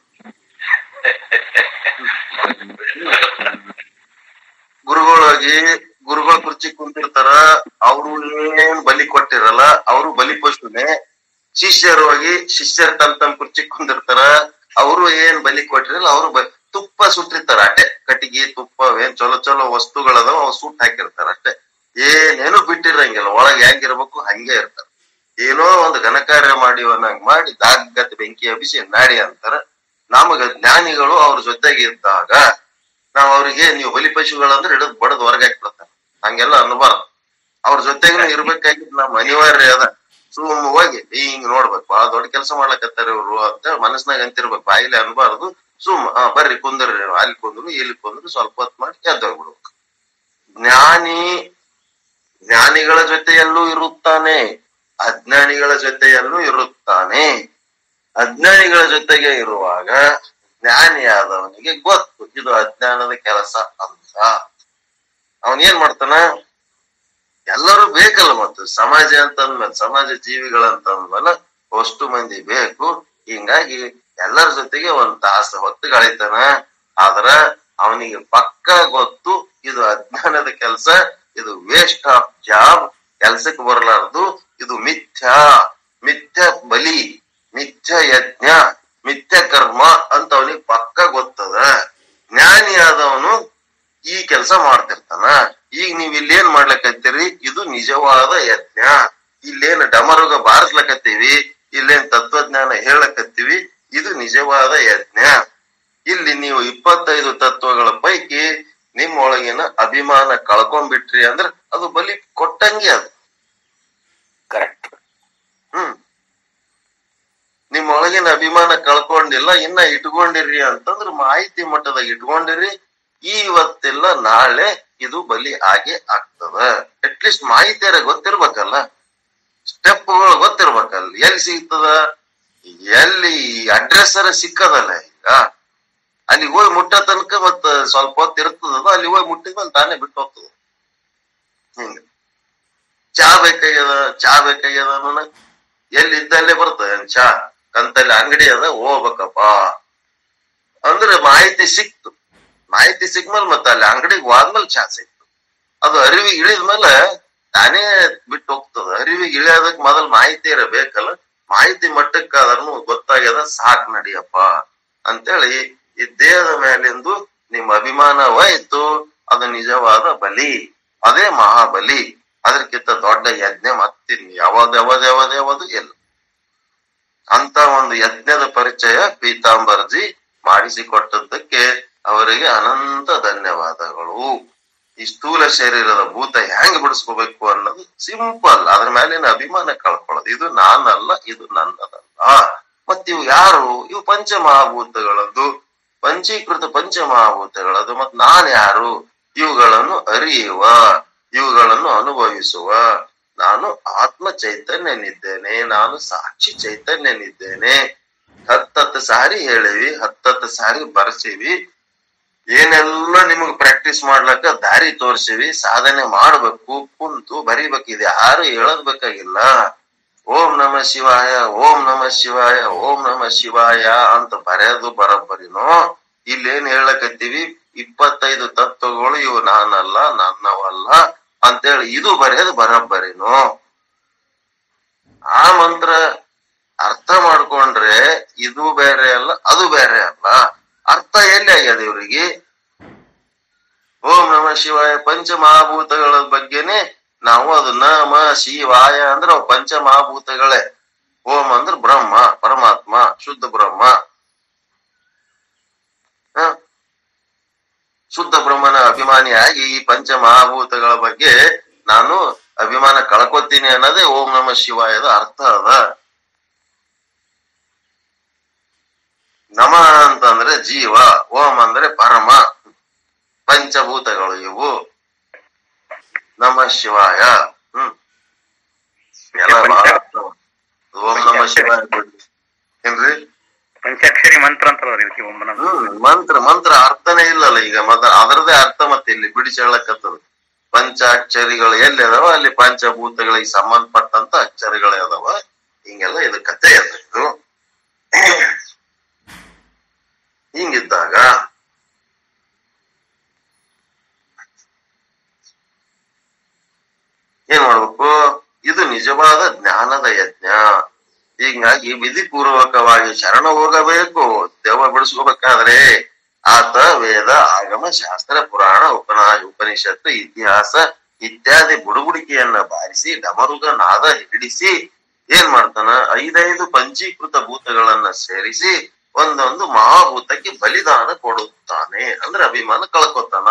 ಗುರುಗಳಾಗಿ ಗುರುಗಳ ಕುರ್ಚಿ ಕುಂತಿರ್ತಾರ ಅವ್ರು ಏನ್ ಬಲಿ ಕೊಟ್ಟಿರಲ್ಲ ಅವರು ಬಲಿ ಪಶುನೇ ಶಿಷ್ಯರು ಹೋಗಿ ಶಿಷ್ಯರ್ ತಮ್ಮ ತಮ್ಮ ಕುರ್ಚಿ ಕುಂದಿರ್ತಾರ ಅವರು ಏನ್ ಬಲಿ ಕೊಟ್ಟಿರಲ್ಲ ಅವರು ತುಪ್ಪ ಸುಟ್ಟಿರ್ತಾರ ಅಷ್ಟೇ ಕಟ್ಟಿಗೆ ತುಪ್ಪ ಏನ್ ಚಲೋ ಚಲೋ ವಸ್ತುಗಳದಾವ ಅವ್ ಸುಟ್ಟು ಹಾಕಿರ್ತಾರ ಅಷ್ಟೇ ಏನೇನು ಬಿಟ್ಟಿರಂಗಿಲ್ಲ ಒಳಗ್ ಹೆಂಗಿರ್ಬೇಕು ಹಂಗೆ ಇರ್ತಾರ ಏನೋ ಒಂದು ಘನಕಾರ್ಯ ಮಾಡಿವನಾಗ ಮಾಡಿ ದಾಗತ್ ಬೆಂಕಿ ಹಬ್ಬಿಸಿ ನಾಡಿ ಅಂತಾರ ನಮಗ ಜ್ಞಾನಿಗಳು ಅವ್ರ ಜೊತೆಗೆ ಇದ್ದಾಗ ನಾವ್ ಅವ್ರಿಗೆ ನೀವು ಬಲಿ ಪಶುಗಳಂದ್ರೆ ಹಿಡಿದು ಬಡದ್ ಹೊರಗೆ ಹಾಕ್ಬಿಡ್ತಾರ ಹಂಗೆಲ್ಲ ಅನ್ಬಾರ್ದು ಅವ್ರ ಜೊತೆಗೂ ಇರ್ಬೇಕಾಗಿದ್ ನಮ್ಮ ಅನಿವಾರ್ಯ ಅದ ಸುಮ್ ಹೋಗಿ ಹಿಂಗ್ ನೋಡ್ಬೇಕು ಬಾಳ ದೊಡ್ಡ ಕೆಲಸ ಮಾಡ್ಲಕತ್ತಾರ ಇವ್ರು ಅಂತ ಮನಸ್ನಾಗ ಅಂತಿರ್ಬೇಕು ಬಾಯಿಲೆ ಅನ್ಬಾರ್ದು ಸುಮ್ ಆ, ಬರ್ರಿ ಕುಂದ್ರಿ ನೀವು ಅಲ್ಲಿ ಕುಂದ್ರು ಇಲ್ಲಿ ಕುಂದ್ರು ಸ್ವಲ್ಪ ಹೊತ್ತು ಮಾಡಿ ಎದ್ದೋಗ್ಬಿಡ್ಬೇಕು ಜ್ಞಾನಿ ಜ್ಞಾನಿಗಳ ಜೊತೆಯಲ್ಲೂ ಇರುತ್ತಾನೆ ಅಜ್ಞಾನಿಗಳ ಜೊತೆಯಲ್ಲೂ ಇರುತ್ತಾನೆ ಅಜ್ಞಾನಿಗಳ ಜೊತೆಗೆ ಇರುವಾಗ ಜ್ಞಾನಿಯಾದವನಿಗೆ ಗೊತ್ತು ಇದು ಅಜ್ಞಾನದ ಕೆಲಸ ಅಂತ ಅವನ್ ಏನ್ ಮಾಡ್ತಾನ ಎಲ್ಲರೂ ಬೇಕಲ್ಲ ಮತ್ತು ಸಮಾಜ ಅಂತ ಅಂದ್ಮೇಲೆ ಸಮಾಜ ಜೀವಿಗಳಂತ ಅಂದ್ಮೇಲೆ ಅಷ್ಟು ಮಂದಿ ಬೇಕು ಹಿಂಗಾಗಿ ಎಲ್ಲರ ಜೊತೆಗೆ ಒಂದ್ ತಾಸು ಹೊತ್ತು ಕಳೀತಾನ ಆದ್ರ ಅವನಿಗೆ ಪಕ್ಕ ಗೊತ್ತು ಇದು ಅಜ್ಞಾನದ ಕೆಲಸ ಇದು ವೇಸ್ಟ್ ಆಫ್ ಜಾಬ್ ಕೆಲ್ಸಕ್ಕೆ ಬರಲಾರದು ಇದು ಮಿಥ್ಯಾ ಮಿಥ್ಯ ಬಲಿ ಮಿಥ್ಯ ಯಜ್ಞ ಮಿಥ್ಯ ಕರ್ಮ ಅಂತ ಅವನಿಗೆ ಪಕ್ಕ ಗೊತ್ತದ ಜ್ಞಾನಿ ಆದವನು ಈ ಕೆಲಸ ಮಾಡ್ತಿರ್ತಾನ ಈಗ ನೀವ್ ಇಲ್ಲೇನ್ ಮಾಡ್ಲಕತ್ತೀರಿ ಇದು ನಿಜವಾದ ಯಜ್ಞ ಇಲ್ಲೇನ್ ಡಮರುಗ ಬಾರಿಸ್ಲಕತ್ತೀವಿ ಇಲ್ಲೇನ್ ತತ್ವಜ್ಞಾನ ಹೇಳಕತ್ತೀವಿ ಇದು ನಿಜವಾದ ಯಜ್ಞ ಇಲ್ಲಿ ನೀವು ಇಪ್ಪತ್ತೈದು ತತ್ವಗಳ ಪೈಕಿ ನಿಮ್ಮೊಳಗಿನ ಅಭಿಮಾನ ಕಳ್ಕೊಂಡ್ಬಿಟ್ರಿ ಅಂದ್ರ ಅದು ಬಲಿ ಕೊಟ್ಟಂಗೆ ಅದು ಕರೆಕ್ಟ್ ಹ್ಮ್ ನಿಮ್ಮೊಳಗಿನ ಅಭಿಮಾನ ಕಳ್ಕೊಂಡಿಲ್ಲ ಇನ್ನ ಇಟ್ಕೊಂಡಿರಿ ಅಂತಂದ್ರ ಮಾಹಿತಿ ಮಟ್ಟದಾಗ ಇಟ್ಕೊಂಡಿರಿ ಇವತ್ತಿಲ್ಲ ನಾಳೆ ಇದು ಬಲಿ ಆಗೇ ಆಗ್ತದ ಅಟ್ಲೀಸ್ಟ್ ಮಾಹಿತಿಯರ ಗೊತ್ತಿರ್ಬೇಕಲ್ಲ ಸ್ಟೆಪ್ಗಳು ಗೊತ್ತಿರ್ಬೇಕಲ್ಲ ಎಲ್ಲಿ ಸಿಗ್ತದ ಎಲ್ಲಿ ಅಡ್ರೆಸ್ ಸಿಕ್ಕದಲ್ಲ ಈಗ ಅಲ್ಲಿ ಹೋಗಿ ಮುಟ್ಟ ತನಕ ಮತ್ತ ಸ್ವಲ್ಪ ಹೊತ್ತು ಇರ್ತದ ಅಲ್ಲಿ ಹೋಗಿ ಮುಟ್ಟಿದ್ಮೇಲೆ ತಾನೇ ಬಿಟ್ಟು ಹೋಗ್ತದ ಹಿಂಗ ಚಾ ಬೇಕಾಗ್ಯದ ಚಾ ಬೇಕಾಗ್ಯದ ಅನ್ನೋಣ ಎಲ್ಲಿ ಇದ್ದಲ್ಲೇ ಬರ್ತದೆ ಚಾ ಕಂತಲ್ಲಿ ಅಂಗಡಿ ಅದ ಹೋಗ್ಬೇಕಪ್ಪ ಅಂದ್ರೆ ಮಾಹಿತಿ ಸಿಕ್ತು ಮಾಹಿತಿ ಸಿಕ್ಮೇಲೆ ಮತ್ತೆ ಅಲ್ಲಿ ಅಂಗಡಿಗೆ ಹೋದ್ಮೇಲೆ ಚಾ ಸಿಕ್ತು ಅದು ಅರಿವಿಗೆ ಇಳಿದ್ಮೇಲೆ ತಾನೇ ಬಿಟ್ಟು ಹೋಗ್ತದ ಅರಿವಿಗೆ ಇಳಿಯೋದಕ್ ಮೊದಲ್ ಮಾಹಿತಿ ಇರಬೇಕಲ್ಲ ಮಾಹಿತಿ ಮಟ್ಟಕ್ಕೆ ಅದನ್ನು ಗೊತ್ತಾಗ್ಯದ ಸಾಕ್ ನಡಿಯಪ್ಪ ಅಂತೇಳಿ ಈ ದೇಹದ ಮೇಲಿಂದು ನಿಮ್ಮ ಅಭಿಮಾನವಾಯ್ತು ಅದು ನಿಜವಾದ ಬಲಿ ಅದೇ ಮಹಾಬಲಿ ಅದಕ್ಕಿಂತ ದೊಡ್ಡ ಯಜ್ಞ ಮತ್ತಿನ್ ಯಾವ್ದು ಯಾವ್ದು ಯಾವ್ದು ಯಾವುದು ಇಲ್ಲ ಅಂತ ಒಂದು ಯಜ್ಞದ ಪರಿಚಯ ಪೀತಾಂಬರ್ಜಿ ಮಾಡಿಸಿಕೊಟ್ಟದ್ದಕ್ಕೆ ಅವರಿಗೆ ಅನಂತ ಧನ್ಯವಾದಗಳು ಈ ಸ್ಥೂಲ ಶರೀರದ ಭೂತ ಹೆಂಗ್ ಬಿಡಿಸ್ಕೋಬೇಕು ಅನ್ನೋದು ಸಿಂಪಲ್ ಅದ್ರ ಮೇಲಿನ ಅಭಿಮಾನ ಕಳ್ಕೊಳ್ಳೋದು ಇದು ನಾನಲ್ಲ ಇದು ನನ್ನದಲ್ಲ ಮತ್ ಇವು ಯಾರು ಇವು ಪಂಚಮಹಾಭೂತಗಳದ್ದು ಪಂಚೀಕೃತ ಪಂಚಮಹಾಭೂತಗಳದ್ದು ಮತ್ ನಾನ್ ಯಾರು ಇವುಗಳನ್ನು ಅರಿಯುವ ಇವುಗಳನ್ನು ಅನುಭವಿಸುವ ನಾನು ಆತ್ಮ ಚೈತನ್ಯನಿದ್ದೇನೆ ನಾನು ಸಾಕ್ಷಿ ಚೈತನ್ಯನಿದ್ದೇನೆ ಹತ್ತತ್ತು ಸಾರಿ ಹೇಳಿವಿ ಹತ್ತತ್ತು ಸಾರಿ ಬರ್ಸಿವಿ ಏನೆಲ್ಲ ನಿಮಗ್ ಪ್ರಾಕ್ಟೀಸ್ ಮಾಡ್ಲಕ್ಕ ದಾರಿ ತೋರ್ಸಿವಿ ಸಾಧನೆ ಮಾಡ್ಬೇಕು ಕುಂತು ಬರಿಬೇಕು ಇದು ಯಾರು ಹೇಳದ್ ಬೇಕಾಗಿಲ್ಲ ಓಂ ನಮ ಶಿವಾಯ ಓಂ ನಮ ಶಿವಾಯ ಓಂ ನಮ ಶಿವಾಯ ಅಂತ ಬರೆಯೋದು ಬರೋಬ್ಬರಿನೋ ಇಲ್ಲೇನ್ ಹೇಳಕತ್ತೀವಿ ಇಪ್ಪತ್ತೈದು ತತ್ವಗಳು ಇವು ನಾನಲ್ಲ ನನ್ನವಲ್ಲ ಅಂತೇಳಿ ಇದು ಬರೆಯೋದು ಬರೋಬ್ಬರಿನೋ ಆ ಮಂತ್ರ ಅರ್ಥ ಮಾಡ್ಕೊಂಡ್ರೆ ಇದು ಬೇರೆ ಅಲ್ಲ ಅದು ಬೇರೆ ಅಲ್ಲ ಅರ್ಥ ಎಲ್ಲಿ ಆಗ್ಯದ ಇವ್ರಿಗೆ ಓಂ ನಮ ಶಿವಾಯ ಪಂಚಮಹಾಭೂತಗಳ ಬಗ್ಗೆನೆ ನಾವು ಅದು ನಮ ಶಿವಾಯ ಅಂದ್ರೆ ಅವು ಪಂಚಮಹಾಭೂತಗಳೇ ಓಂ ಅಂದ್ರೆ ಬ್ರಹ್ಮ ಪರಮಾತ್ಮ ಶುದ್ಧ ಬ್ರಹ್ಮ ಹ? ಶುದ್ಧ ಬ್ರಹ್ಮನ ಅಭಿಮಾನಿಯಾಗಿ ಈ ಪಂಚಮಹಾಭೂತಗಳ ಬಗ್ಗೆ ನಾನು ಅಭಿಮಾನ ಕಳ್ಕೊತೀನಿ ಅನ್ನೋದೇ ಓಂ ನಮ ಶಿವಾಯದ ಅರ್ಥ ಅದ ನಮ ಅಂತಂದ್ರೆ ಜೀವ ಓಂ ಅಂದ್ರೆ ಪರಮ ಪಂಚಭೂತಗಳು ಇವು ನಮ ಶಿವಾಯ ಹ್ಮ್ ಎಲ್ಲ ಬಹಳ ಅರ್ಥ. ಓಂ ನಮ ಶಿವಾಯ ಏನ್ರಿ ಪಂಚಾಕ್ಷರಿ ಮಂತ್ರ ಅಂತಾರಲ್ಲ ಇದಕ್ಕೆ ಒಮ್ಮೆ ನಮ್ದು. ಹ್ಮ್ ಮಂತ್ರ ಮಂತ್ರ ಅರ್ಥನೇ ಇಲ್ಲಲ್ಲ ಈಗ ಮತ್ತ ಅದರದೇ ಅರ್ಥ ಮತ್ತೆ ಇಲ್ಲಿ ಬಿಡಿಸೇಳಕತ್ತದ ಪಂಚಾಕ್ಷರಿಗಳು ಎಲ್ಲಿ ಅದಾವ ಅಲ್ಲಿ ಪಂಚಭೂತಗಳಿಗೆ ಸಂಬಂಧಪಟ್ಟಂತ ಅಕ್ಷರಗಳೇ ಅದಾವ ಹಿಂಗೆಲ್ಲ ಇದು ಕತೆ ಅದ ಇದು ಹಿಂಗಿದ್ದಾಗ ಏನ್ ಮಾಡ್ಬೇಕು ಇದು ನಿಜವಾದ ಜ್ಞಾನದ ಯಜ್ಞ ಹೀಗಾಗಿ ವಿಧಿಪೂರ್ವಕವಾಗಿ ಶರಣ ಹೋಗಬೇಕು ದೆವ್ವ ಬಿಡಿಸ್ಕೋಬೇಕಾದ್ರೆ ಆತ ವೇದ ಆಗಮ ಶಾಸ್ತ್ರ ಪುರಾಣ ಉಪನಾ ಉಪನಿಷತ್ತು ಇತಿಹಾಸ ಇತ್ಯಾದಿ ಬುಡುಬುಡಿಕೆಯನ್ನ ಬಾರಿಸಿ ಡಮರುಗ ನಾದ ಹಿಡಿಸಿ ಏನ್ ಮಾಡ್ತಾನ ಐದೈದು ಪಂಚೀಕೃತ ಭೂತಗಳನ್ನ ಸೇರಿಸಿ ಒಂದೊಂದು ಮಹಾಭೂತಕ್ಕೆ ಬಲಿದಾನ ಕೊಡುತ್ತಾನೆ ಅಂದ್ರೆ ಅಭಿಮಾನ ಕಳ್ಕೊತಾನ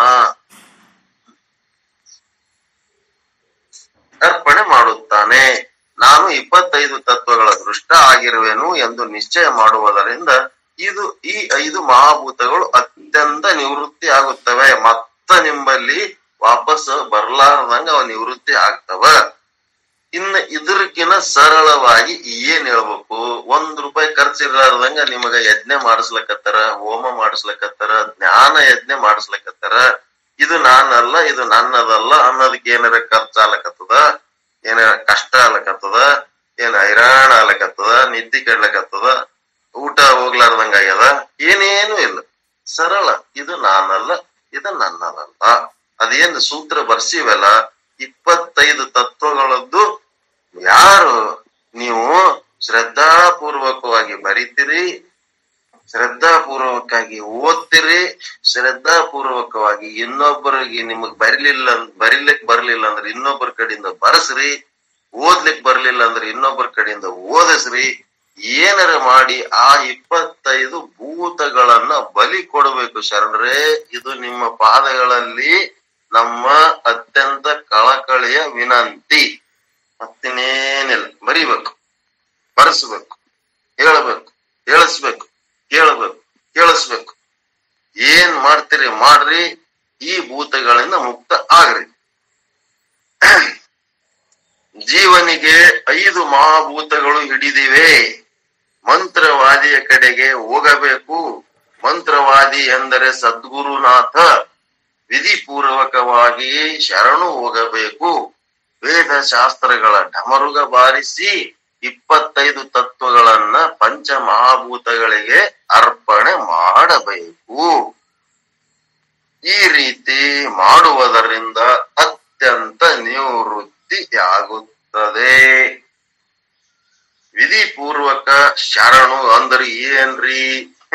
ಅರ್ಪಣೆ ಮಾಡುತ್ತಾನೆ ನಾನು ಇಪ್ಪತ್ತೈದು ತತ್ವಗಳ ದೃಷ್ಟ ಆಗಿರುವೆನು ಎಂದು ನಿಶ್ಚಯ ಮಾಡುವುದರಿಂದ ಇದು ಈ ಐದು ಮಹಾಭೂತಗಳು ಅತ್ಯಂತ ನಿವೃತ್ತಿ ಆಗುತ್ತವೆ ಮತ್ತ ನಿಂಬಲ್ಲಿ ವಾಪಸ್ ಬರ್ಲಾರ್ದಂಗ ಅವ ನಿವೃತ್ತಿ ಆಗ್ತವ ಇನ್ನ ಇದ್ರಕಿನ ಸರಳವಾಗಿ ಏನ್ ಹೇಳ್ಬೇಕು ಒಂದ್ ರೂಪಾಯಿ ಖರ್ಚಿರ್ಲಾರ್ದಂಗ ನಿಮಗ ಯಜ್ಞ ಮಾಡಿಸ್ಲಕತ್ತಾರ ಹೋಮ ಮಾಡಿಸ್ಲಕತ್ತಾರ ಜ್ಞಾನ ಯಜ್ಞ ಮಾಡಿಸ್ಲಕತ್ತಾರ ಇದು ನಾನಲ್ಲ ಇದು ನನ್ನದಲ್ಲ ಅನ್ನೋದಕ್ಕೆ ಏನಾರ ಖರ್ಚಾಲಕತ್ತದ ಏನಾರ ಕಷ್ಟ ಆಲಕತ್ತದ ಏನ್ ಹೈರಾಣ ಆಲಕತ್ತದ ನಿದ್ದೆ ಕೆಡ್ಲಕತ್ತದ ಊಟ ಹೋಗ್ಲಾರ್ದಂಗ ಆಗ್ಯದ ಏನೇನು ಇಲ್ಲ ಸರಳ ಇದು ನಾನಲ್ಲ ಇದು ನನ್ನದಲ್ಲ ಅದೇನ್ ಸೂತ್ರ ಬರ್ಸಿವಲ್ಲ ಇಪ್ಪತ್ತೈದು ತತ್ವಗಳದ್ದು ಯಾರು ನೀವು ಶ್ರದ್ಧಾಪೂರ್ವಕವಾಗಿ ಬರಿತೀರಿ ಶ್ರದ್ಧಾಪೂರ್ವಕವಾಗಿ ಓದ್ತಿರಿ ಶ್ರದ್ಧಾಪೂರ್ವಕವಾಗಿ ಇನ್ನೊಬ್ಬರಿಗೆ ನಿಮಗ್ ಬರಿಲಿಲ್ಲ ಅಂದ್- ಬರಿಲಿಕ್ ಬರ್ಲಿಲ್ಲ ಅಂದ್ರೆ ಇನ್ನೊಬ್ಬರ ಕಡೆಯಿಂದ ಬರಸ್ರಿ ಓದ್ಲಿಕ್ ಬರ್ಲಿಲ್ಲ ಅಂದ್ರೆ ಇನ್ನೊಬ್ಬರ ಕಡೆಯಿಂದ ಓದಿಸ್ರಿ ಏನಾರ ಮಾಡಿ ಆ ಇಪ್ಪತ್ತೈದು ಭೂತಗಳನ್ನ ಬಲಿ ಕೊಡಬೇಕು ಶರಣರೇ ಇದು ನಿಮ್ಮ ಪಾದಗಳಲ್ಲಿ ನಮ್ಮ ಅತ್ಯಂತ ಕಳಕಳಿಯ ವಿನಂತಿ ಮತ್ತಿನ್ನೇನಿಲ್ಲ ಬರಿಬೇಕು ಬರೆಸ್ಬೇಕು ಹೇಳಬೇಕು ಹೇಳಿಸ್ಬೇಕು ಕೇಳಬೇಕು ಕೇಳಿಸ್ಬೇಕು ಏನ್ ಮಾಡ್ತೀರಿ ಮಾಡ್ರಿ ಈ ಭೂತಗಳಿಂದ ಮುಕ್ತ ಆಗ್ರಿ ಜೀವನಿಗೆ ಐದು ಮಹಾಭೂತಗಳು ಹಿಡಿದಿವೆ ಮಂತ್ರವಾದಿಯ ಕಡೆಗೆ ಹೋಗಬೇಕು ಮಂತ್ರವಾದಿ ಎಂದರೆ ಸದ್ಗುರುನಾಥ ವಿಧಿಪೂರ್ವಕವಾಗಿ ಶರಣು ಹೋಗಬೇಕು ವೇದ ಶಾಸ್ತ್ರಗಳ ಡಮರುಗ ಬಾರಿಸಿ ಇಪ್ಪತ್ತೈದು ತತ್ವಗಳನ್ನ ಪಂಚ ಮಹಾಭೂತಗಳಿಗೆ ಅರ್ಪಣೆ ಮಾಡಬೇಕು ಈ ರೀತಿ ಮಾಡುವುದರಿಂದ ಅತ್ಯಂತ ನಿವೃತ್ತಿಯಾಗುತ್ತದೆ ವಿಧಿಪೂರ್ವಕ ಶರಣು ಅಂದ್ರೆ ಏನ್ರಿ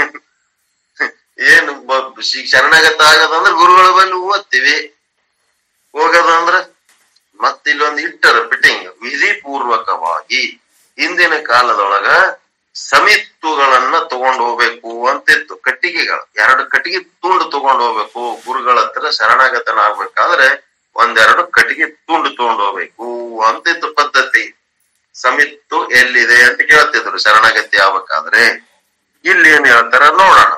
ಏನು ಬ- ಶಿ- ಶರಣಾಗತ ಆಗದಂದ್ರ ಗುರುಗಳ ಬಳಿ ಓದ್ತೀವಿ ಹೋಗದಂದ್ರ ಮತ್ತ ಇಲ್ಲೊಂದು ಇಟ್ಟರ ಫಿಟ್ಟಿಂಗ್ ವಿಧಿಪೂರ್ವಕವಾಗಿ ಹಿಂದಿನ ಕಾಲದೊಳಗ ಸಮಿತ್ತುಗಳನ್ನ ತಗೊಂಡು ಹೋಗ್ಬೇಕು ಅಂತಿತ್ತು ಕಟ್ಟಿಗೆಗಳು ಎರಡು ಕಟ್ಟಿಗೆ ತುಂಡು ತಗೊಂಡು ಹೋಗ್ಬೇಕು ಗುರುಗಳ ಹತ್ರ ಶರಣಾಗತನಾಗ್ಬೇಕಾದ್ರೆ ಒಂದೆರಡು ಕಟ್ಟಿಗೆ ತುಂಡು ತಗೊಂಡು ಹೋಗ್ಬೇಕು ಅಂತಿತ್ತು ಪದ್ಧತಿ ಸಮಿತ್ತು ಎಲ್ಲಿದೆ ಅಂತ ಕೇಳ್ತಿದ್ರು ಶರಣಾಗತಿ ಆಗ್ಬೇಕಾದ್ರೆ ಇಲ್ಲಿ ಏನ್ ಹೇಳ್ತಾರ ನೋಡೋಣ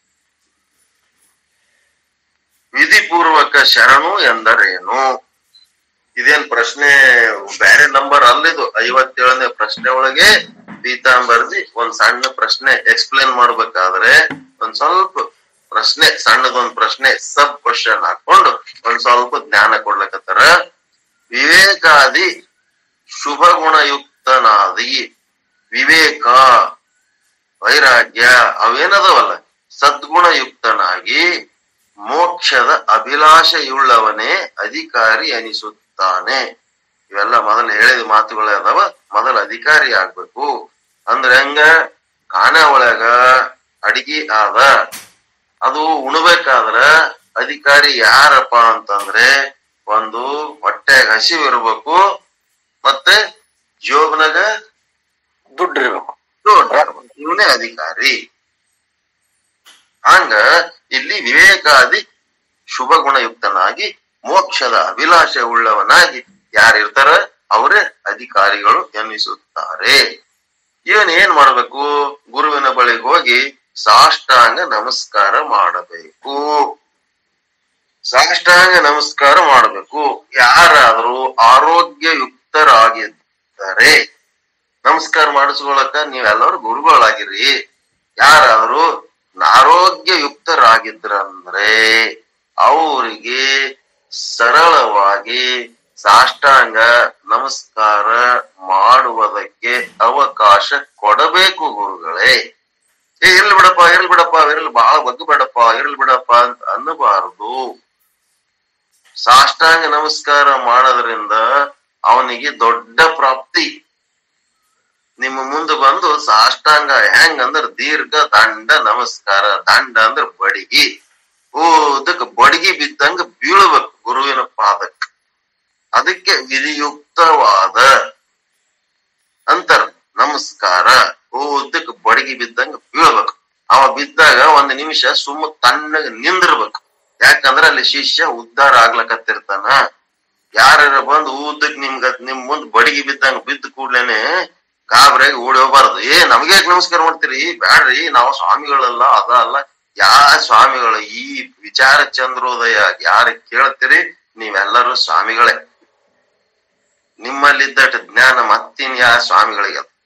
ವಿಧಿಪೂರ್ವಕ ಶರಣು ಎಂದರೇನು ಇದೇನ್ ಪ್ರಶ್ನೆ ಬೇರೆ ನಂಬರ್ ಅಲ್ಲಿದು ಐವತ್ತೇಳನೇ ಪ್ರಶ್ನೆ ಒಳಗೆ ಪೀತಾಂಬರ್ದಿ ಒಂದ್ ಸಣ್ಣ ಪ್ರಶ್ನೆ ಎಕ್ಸ್ಪ್ಲೇನ್ ಮಾಡ್ಬೇಕಾದ್ರೆ ಒಂದ್ ಸ್ವಲ್ಪ ಪ್ರಶ್ನೆ ಸಣ್ಣದೊಂದ್ ಪ್ರಶ್ನೆ ಸಬ್ ಕ್ವಶನ್ ಹಾಕೊಂಡು ಒಂದ್ ಸ್ವಲ್ಪ ಜ್ಞಾನ ಕೊಡ್ಲಕತ್ತಾರ ವಿವೇಕಾದಿ ಶುಭ ಗುಣಯುಕ್ತನಾದಿ ವಿವೇಕ ವೈರಾಗ್ಯ ಅವೇನದವಲ್ಲ ಸದ್ಗುಣಯುಕ್ತನಾಗಿ ಮೋಕ್ಷದ ಅಭಿಲಾಷೆಯುಳ್ಳವನೇ ಅಧಿಕಾರಿ ಅನಿಸುತ್ತಾನೆ ಇವೆಲ್ಲ ಮೊದಲು ಹೇಳಿದ ಮಾತುಗಳೇ ಅದಾವ ಮೊದಲು ಅಧಿಕಾರಿ ಆಗ್ಬೇಕು ಅಂದ್ರೆ ಹೆಂಗ ಕಾನೆ ಒಳಗ ಅಡಿಗೆ ಆದ ಅದು ಉಣ್ಬೇಕಾದ್ರ ಅಧಿಕಾರಿ ಯಾರಪ್ಪ ಅಂತಂದ್ರೆ ಒಂದು ಹೊಟ್ಟೆಗ ಹಸಿವು ಇರ್ಬೇಕು ಮತ್ತೆ ಜೋಬ್ನಾಗ ದುಡ್ಡು ಇರ್ಬೇಕು ಇವನೇ ಅಧಿಕಾರಿ ಹಂಗ ಇಲ್ಲಿ ವಿವೇಕಾದಿ ಶುಭ ಗುಣಯುಕ್ತನಾಗಿ ಮೋಕ್ಷದ ಅಭಿಲಾಷೆ ಉಳ್ಳವನಾಗಿ ಯಾರಿರ್ತಾರ ಅವರೇ ಅಧಿಕಾರಿಗಳು ಎನ್ನಿಸುತ್ತಾರೆ ಇವನ್ ಏನ್ ಮಾಡ್ಬೇಕು ಗುರುವಿನ ಬಳಿಗೆ ಹೋಗಿ ಸಾಷ್ಟಾಂಗ ನಮಸ್ಕಾರ ಮಾಡಬೇಕು ಸಾಷ್ಟಾಂಗ ನಮಸ್ಕಾರ ಮಾಡಬೇಕು ಯಾರಾದ್ರೂ ಆರೋಗ್ಯಯುಕ್ತರಾಗಿದ್ದರೆ ನಮಸ್ಕಾರ ಮಾಡಿಸ್ಕೊಳಕ ನೀವೆಲ್ಲರೂ ಗುರುಗಳಾಗಿರಿ ಯಾರಾದ್ರೂ ಆರೋಗ್ಯಯುಕ್ತರಾಗಿದ್ರಂದ್ರೆ ಅವರಿಗೆ ಸರಳವಾಗಿ ಸಾಷ್ಟಾಂಗ ನಮಸ್ಕಾರ ಮಾಡುವುದಕ್ಕೆ ಅವಕಾಶ ಕೊಡಬೇಕು ಗುರುಗಳೇ ಏ ಇರ್ಲಿ ಬಿಡಪ್ಪ ಇರ್ಲಿ ಬಿಡಪ್ಪ ಇರ್ಲಿ ಬಹಳ ಬಗ್ಗು ಬೇಡಪ್ಪ ಇರ್ಲಿ ಬಿಡಪ್ಪ ಅಂತ ಅನ್ನಬಾರದು ಸಾಷ್ಟಾಂಗ ನಮಸ್ಕಾರ ಮಾಡೋದ್ರಿಂದ ಅವನಿಗೆ ದೊಡ್ಡ ಪ್ರಾಪ್ತಿ ನಿಮ್ಮ ಮುಂದೆ ಬಂದು ಸಾಷ್ಟಾಂಗ ಹೆಂಗ್ ಅಂದ್ರ ದೀರ್ಘ ದಂಡ ನಮಸ್ಕಾರ ದಂಡ ಅಂದ್ರ ಬಡಿಗಿ ಓದಕ್ ಬಡಿಗಿ ಬಿದ್ದಂಗ ಬೀಳ್ಬೇಕು ಗುರುವಿನ ಪಾದಕ್ ಅದಕ್ಕೆ ವಿಧಿಯುಕ್ತವಾದ ಅಂತಾರ ನಿಮಿಷ ಸುಮ್ಮ ತಣ್ಣಗ ನಿಂದಿರ್ಬೇಕು ಯಾಕಂದ್ರ ಅಲ್ಲಿ ಶಿಷ್ಯ ಉದ್ಧಾರ ಆಗ್ಲಕತ್ತಿರ್ತಾನ ಯಾರ ಬಂದು ಊದಕ್ ನಿಮ್ಗ ನಿಮ್ ಮುಂದ್ ಬಡಿಗೆ ಬಿದ್ದಂಗ ಬಿದ್ದ ಕೂಡ್ಲೇನೆ ಗಾಬರಿಯಾಗಿ ಓಡಿ ಹೋಗ್ಬಾರ್ದು ಏ ನಮ್ಗೆ ಯಾಕೆ ನಮಸ್ಕಾರ ಮಾಡ್ತೀರಿ ಬ್ಯಾಡ್ರಿ ನಾವು ಸ್ವಾಮಿಗಳಲ್ಲ ಅದ ಅಲ್ಲ ಯಾ ಸ್ವಾಮಿಗಳು ಈ ವಿಚಾರ ಚಂದ್ರೋದಯ ಯಾರ ಕೇಳ್ತೀರಿ ನೀವೆಲ್ಲರೂ ಸ್ವಾಮಿಗಳೇ ನಿಮ್ಮಲ್ಲಿದ್ದಟ ಜ್ಞಾನ ಮತ್ತಿನ್ ಯಾ ಸ್ವಾಮಿಗಳಿಗೆ ಅದ.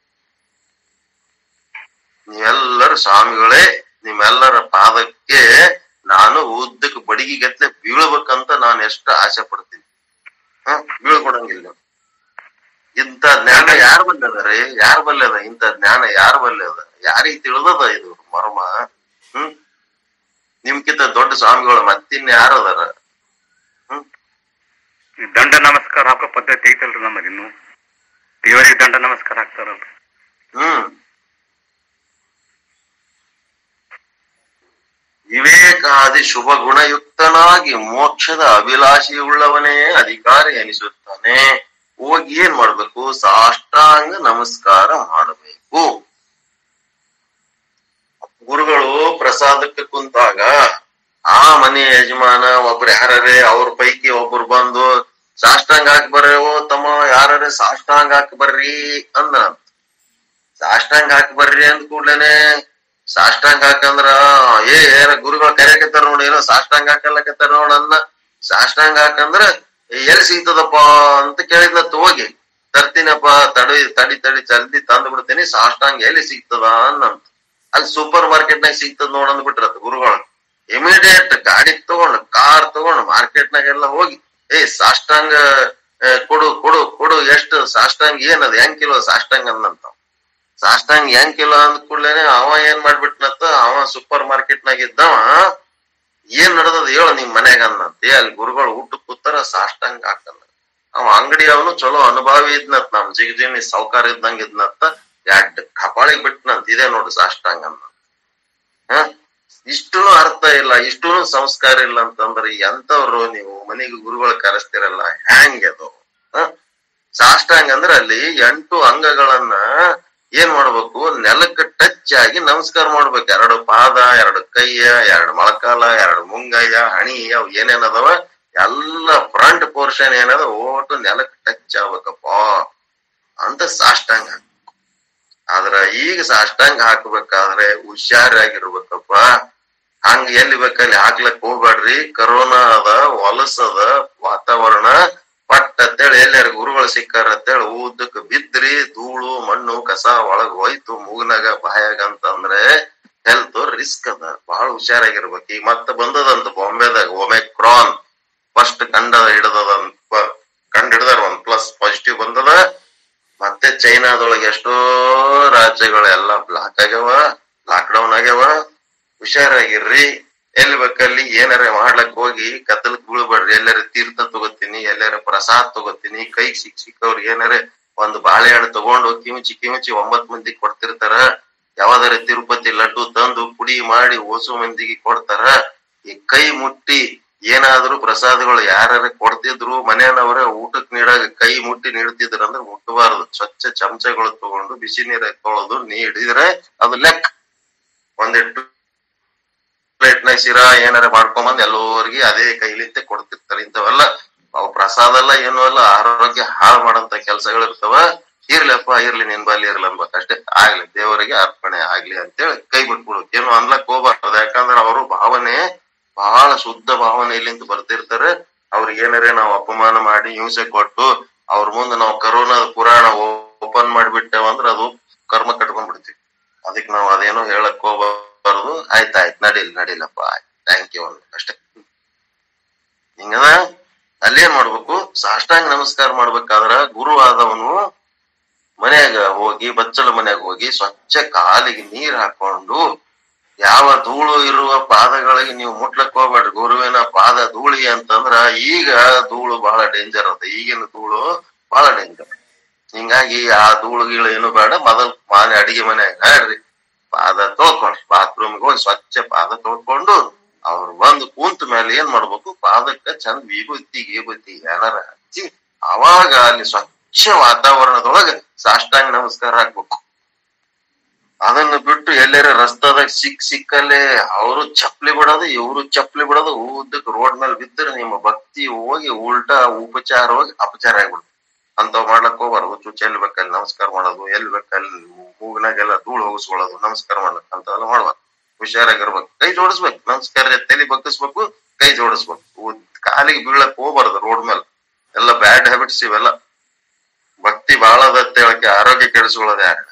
ನೀವೆಲ್ಲರೂ ಸ್ವಾಮಿಗಳೇ ನಿಮ್ಮೆಲ್ಲರ ಪಾದಕ್ಕೆ ನಾನು ಉದ್ದಕ್ಕೆ ಬಡಿಗೆ ಗತ್ಲೆ ಬೀಳ್ಬೇಕಂತ ನಾನು ಎಷ್ಟು ಆಸೆ ಪಡ್ತೀನಿ ಹ ಬೀಳ್ಕೊಡಂಗಿಲ್ಲ ಇಂಥ ಜ್ಞಾನ ಯಾರ ಬಲ್ಲಿ ಅದ ರೀ ಯಾರ ಬಲ್ಲಿ ಅದ ಇಂಥ ಜ್ಞಾನ ಯಾರ ಬಲ್ಲಿ ಅದ ಯಾರಿಗೆ ತಿಳಿದದ ಇದು ಮರ್ಮ ಹ್ಮ್ ನಿಮ್ಕಿಂತ ದೊಡ್ಡ ಸ್ವಾಮಿಗಳು ಮತ್ತಿನ್ ಯಾರು ಅದಾರ ಹ್ಮ್ ಈ ದಂಡ ನಮಸ್ಕಾರ ಹಾಕೋ ಪದ್ಧತಿ ಐತಲ್ರಿ ನಮ್ಮಲ್ಲಿ ಇನ್ನು ದೇವರಿಗೆ ದಂಡ ನಮಸ್ಕಾರ ಹಾಕ್ತಾರಲ್ರಿ ಹ್ಮ್ ವಿವೇಕಾದಿ ಶುಭ ಗುಣಯುಕ್ತನಾಗಿ ಮೋಕ್ಷದ ಅಭಿಲಾಷೆಯುಳ್ಳವನೇ ಅಧಿಕಾರಿ ಎನಿಸುತ್ತಾನೆ ಹೋಗಿ ಏನ್ ಮಾಡ್ಬೇಕು ಸಾಷ್ಟಾಂಗ ನಮಸ್ಕಾರ ಮಾಡಬೇಕು ಗುರುಗಳು ಪ್ರಸಾದಕ್ಕೆ ಕುಂತಾಗ ಆ ಮನೆ ಯಜಮಾನ ಒಬ್ರು ಯಾರೇ ಅವ್ರ ಪೈಕಿ ಒಬ್ರು ಬಂದು ಸಾಷ್ಟಾಂಗ ಹಾಕಿ ಬರ್ರಿ ಓ ತಮ್ಮ ಯಾರೇ ಸಾಷ್ಟಾಂಗ ಹಾಕಿ ಬರ್ರಿ ಅಂದ ಸಾಷ್ಟಾಂಗ ಹಾಕಿ ಬರ್ರಿ ಅಂದ ಕೂಡ್ಲೇನೆ ಸಾಷ್ಟಾಂಗ ಹಾಕಂದ್ರ ಏ ಏನ ಗುರುಗಳು ಕರೆಯಕತ್ತಾರ ನೋಡಿ ಏನೋ ಸಾಷ್ಟಾಂಗ ಹಾಕಲ್ಲಕತ್ತಾರ ನೋಡ ಅನ್ನ ಸಾಷ್ಟಾಂಗ ಹಾಕಂದ್ರ ಎಲ್ಲಿ ಸಿಗ್ತದಪ್ಪ ಅಂತ ಕೇಳಿದ್ಲತ್ ಹೋಗಿ ತರ್ತೀನಪ್ಪ ತಡಿ ತಡಿ ತಡಿ ಜಲ್ದಿ ತಂದು ಬಿಡ್ತೀನಿ ಸಾಷ್ಟಾಂಗ ಎಲ್ಲಿ ಸಿಗ್ತದ ಅನ್ನಂತ ಅಲ್ಲಿ ಸೂಪರ್ ಮಾರ್ಕೆಟ್ ನಾಗ ಸಿಗ್ತದ ನೋಡ್ ಅಂದ್ಬಿಟ್ರತ್ ಗುರುಗಳು ಇಮಿಡಿಯೇಟ್ ಗಾಡಿ ತಗೊಂಡು ಕಾರ್ ತಗೊಂಡು ಮಾರ್ಕೆಟ್ ನಾಗೆಲ್ಲ ಹೋಗಿ ಏ ಸಾಷ್ಟಾಂಗ ಆ, ಕೊಡು ಕೊಡು ಕೊಡು ಎಷ್ಟು ಸಾಷ್ಟಾಂಗ ಏನದ ಹೆಂಗ್ ಕಿಲೋ ಸಾಷ್ಟಾಂಗ ಅಂದಂತ ಸಾಷ್ಟಾಂಗ ಹೆಂಗ್ ಕಿಲೋ ಅಂದ ಕೂಡ್ಲೇನೆ ಅವ ಏನ್ ಮಾಡ್ಬಿಟ್ನತ್ತ ಅವ ಸೂಪರ್ ಮಾರ್ಕೆಟ್ ನಾಗ ಇದ್ದವ ಏನ್ ನಡೆದದ ಹೇಳ ನಿಮ್ ಮನ್ಯಾಗ ಅಂದಂತ ಏ ಅಲ್ಲಿ ಗುರುಗಳು ಊಟ ಕೂತಾರ ಸಾಷ್ಟಾಂಗ ಹಾಕಂದ ಅವ ಅಂಗಡಿ ಅವನು ಚಲೋ ಅನುಭವಿ ಇದ್ನತ್ ನಮ್ ಜಿಗಜಿಣಿ ಸೌಕಾರ ಇದ್ದಂಗ ಇದ್ನತ್ತ ಎರಡ್ ಕಪಾಳಿಗ್ ಬಿಟ್ನಂತ ಇದೇ ನೋಡು ಸಾಷ್ಟಾಂಗ ಅಂದ ಹ ಇಷ್ಟೂನು ಅರ್ಥ ಇಲ್ಲ ಇಷ್ಟೂನು ಸಂಸ್ಕಾರ ಇಲ್ಲ ಅಂತಂದ್ರೆ ಎಂತವ್ರು ನೀವು ಮನೆಗೆ ಗುರುಗಳು ಕರೆಸ್ತಿರಲ್ಲ ಹ್ಯಾಂಗ್ ಅದು ಹ? ಸಾಷ್ಟಾಂಗ ಅಂದ್ರೆ ಅಲ್ಲಿ ಎಂಟು ಅಂಗಗಳನ್ನ ಏನ್ ಮಾಡ್ಬೇಕು ನೆಲಕ್ಕೆ ಟಚ್ ಆಗಿ ನಮಸ್ಕಾರ ಮಾಡ್ಬೇಕು ಎರಡು ಪಾದ ಎರಡು ಕೈಯ ಎರಡು ಮೊಳಕಾಲ ಎರಡು ಮುಂಗಯ್ಯ ಹಣಿ ಅವ್ ಏನೇನ್ ಅದಾವ ಎಲ್ಲ ಫ್ರಂಟ್ ಪೋರ್ಷನ್ ಏನದ ಓಟು ನೆಲಕ್ಕೆ ಟಚ್ ಆಗ್ಬೇಕಪ್ಪ ಅಂತ ಸಾಷ್ಟಾಂಗ ಆದ್ರ ಈಗ ಸಾಷ್ಟಾಂಗ ಹಾಕ್ಬೇಕಾದ್ರೆ ಹುಷಾರಾಗಿರ್ಬೇಕಪ್ಪ ಹಂಗ ಎಲ್ಲಿ ಬೇಕಲ್ಲಿ ಹಾಕ್ಲಕ್ ಹೋಗ್ಬೇಡ್ರಿ ಕರೋನಾ ಅದ ಹೊಲಸದ ವಾತಾವರಣ ಪಟ್ ಅಂತೇಳಿ ಎಲ್ಲಾರ ಗುರುಗಳು ಸಿಕ್ಕಾರ ಅಂತೇಳಿ ಊದಕ್ ಬಿದ್ರಿ ಧೂಳು ಮಣ್ಣು ಕಸ ಒಳಗ್ ಹೋಯ್ತು ಮೂಗ್ನಾಗ ಬಾಯಾಗ ಅಂತಂದ್ರೆ ಹೆಲ್ತ್ ರಿಸ್ಕ್ ಅದ ಬಹಳ ಹುಷಾರಾಗಿರ್ಬೇಕು ಈಗ ಮತ್ತೆ ಬಂದದಂತ ಬಾಂಬೆದಾಗ ಒಮೆಕ್ರಾನ್ ಫಸ್ಟ್ ಕಂಡ ಹಿಡದದ ಕಂಡ್ ಹಿಡ್ದಾರ ಒಂದ್ ಪ್ಲಸ್ ಪಾಸಿಟಿವ್ ಬಂದದ ಮತ್ತೆ ಚೈನಾದೊಳಗೆ ಎಷ್ಟೋ ರಾಜ್ಯಗಳೆಲ್ಲ ಬ್ಲಾಕ್ ಆಗ್ಯಾವ ಲಾಕ್ ಡೌನ್ ಆಗ್ಯಾವ ಹುಷಾರಾಗಿರ್ರಿ ಎಲ್ಲಿ ಬೇಕಲ್ಲಿ ಏನಾರ ಮಾಡ್ಲಕ್ ಹೋಗಿ ಕತ್ತಲಕ್ ಬೀಳ್ಬೇಡ್ರಿ ಎಲ್ಲಾರ ತೀರ್ಥ ತಗೋತೀನಿ ಎಲ್ಲಾರ ಪ್ರಸಾದ್ ತಗೋತೀನಿ ಕೈಗ್ ಸಿಕ್ ಸಿಕ್ಕವ್ರಿಗೆ ಏನಾರ ಒಂದು ಬಾಳೆಹಣ್ಣು ತಗೊಂಡು ಕಿಮಿಚಿ ಕಿಮಿಚಿ ಒಂಬತ್ ಮಂದಿ ಕೊಡ್ತಿರ್ತಾರ ಯಾವ್ದಾರ ತಿರುಪತಿ ಲಡ್ಡು ತಂದು ಪುಡಿ ಮಾಡಿ ಓಸು ಮಂದಿಗೆ ಕೊಡ್ತಾರ ಈ ಕೈ ಮುಟ್ಟಿ ಏನಾದ್ರೂ ಪ್ರಸಾದಗಳು ಯಾರು ಕೊಡ್ತಿದ್ರು ಮನೆಯವ್ರ ಊಟಕ್ ನೀಡಾಗ ಕೈ ಮುಟ್ಟಿ ನೀಡ್ತಿದ್ರ ಅಂದ್ರೆ ಮುಟ್ಟಬಾರದು ಸ್ವಚ್ಛ ಚಮಚಗಳು ತಗೊಂಡು ಬಿಸಿ ನೀರ್ ಹಾಕೊಳ್ಳೋದು ನೀಡಿದ್ರೆ ಅದು ಲೆಕ್ಕ ಒಂದಿಟ್ಟು ಪ್ಲೇಟ್ನಾಗ ಶಿರಾ ಏನಾರ ಮಾಡ್ಕೊಂಬಂದ್ ಎಲ್ಲೋರ್ಗಿ ಅದೇ ಕೈಲಿಂತೆ ಕೊಡ್ತಿರ್ತಾರೆ ಇಂಥವೆಲ್ಲ ಅವು ಪ್ರಸಾದ ಅಲ್ಲ ಏನು ಅಲ್ಲ ಆರೋಗ್ಯ ಹಾಳು ಮಾಡಂತ ಕೆಲ್ಸಗಳು ಇರ್ತಾವ ಇರ್ಲಪ್ಪ ಇರ್ಲಿ ನಿನ್ ಬಲ್ಲಿ ಇರ್ಲಿ ಅನ್ಬೇಕಷ್ಟೇ ಆಗ್ಲಿ ದೇವರಿಗೆ ಅರ್ಪಣೆ ಆಗ್ಲಿ ಅಂತೇಳಿ ಕೈ ಬಿಟ್ಬಿಡು ಏನು ಅನ್ಲಕ್ ಹೋಗ್ಬಾರ್ದು ಯಾಕಂದ್ರೆ ಅವರು ಭಾವನೆ ಬಹಳ ಶುದ್ಧ ಭಾವನೆಯಲ್ಲಿಂದ ಬರ್ತಿರ್ತಾರೆ ಅವ್ರಿಗೆ ಏನಾರೇ ನಾವು ಅಪಮಾನ ಮಾಡಿ ಹಿಂಸೆ ಕೊಟ್ಟು ಅವ್ರ ಮುಂದೆ ನಾವು ಕರೋನಾದ ಪುರಾಣ ಓಪನ್ ಮಾಡಿಬಿಟ್ಟೇವ ಅಂದ್ರೆ ಅದು ಕರ್ಮ ಕಟ್ಕೊಂಡ್ಬಿಡ್ತೀವಿ ಅದಕ್ಕೆ ನಾವು ಅದೇನೋ ಹೇಳಕ್ ಹೋಗ್ಬಾರ್ದು ಆಯ್ತಾಯ್ತು ನಡೀಲ್ ನಡೀಲಪ್ಪ ಆಯ್ತು ಥ್ಯಾಂಕ್ ಯು ಅಷ್ಟೇ ಹಿಂಗದ ಅಲ್ಲೇನ್ ಮಾಡ್ಬೇಕು ಸಾಷ್ಟಾಂಗ ನಮಸ್ಕಾರ ಮಾಡ್ಬೇಕಾದ್ರ ಗುರು ಆದವನು ಮನ್ಯಾಗ ಹೋಗಿ ಬಚ್ಚಲ ಮನ್ಯಾಗ ಹೋಗಿ ಸ್ವಚ್ಛ ಕಾಲಿಗೆ ನೀರ್ ಹಾಕೊಂಡು ಯಾವ ಧೂಳು ಇರುವ ಪಾದಗಳಿಗೆ ನೀವು ಮುಟ್ಲಕ್ ಹೋಗ್ಬೇಡ್ರಿ ಗುರುವಿನ ಪಾದ ಧೂಳಿ ಅಂತಂದ್ರ ಈಗ ಧೂಳು ಬಹಳ ಡೇಂಜರ್ ಅದ ಈಗಿನ ಧೂಳು ಬಹಳ ಡೇಂಜರ್ ಹಿಂಗಾಗಿ ಆ ಧೂಳು ಗೀಳು ಏನು ಬೇಡ ಮೊದಲ್ ಮನೆ ಅಡಿಗೆ ಮನ್ಯಾಗ ನಡ್ರಿ ಪಾದ ತೊಳ್ಕೊಳ್ರಿ ಬಾತ್ರೂಮ್ಗೆ ಹೋಗಿ ಸ್ವಚ್ಛ ಪಾದ ತೊಳ್ಕೊಂಡು ಅವ್ರು ಬಂದು ಕುಂತ ಮೇಲೆ ಏನ್ ಮಾಡ್ಬೇಕು ಪಾದಕ್ಕ ಚಂದ ವಿಭೂತಿ ಗೀಭೂತಿ ಏನಾರ ಹಚ್ಚಿ ಅವಾಗ ಅಲ್ಲಿ ಸ್ವಚ್ಛ ವಾತಾವರಣದೊಳಗ ಸಾಷ್ಟಾಂಗ ನಮಸ್ಕಾರ ಹಾಕ್ಬೇಕು ಅದನ್ನ ಬಿಟ್ಟು ಎಲ್ಲಾರ ರಸ್ತಾದಾಗ ಸಿಕ್ ಸಿಕ್ಕಲ್ಲೇ ಅವರು ಚಪ್ಲಿ ಬಿಡೋದು ಇವರು ಚಪ್ಲಿ ಬಿಡೋದು ಉದ್ದಕ್ ರೋಡ್ ಮೇಲೆ ಬಿದ್ದರೆ ನಿಮ್ಮ ಭಕ್ತಿ ಹೋಗಿ ಉಲ್ಟಾ ಉಪಚಾರ ಹೋಗಿ ಅಪಚಾರ ಆಗ್ಬಿಡುತ್ತೆ ಅಂತವ್ ಮಾಡ್ಲಕ್ ಹೋಗ್ಬಾರ್ದು ಚುಚ್ಚ ಎಲ್ಲಿ ಬೇಕಲ್ಲಿ ನಮಸ್ಕಾರ ಮಾಡೋದು ಎಲ್ಲಿ ಬೇಕಲ್ಲಿ ಮೂಗಿನಾಗೆಲ್ಲ ಧೂಳು ಹೋಗಿಸ್ಕೊಳ್ಳೋದು ನಮಸ್ಕಾರ ಮಾಡ್ಲಕ್ ಅಂತೆಲ್ಲ ಮಾಡ್ಬಾರ್ದು ಹುಷಾರಾಗಿರ್ಬೇಕು ಕೈ ಜೋಡಿಸ್ಬೇಕು ನಮಸ್ಕಾರ ತಲೆ ಬಗ್ಗಿಸ್ಬೇಕು ಕೈ ಜೋಡಿಸ್ಬೇಕು ಉದ್- ಕಾಲಿಗೆ ಬೀಳಕ್ ಹೋಗ್ಬಾರ್ದು ರೋಡ್ ಮೇಲೆ ಎಲ್ಲ ಬ್ಯಾಡ್ ಹ್ಯಾಬಿಟ್ಸ್ ಇವೆಲ್ಲ ಭಕ್ತಿ ಬಾಳದತ್ತೆ ಹೇಳಕ್ಕೆ ಆರೋಗ್ಯ ಕೆಡಿಸ್ಕೊಳ್ಳೋದು ಯಾರು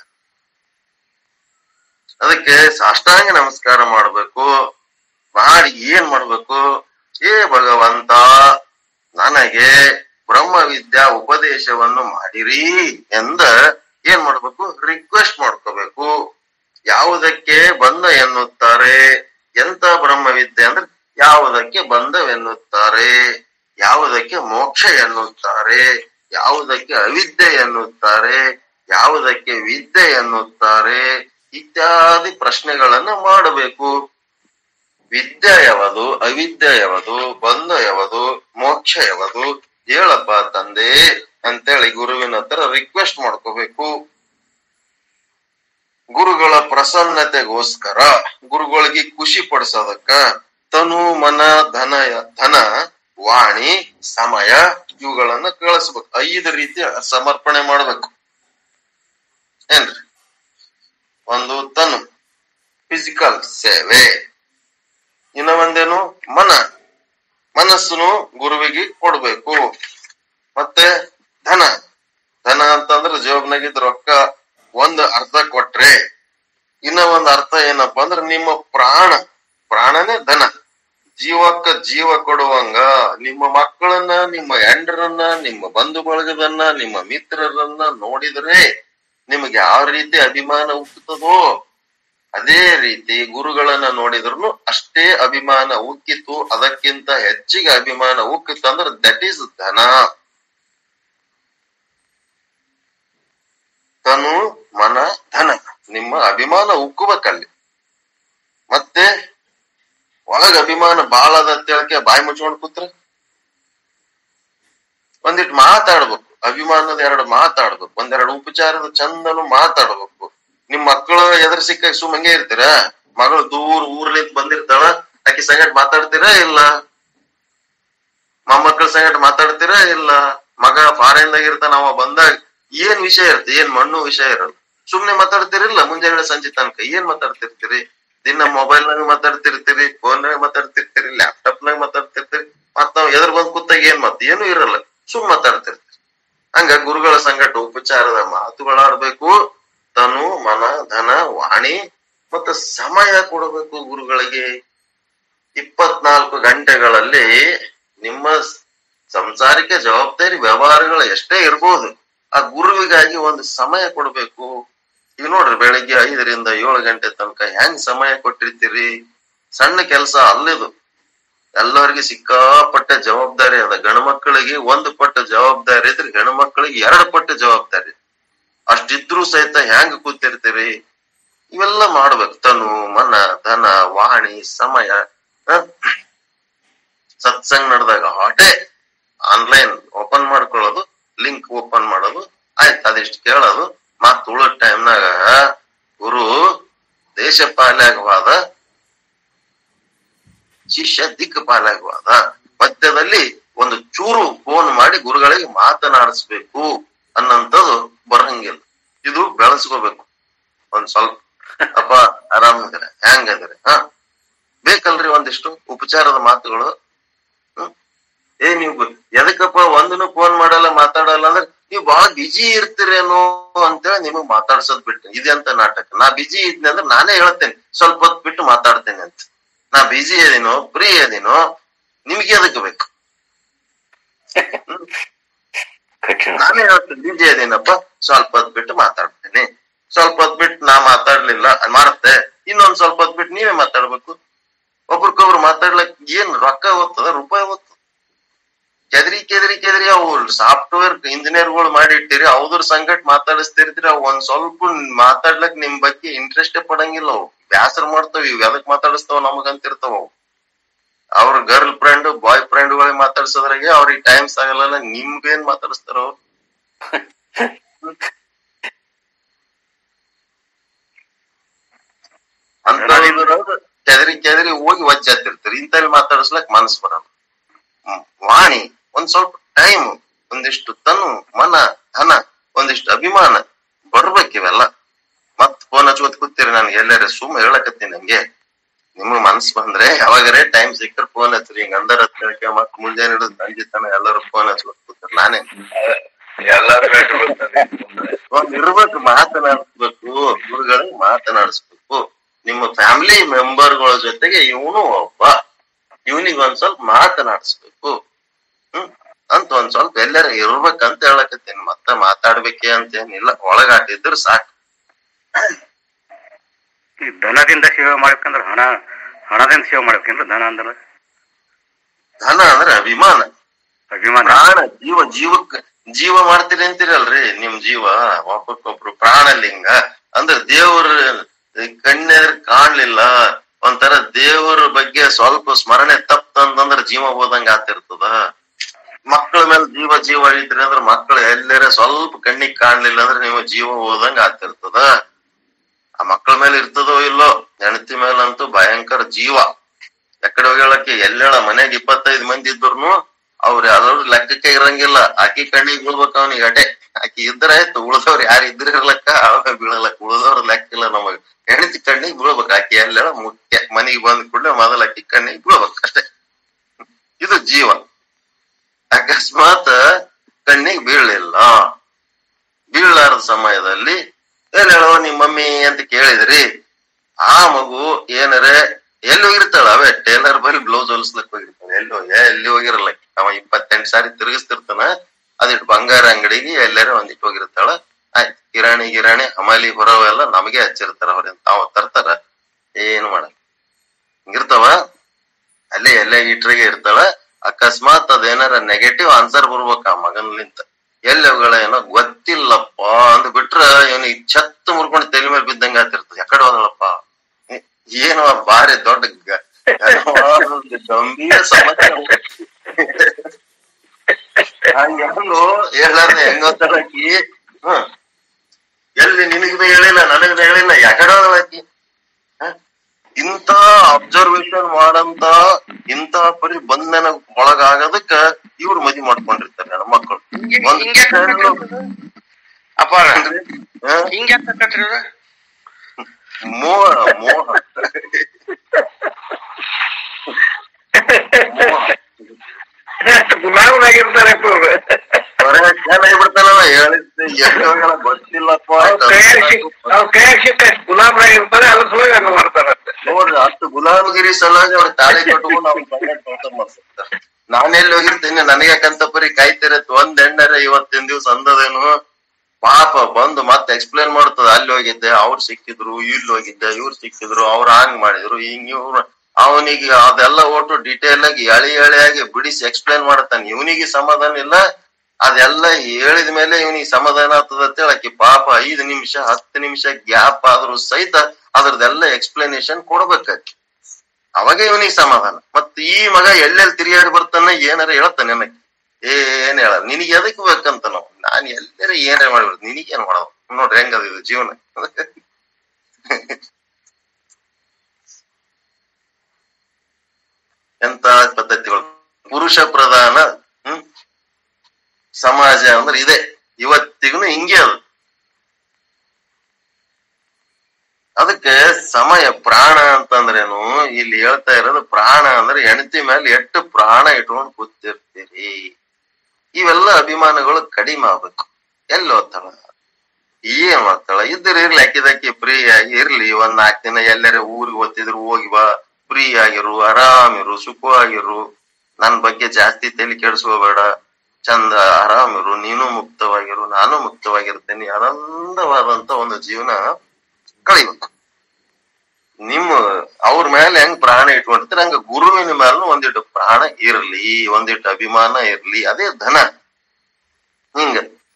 ಅದಕ್ಕೆ ಸಾಷ್ಟಾಂಗ ನಮಸ್ಕಾರ ಮಾಡ್ಬೇಕು ಮಾಡಿ ಏನ್ ಮಾಡ್ಬೇಕು ಏ ಭಗವಂತ ನನಗೆ ಬ್ರಹ್ಮ ವಿದ್ಯಾ ಉಪದೇಶವನ್ನು ಮಾಡಿರಿ ಎಂದ ಏನ್ ಮಾಡ್ಬೇಕು ರಿಕ್ವೆಸ್ಟ್ ಮಾಡ್ಕೋಬೇಕು ಯಾವುದಕ್ಕೆ ಬಂದ ಎನ್ನುತ್ತಾರೆ ಎಂತ ಬ್ರಹ್ಮ ವಿದ್ಯೆ ಅಂದ್ರೆ ಯಾವುದಕ್ಕೆ ಬಂದವೆನ್ನುತ್ತಾರೆ ಯಾವುದಕ್ಕೆ ಮೋಕ್ಷ ಎನ್ನುತ್ತಾರೆ ಯಾವುದಕ್ಕೆ ಅವಿದ್ಯೆ ಎನ್ನುತ್ತಾರೆ ಯಾವುದಕ್ಕೆ ವಿದ್ಯೆ ಎನ್ನುತ್ತಾರೆ ಇತ್ಯಾದಿ ಪ್ರಶ್ನೆಗಳನ್ನ ಮಾಡಬೇಕು ವಿದ್ಯೆ ಯಾವುದು ಅವಿದ್ಯೆ ಯಾವುದು ಬಂಧ ಯಾವುದು ಮೋಕ್ಷ ಯಾವುದು ಹೇಳಪ್ಪ ತಂದೆ ಅಂತೇಳಿ ಗುರುವಿನ ಹತ್ರ ರಿಕ್ವೆಸ್ಟ್ ಮಾಡ್ಕೋಬೇಕು ಗುರುಗಳ ಪ್ರಸನ್ನತೆಗೋಸ್ಕರ ಗುರುಗಳಿಗೆ ಖುಷಿ ಪಡಿಸೋದಕ್ಕ ತನು ಮನ ಧನ ಧನ ವಾಣಿ ಸಮಯ ಇವುಗಳನ್ನ ಕಳಿಸ್ಬೇಕು ಐದು ರೀತಿ ಸಮರ್ಪಣೆ ಮಾಡ್ಬೇಕು ಏನ್ರಿ ಒಂದು ತನು ಫಿಸಿಕಲ್ ಸೇವೆ ಇನ್ನ ಒಂದೇನು ಮನ ಮನಸ್ಸುನು ಗುರುವಿಗೆ ಕೊಡ್ಬೇಕು ಮತ್ತೆ ಧನ ಧನ ಅಂತಂದ್ರೆ ಜೋಬ್ನಾಗಿದ್ದ ರೊಕ್ಕ ಒಂದ್ ಅರ್ಥ ಕೊಟ್ರೆ ಇನ್ನ ಒಂದ್ ಅರ್ಥ ಏನಪ್ಪಾ ಅಂದ್ರೆ ನಿಮ್ಮ ಪ್ರಾಣ ಪ್ರಾಣನೇ ಧನ ಜೀವಕ್ಕ ಜೀವ ಕೊಡುವಂಗ ನಿಮ್ಮ ಮಕ್ಕಳನ್ನ ನಿಮ್ಮ ಹೆಂಡ್ರನ್ನ ನಿಮ್ಮ ಬಂಧು ಬಳಗದನ್ನ ನಿಮ್ಮ ಮಿತ್ರರನ್ನ ನೋಡಿದ್ರೆ ನಿಮಗೆ ಯಾವ ರೀತಿ ಅಭಿಮಾನ ಹುಟ್ಟುತ್ತದೋ ಅದೇ ರೀತಿ ಗುರುಗಳನ್ನ ನೋಡಿದ್ರು ಅಷ್ಟೇ ಅಭಿಮಾನ ಉಕ್ಕಿತು ಅದಕ್ಕಿಂತ ಹೆಚ್ಚಿಗೆ ಅಭಿಮಾನ ಉಕ್ಕಿತು ಅಂದ್ರೆ ದಟ್ ಈಸ್ ಧನ ತನು ಮನ ಧನ ನಿಮ್ಮ ಅಭಿಮಾನ ಉಕ್ಕಬೇಕಲ್ಲಿ ಮತ್ತೆ ಒಳಗ ಅಭಿಮಾನ ಬಾಳ ಅದ ಅಂತ ಹೇಳಕ್ಕೆ ಬಾಯಿ ಮುಚ್ಕೊಂಡ್ ಕೂತ್ರ ಒಂದಿಟ್ ಮಾತಾಡ್ಬೇಕು ಅಭಿಮಾನದ ಎರಡು ಮಾತಾಡ್ಬೇಕು ಒಂದೆರಡು ಉಪಚಾರದ ಚಂದನು ಮಾತಾಡ್ಬೇಕು ನಿಮ್ ಮಕ್ಕಳು ಎದುರು ಸಿಕ್ಕ ಸುಮ್ಮಂಗೆ ಇರ್ತೀರ ಮಗಳು ದೂರ ಊರ್ಲಿಂದ ಬಂದಿರ್ತಾಳ ಆಕಿ ಸಂಗಟ ಮಾತಾಡ್ತೀರಾ ಇಲ್ಲ ಮೊಮ್ಮಕ್ಕಳ ಸಂಗಟ ಮಾತಾಡ್ತೀರಾ ಇಲ್ಲ ಮಗ ಫಾರಿನ್ ದಾಗ ಇರ್ತಾನ ಅವ ಬಂದಾಗ ಏನ್ ವಿಷಯ ಇರುತ್ತೆ ಏನ್ ಮಣ್ಣು ವಿಷಯ ಇರಲ್ಲ ಸುಮ್ನೆ ಮಾತಾಡ್ತಿರಿಲ್ಲ ಮುಂಜಾನೆ ಸಂಜೆ ತನಕ ಏನ್ ಮಾತಾಡ್ತಿರ್ತೀರಿ ದಿನ ಮೊಬೈಲ್ ನಾಗ ಮಾತಾಡ್ತಿರ್ತೀರಿ ಫೋನ್ ನಾಗ ಮಾತಾಡ್ತಿರ್ತೀರಿ ಲ್ಯಾಪ್ಟಾಪ್ ನಾಗ ಮಾತಾಡ್ತಿರ್ತೀರಿ ಮತ್ ನಾವ್ ಎದುರು ಬಂದ್ ಕೂತಾಗ ಏನ್ ಮತ್ ಏನು ಇರಲ್ಲ ಸುಮ್ ಮಾತಾಡ್ತಿರ್ತೀರಿ ಹಂಗ ಗುರುಗಳ ಸಂಗಟ ಉಪಚಾರದ ಮಾತುಗಳಾಡ್ಬೇಕು ತನು ಮನ ಧನ ವಾಣಿ ಮತ್ತು ಸಮಯ ಕೊಡಬೇಕು ಗುರುಗಳಿಗೆ ಇಪ್ಪತ್ನಾಲ್ಕು ಗಂಟೆಗಳಲ್ಲಿ ನಿಮ್ಮ ಸಂಸಾರಿಕ ಜವಾಬ್ದಾರಿ ವ್ಯವಹಾರಗಳು ಎಷ್ಟೇ ಇರ್ಬೋದು ಆ ಗುರುವಿಗಾಗಿ ಒಂದು ಸಮಯ ಕೊಡ್ಬೇಕು ಈಗ ನೋಡ್ರಿ ಬೆಳಿಗ್ಗೆ ಐದರಿಂದ ಏಳು ಗಂಟೆ ತನಕ ಹೆಂಗ್ ಸಮಯ ಕೊಟ್ಟಿರ್ತೀರಿ ಸಣ್ಣ ಕೆಲಸ ಅಲ್ಲಿದು ಎಲ್ಲರಿಗೆ ಸಿಕ್ಕಾಪಟ್ಟೆ ಜವಾಬ್ದಾರಿ ಅದ ಗಂಡು ಮಕ್ಕಳಿಗೆ ಒಂದು ಪಟ್ಟ ಜವಾಬ್ದಾರಿ ಇದ್ರೆ ಹೆಣ್ಣು ಮಕ್ಕಳಿಗೆ ಎರಡು ಪಟ್ಟ ಜವಾಬ್ದಾರಿ ಅಷ್ಟಿದ್ರು ಸಹಿತ ಹೆಂಗ್ ಕೂತಿರ್ತೀರಿ ಇವೆಲ್ಲ ಮಾಡ್ಬೇಕು ತನು ಮನ ಧನ ವಾಣಿ ಸಮಯ ಹ? ಸತ್ಸಂಗ್ ನಡೆದಾಗ ಹಾಟೆ ಆನ್ಲೈನ್ ಓಪನ್ ಮಾಡ್ಕೊಳ್ಳೋದು ಲಿಂಕ್ ಓಪನ್ ಮಾಡೋದು ಆಯ್ತು ಅದಿಷ್ಟು ಕೇಳೋದು ಮತ್ ಉಳೋ ಟೈಮ್ನಾಗ ಗುರು ದೇಶ ಪಾಲಾಗವಾದ ಶಿಷ್ಯ ದಿಕ್ಕು ಪಾಲಾಗವಾದ ಮಧ್ಯದಲ್ಲಿ ಒಂದು ಚೂರು ಫೋನ್ ಮಾಡಿ ಗುರುಗಳಿಗೆ ಮಾತನಾಡಿಸ್ಬೇಕು ಅನ್ನಂಥದ್ದು ಬರಂಗಿಲ್ಲ ಇದು ಬೆಳೆಸ್ಕೋಬೇಕು ಒಂದ್ ಸ್ವಲ್ಪ ಅಪ್ಪ ಆರಾಮಿದ್ರೆ ಹೆಂಗದ್ರೆ ಹ ಬೇಕಲ್ರಿ ಒಂದಿಷ್ಟು ಉಪಚಾರದ ಮಾತುಗಳು ಹ್ಮ್? ಏ ನೀವು ಎದಕ್ಕಪ್ಪ ಒಂದನು ಫೋನ್ ಮಾಡಲ್ಲ ಮಾತಾಡಲ್ಲ ಅಂದ್ರೆ ನೀವು ಬಹಳ ಬಿಜಿ ಇರ್ತೀರೇನೋ ಅಂತೇಳಿ ನಿಮಗ್ ಮಾತಾಡ್ಸೋದ್ ಬಿಟ್ಟು ಇದೆಂತ ನಾಟಕ ನಾ ಬಿಜಿ ಇದ್ನೆ ಅಂದ್ರೆ ನಾನೇ ಹೇಳ್ತೇನೆ ಸ್ವಲ್ಪ ಹೊತ್ತು ಬಿಟ್ಟು ಮಾತಾಡ್ತೇನೆ ಅಂತ ನಾ ಬಿಜಿ ಇದೀನೋ ಫ್ರೀ ಇದೀನೋ ನಿಮ್ಗೆ ಅದಕ್ಕೆ ಬೇಕು ಕಠಿಣ ನಾನೇ ಹೇಳ್ತೇನೆ ಬಿಜಿ ಇದೀನಪ್ಪ ಸ್ವಲ್ಪ ಹೊತ್ತು ಬಿಟ್ಟು ಮಾತಾಡ್ತೇನೆ ಸ್ವಲ್ಪ ಹೊತ್ತು ಬಿಟ್ಟು ನಾ ಮಾತಾಡ್ಲಿಲ್ಲ ಮಾಡುತ್ತೆ ಇನ್ನೊಂದ್ ಸ್ವಲ್ಪ ಹೊತ್ತು ಬಿಟ್ಟು ನೀವೇ ಮಾತಾಡ್ಬೇಕು ಒಬ್ರಿಗೊಬ್ರು ಮಾತಾಡ್ಲಕ್ ಏನ್ ರೊಕ್ಕ ಓದ್ತದ ರೂಪಾಯಿ ಓದ್ತದ ಕೆದರಿ ಕೆದರಿ ಕೆದರಿ ಅವು ಸಾಫ್ಟ್ವೇರ್ ಇಂಜಿನಿಯರ್ಗಳು ಮಾಡಿಟ್ಟಿರಿ ಅವ್ದ್ರ ಸಂಗಟ್ ಮಾತಾಡಿಸ್ತಿರ್ತೀರಿ ಅವ್ ಒಂದ್ ಸ್ವಲ್ಪ ಮಾತಾಡ್ಲಕ್ ನಿಮ್ ಬಗ್ಗೆ ಇಂಟ್ರೆಸ್ಟ್ ಪಡಂಗಿಲ್ಲ ಅವು ಬ್ಯಾಸರ ಮಾಡ್ತಾವ ಇವ್ ಎದಕ್ ಮಾತಾಡಿಸ್ತಾವ ನಮಗಂತಿರ್ತಾವ ಅವು ಅವ್ರ ಗರ್ಲ್ ಫ್ರೆಂಡ್ ಬಾಯ್ ಫ್ರೆಂಡ್ ಗಳಿಗೆ ಮಾತಾಡ್ಸೋದ್ರಾಗೆ ಅವ್ರಿಗೆ ಟೈಮ್ಸ್ ಆಗಲ್ಲ ನಿಮ್ಗೇನ್ ಮಾತಾಡಿಸ್ತಾರ ಅವ್ರು ಅಂತ ಕೆದರಿ ಕೆದರಿ ಹೋಗಿ ವಜ್ಜಾತಿರ್ತೀರಿ ಇಂತಲ್ಲಿ ಮಾತಾಡಿಸ್ಲಕ್ ಮನಸ್ ಬರಲ್ಲ ಹ್ಮ್. ವಾಣಿ ಒಂದ್ ಸ್ವಲ್ಪ ಟೈಮ್ ಒಂದಿಷ್ಟು ತನು ಮನ ಧನ ಒಂದಿಷ್ಟು ಅಭಿಮಾನ ಬರ್ಬೇಕು ಇವೆಲ್ಲ ಮತ್ ಫೋನ್ ಹಚ್ಕೋತ್ ಕೂತೀರಿ ನನ್ಗೆ ಎಲ್ಲಾರ ಸುಮ್ಮ ಹೇಳಕತ್ತೀನಿ ನಂಗೆ ನಿಮ್ಗ್ ಮನ್ಸ್ ಬಂದ್ರೆ ಯಾವಾಗರೇ ಟೈಮ್ ಸಿಕ್ಕರ್ ಫೋನ್ ಹಚ್ಚ್ರಿ ಹಿಂಗ ಅಂದರ ಹತ್ರಕ್ಕೆ ಮತ್ ಮುಂಜಾನೆ ಹಿಡಿದು ಸಂಜೆ ತನ ಎಲ್ಲರೂ ಫೋನ್ ಹಚ್ಕೋತ್ ಕೂತಾರ ನಾನೇ ಎಲ್ಲಾರು ಬೇಡ ಬರ್ತದೆ. ಒಂದ್ ಇರ್ಬೇಕು ಮಾತನಾಡಿಸ್ಬೇಕು ಗುರುಗಳು ಮಾತನಾಡಿಸ್ಬೇಕು ನಿಮ್ಮ ಫ್ಯಾಮಿಲಿ ಮೆಂಬರ್ಗಳ ಜೊತೆಗೆ ಇವನು ಒಬ್ಬ ಇವನಿಗೆ ಒಂದ್ ಸ್ವಲ್ಪ ಮಾತನಾಡಿಸ್ಬೇಕು ಹ್ಮ್ ಅಂತ ಒಂದ್ ಸ್ವಲ್ಪ ಎಲ್ಲಾರ ಇರ್ಬೇಕಂತ ಹೇಳಕತ್ತೀನಿ ಮತ್ತೆ ಮಾತಾಡ್ಬೇಕೆ ಅಂತ ಏನಿಲ್ಲ ಒಳಗಾಟಿದ್ರು ಸಾಕು ಈ ಧನದಿಂದ ಸೇವೆ ಮಾಡ್ಬೇಕಂದ್ರೆ ಹಣ ಹಣದಿಂದ ಸೇವೆ ಮಾಡ್ಬೇಕೇನ್ರಿ ಧನ ಅಂದ್ರೆ ಧನ ಅಂದ್ರೆ ಅಭಿಮಾನ ಅಭಿಮಾನ ಪ್ರಾಣ ಜೀವ ಜೀವಕ್ ಜೀವ ಮಾಡ್ತೀರಿ ಅಂತೀರಲ್ರಿ ನಿಮ್ ಜೀವ ಒಬ್ಬಕ್ಕೊಬ್ರು ಪ್ರಾಣಲಿಂಗ ಅಂದ್ರೆ ದೇವ್ರ ಕಣ್ಣೆದ್ರ ಕಾಣ್ಲಿಲ್ಲ ಒಂಥರ ದೇವ್ರ ಬಗ್ಗೆ ಸ್ವಲ್ಪ ಸ್ಮರಣೆ ತಪ್ಪಂತಂದ್ರ ಜೀವ ಹೋದಂಗ ಆತಿರ್ತದ ಮಕ್ಕಳ ಮೇಲೆ ಜೀವ ಜೀವ ಇದ್ರಿ ಅಂದ್ರೆ ಮಕ್ಕಳು ಎಲ್ಲರ ಸ್ವಲ್ಪ ಕಣ್ಣಿಗೆ ಕಾಣ್ಲಿಲ್ಲ ಅಂದ್ರೆ ನೀವು ಜೀವ ಹೋದಂಗ ಆತಿರ್ತದ ಆ ಮಕ್ಕಳ ಮೇಲೆ ಇರ್ತದೋ ಇಲ್ಲೋ ಹೆಂಡತಿ ಮೇಲಂತೂ ಭಯಂಕರ ಜೀವ ಎಕಡೆ ಹೋಗ್ಯಾಳಕ್ಕೆ ಎಲ್ಲೇಳ ಮನೆಗ್ ಇಪ್ಪತ್ತೈದ್ ಮಂದಿ ಇದ್ರು ಅವ್ರ ಯಾರು ಲೆಕ್ಕಕ್ಕೆ ಇರಂಗಿಲ್ಲ ಆಕಿ ಕಣ್ಣಿಗೆ ಬೀಳ್ಬೇಕ ಅವನಿಗೆ ಅಟೆ ಆಕಿ ಇದ್ರ ಆಯ್ತು ಉಳ್ದವ್ರು ಯಾರು ಇದ್ರ ಇರ್ಲಕ್ಕ ಅವಾಗ ಬೀಳಲಕ್ಕ ಉಳ್ದವ್ರ ಲೆಕ್ಕ ಇಲ್ಲ ನಮಗ್ ಹೆಂಡತಿ ಕಣ್ಣಿಗೆ ಬೀಳ್ಬೇಕು ಆಕಿ ಎಲ್ಲೇಳ ಮುಖ್ಯ ಮನೆಗೆ ಬಂದ ಕೂಡಲೇ ಮೊದಲ ಆಕಿ ಕಣ್ಣಿಗೆ ಬೀಳ್ಬೇಕು ಅಷ್ಟೇ ಇದು ಜೀವ ಅಕಸ್ಮಾತ್ ಕಣ್ಣಿಗೆ ಬೀಳಲಿಲ್ಲ ಬೀಳಲಾರದ ಸಮಯದಲ್ಲಿ ಏನ್ ಹೇಳೋ ನಿಮ್ ಮಮ್ಮಿ ಅಂತ ಕೇಳಿದ್ರಿ ಆ ಮಗು ಏನರೆ ಎಲ್ಲಿ ಹೋಗಿರ್ತಾಳ ಅವೇ ಟೇಲರ್ ಬಳಿ ಬ್ಲೌಸ್ ಹೊಲಿಸ್ಲಕ್ ಹೋಗಿರ್ತಾಳೆ ಎಲ್ಲಿ ಹೋಗಿ ಎಲ್ಲಿ ಹೋಗಿರಲ್ಲ ಅವ ಇಪ್ಪತ್ತೆಂಟು ಸಾರಿ ತಿರುಗಿಸ್ತಿರ್ತಾನ ಅದಿಟ್ಟು ಬಂಗಾರ ಅಂಗಡಿಗೆ ಎಲ್ಲಾರ ಒಂದಿಟ್ಟು ಹೋಗಿರ್ತಾಳ ಆಯ್ತು ಕಿರಾಣಿ ಗಿರಾಣಿ ಹಮಾಲಿ ಹೊರವೆಲ್ಲ ನಮಗೆ ಹಚ್ಚಿರ್ತಾರ ಅವ್ರ ತಾವ ತರ್ತಾರ ಏನು ಮಾಡಲ್ಲ ಹಿಂಗಿರ್ತಾವ ಅಲ್ಲೇ ಎಲ್ಲೇ ಇಟ್ರಿಗೆ ಇರ್ತಾಳ ಅಕಸ್ಮಾತ್ ಅದೇನಾರ ನೆಗೆಟಿವ್ ಆನ್ಸರ್ ಬರ್ಬೇಕ ಆ ಮಗನ್ಲಿಂತ ಎಲ್ಲಿ ಅವುಗಳ ಏನೋ ಗೊತ್ತಿಲ್ಲಪ್ಪ ಅಂದ್ ಬಿಟ್ರ ಇವನಿಗೆ ಛತ್ತು ಮುರ್ಕೊಂಡು ತಲೆ ಮೇಲೆ ಬಿದ್ದಂಗ ಆತಿರ್ತದ ಯಾಕಡೆ ಹೋದಳಪ್ಪ ಏ- ಏನೋ ಬಾರಿ ದೊಡ್ಡ ಗ- ಒಂದು ಗಂಭೀರ ಸಮಸ್ಯೆ ಹಂಗ ಹೆಂಗೋ ಹೇಳಾರ್ದೆ ಹೆಂಗ ಆಕಿ ಹ್ಮ್ ಎಲ್ಲಿ ನಿನಗ್ದು ಹೇಳಿಲ್ಲ ನನಗ್ದು ಹೇಳಿಲ್ಲ ಯಾಕಡೆ ಹೋದಳ ಆಕಿ ಹ? ಇಂತ ಅಬ್ಸರ್ವೇಷನ್ ಮಾಡಂತ ಇಂತ ಪರಿ ಬಂಧನ ಒಳಗಾಗೋದಕ್ಕ ಇವ್ರು ಮದಿ ಮಾಡ್ಕೊಂಡಿರ್ತಾರೆ ಹೆಣ್ಮಕ್ಳು ಒಂದ್ ಹಿಂಗೆ ಹೆಣ್ಣು- ಅಪಾರ ಹ? ಹಿಂಗೆ ಕಟ್ರಿ ಮೋಹ ಮೋಹ ಗುಲಾಮನಾಗಿರ್ತಾರೆ ಬರೇ ಜನ ಬಿಡ್ತಾನವ ಹೇಳಿದ್ದು ಎಷ್ಟೋ ಗೊತ್ತಿಲ್ಲಪ್ಪ ನಾವು ಕೈಯಾಗ ಸಿಕ್ಕ ಗುಲಾಮನಾಗಿರ್ತಾರೆ ಅದ್ರ ಸಲುವಾಗಿ ಹಂಗ ಮಾಡ್ತಾರಂತೆ ನೋಡ್ರಿ ಅಷ್ಟು ಗುಲಾಮಗಿರಿ ಸಲುವಾಗಿ ಅವ್ರ ತಾಳಿ ಕಟ್ಕೊಂಡು ಅವ್ರ ಬಂಗಾರ ಕೆಲಸ ಮಾಡ್ತಿರ್ತಾರೆ ನಾನೆಲ್ಲಿ ಹೋಗಿರ್ತೀನಿ ನನಗೆ ಯಾಕಂತ ಪರಿ ಕಾಯ್ತಿರತ್ ಒಂದ್ ಎಣ್ಣರೆ ಇವತ್ತಿನ ದಿವ್ಸ ಅಂದದೇನು ಪಾಪ ಬಂದು ಮತ್ತೆ ಎಕ್ಸ್ಪ್ಲೇನ್ ಮಾಡ್ತದ ಅಲ್ಲಿ ಹೋಗಿದ್ದೆ ಅವ್ರು ಸಿಕ್ಕಿದ್ರು ಇಲ್ಲಿ ಹೋಗಿದ್ದೆ ಇವ್ರು ಸಿಕ್ಕಿದ್ರು ಅವ್ರು ಹಂಗ್ ಮಾಡಿದ್ರು ಹಿಂಗ್ ಇವ್ರು ಅವನಿಗೆ ಅದೆಲ್ಲ ಒಟ್ಟು ಡೀಟೇಲ್ ಆಗಿ ಎಳಿ ಎಳೆಯಾಗಿ ಬಿಡಿಸಿ ಎಕ್ಸ್ಪ್ಲೇನ್ ಮಾಡತಾನೆ ಇವನಿಗೆ ಸಮಾಧಾನ ಇಲ್ಲ ಅದೆಲ್ಲ ಹೇಳಿದ ಮೇಲೆ ಇವನಿಗೆ ಸಮಾಧಾನ ಆಗ್ತದ ಅಂತ ಹೇಳಕ್ಕೆ ಪಾಪ ಐದು ನಿಮಿಷ ಹತ್ತು ನಿಮಿಷ ಗ್ಯಾಪ್ ಆದ್ರೂ ಸಹಿತ ಅದ್ರದ್ದೆಲ್ಲ ಎಕ್ಸ್ಪ್ಲನೇಷನ್ ಕೊಡ್ಬೇಕಾಕಿ ಅವಾಗ ಇವನಿಗೆ ಸಮಾಧಾನ ಮತ್ ಈ ಮಗ ಎಲ್ಲೆಲ್ಲಿ ತಿರುಗಾಡಿ ಬರ್ತಾನ ಏನಾರ ಹೇಳ್ತಾನೆ ನನಗೆ ಏನ್ ಹೇಳ ನಿನಗೆ ಎದಕ್ ಬೇಕಂತ ನಾವು ನಾನ್ ಎಲ್ಲಾರ ಏನಾರ ಮಾಡ್ಬಿಡ್ತು ನಿನಗೇನ್ ಮಾಡೋದು ನೋಡ್ರಿ ಹೆಂಗದ ಇದು ಜೀವನ ಎಂತ ಪದ್ಧತಿಗಳು ಪುರುಷ ಪ್ರಧಾನ ಹ್ಮ್ ಸಮಾಜ ಅಂದ್ರೆ ಇದೆ ಇವತ್ತಿಗೂ ಹಿಂಗೆ ಅದು ಅದಕ್ಕೆ ಸಮಯ ಪ್ರಾಣ ಅಂತಂದ್ರೇನು ಇಲ್ಲಿ ಹೇಳ್ತಾ ಇರೋದು ಪ್ರಾಣ ಅಂದ್ರೆ ಹೆಂಡತಿ ಮೇಲೆ ಎಷ್ಟು ಪ್ರಾಣ ಇಟ್ಕೊಂಡು ಕೂತಿರ್ತೀರಿ ಇವೆಲ್ಲ ಅಭಿಮಾನಗಳು ಕಡಿಮೆ ಆಗ್ಬೇಕು ಎಲ್ಲಿ ಓದ್ತಾಳ ಏನ್ ಮಾಡ್ತಾಳ ಇದ್ರ ಇರ್ಲಿ ಅಕ್ಕಿದಕ್ಕಿ ಫ್ರೀ ಆಗಿ ಇರ್ಲಿ ಒಂದ್ ನಾಲ್ಕು ದಿನ ಎಲ್ಲರ ಊರಿಗೆ ಓದ್ತಿದ್ರು ಹೋಗಿ ಬಾ ಫ್ರೀ ಆಗಿರು ಆರಾಮಿರು ಸುಖವಾಗಿರು ನನ್ ಬಗ್ಗೆ ಜಾಸ್ತಿ ತಲೆ ಕೆಡಿಸ್ಕೋಬೇಡ ಚಂದ ಆರಾಮಿರು ನೀನು ಮುಕ್ತವಾಗಿರು ನಾನು ಮುಕ್ತವಾಗಿರ್ತೇನೆ ಆನಂದವಾದಂತ ಒಂದು ಜೀವನ ಕಳಿಬೇಕು ನಿಮ್ಮ ಅವ್ರ ಮೇಲೆ ಹೆಂಗ್ ಪ್ರಾಣ ಇಟ್ಕೊಂಡಿರ್ತಾರೆ ಹಂಗ ಗುರುವಿನ ಮೇಲೂ ಒಂದಿಟ್ಟು ಪ್ರಾಣ ಇರ್ಲಿ ಒಂದಿಟ್ಟು ಅಭಿಮಾನ ಇರ್ಲಿ ಅದೇ ಧನ ಹಿಂಗ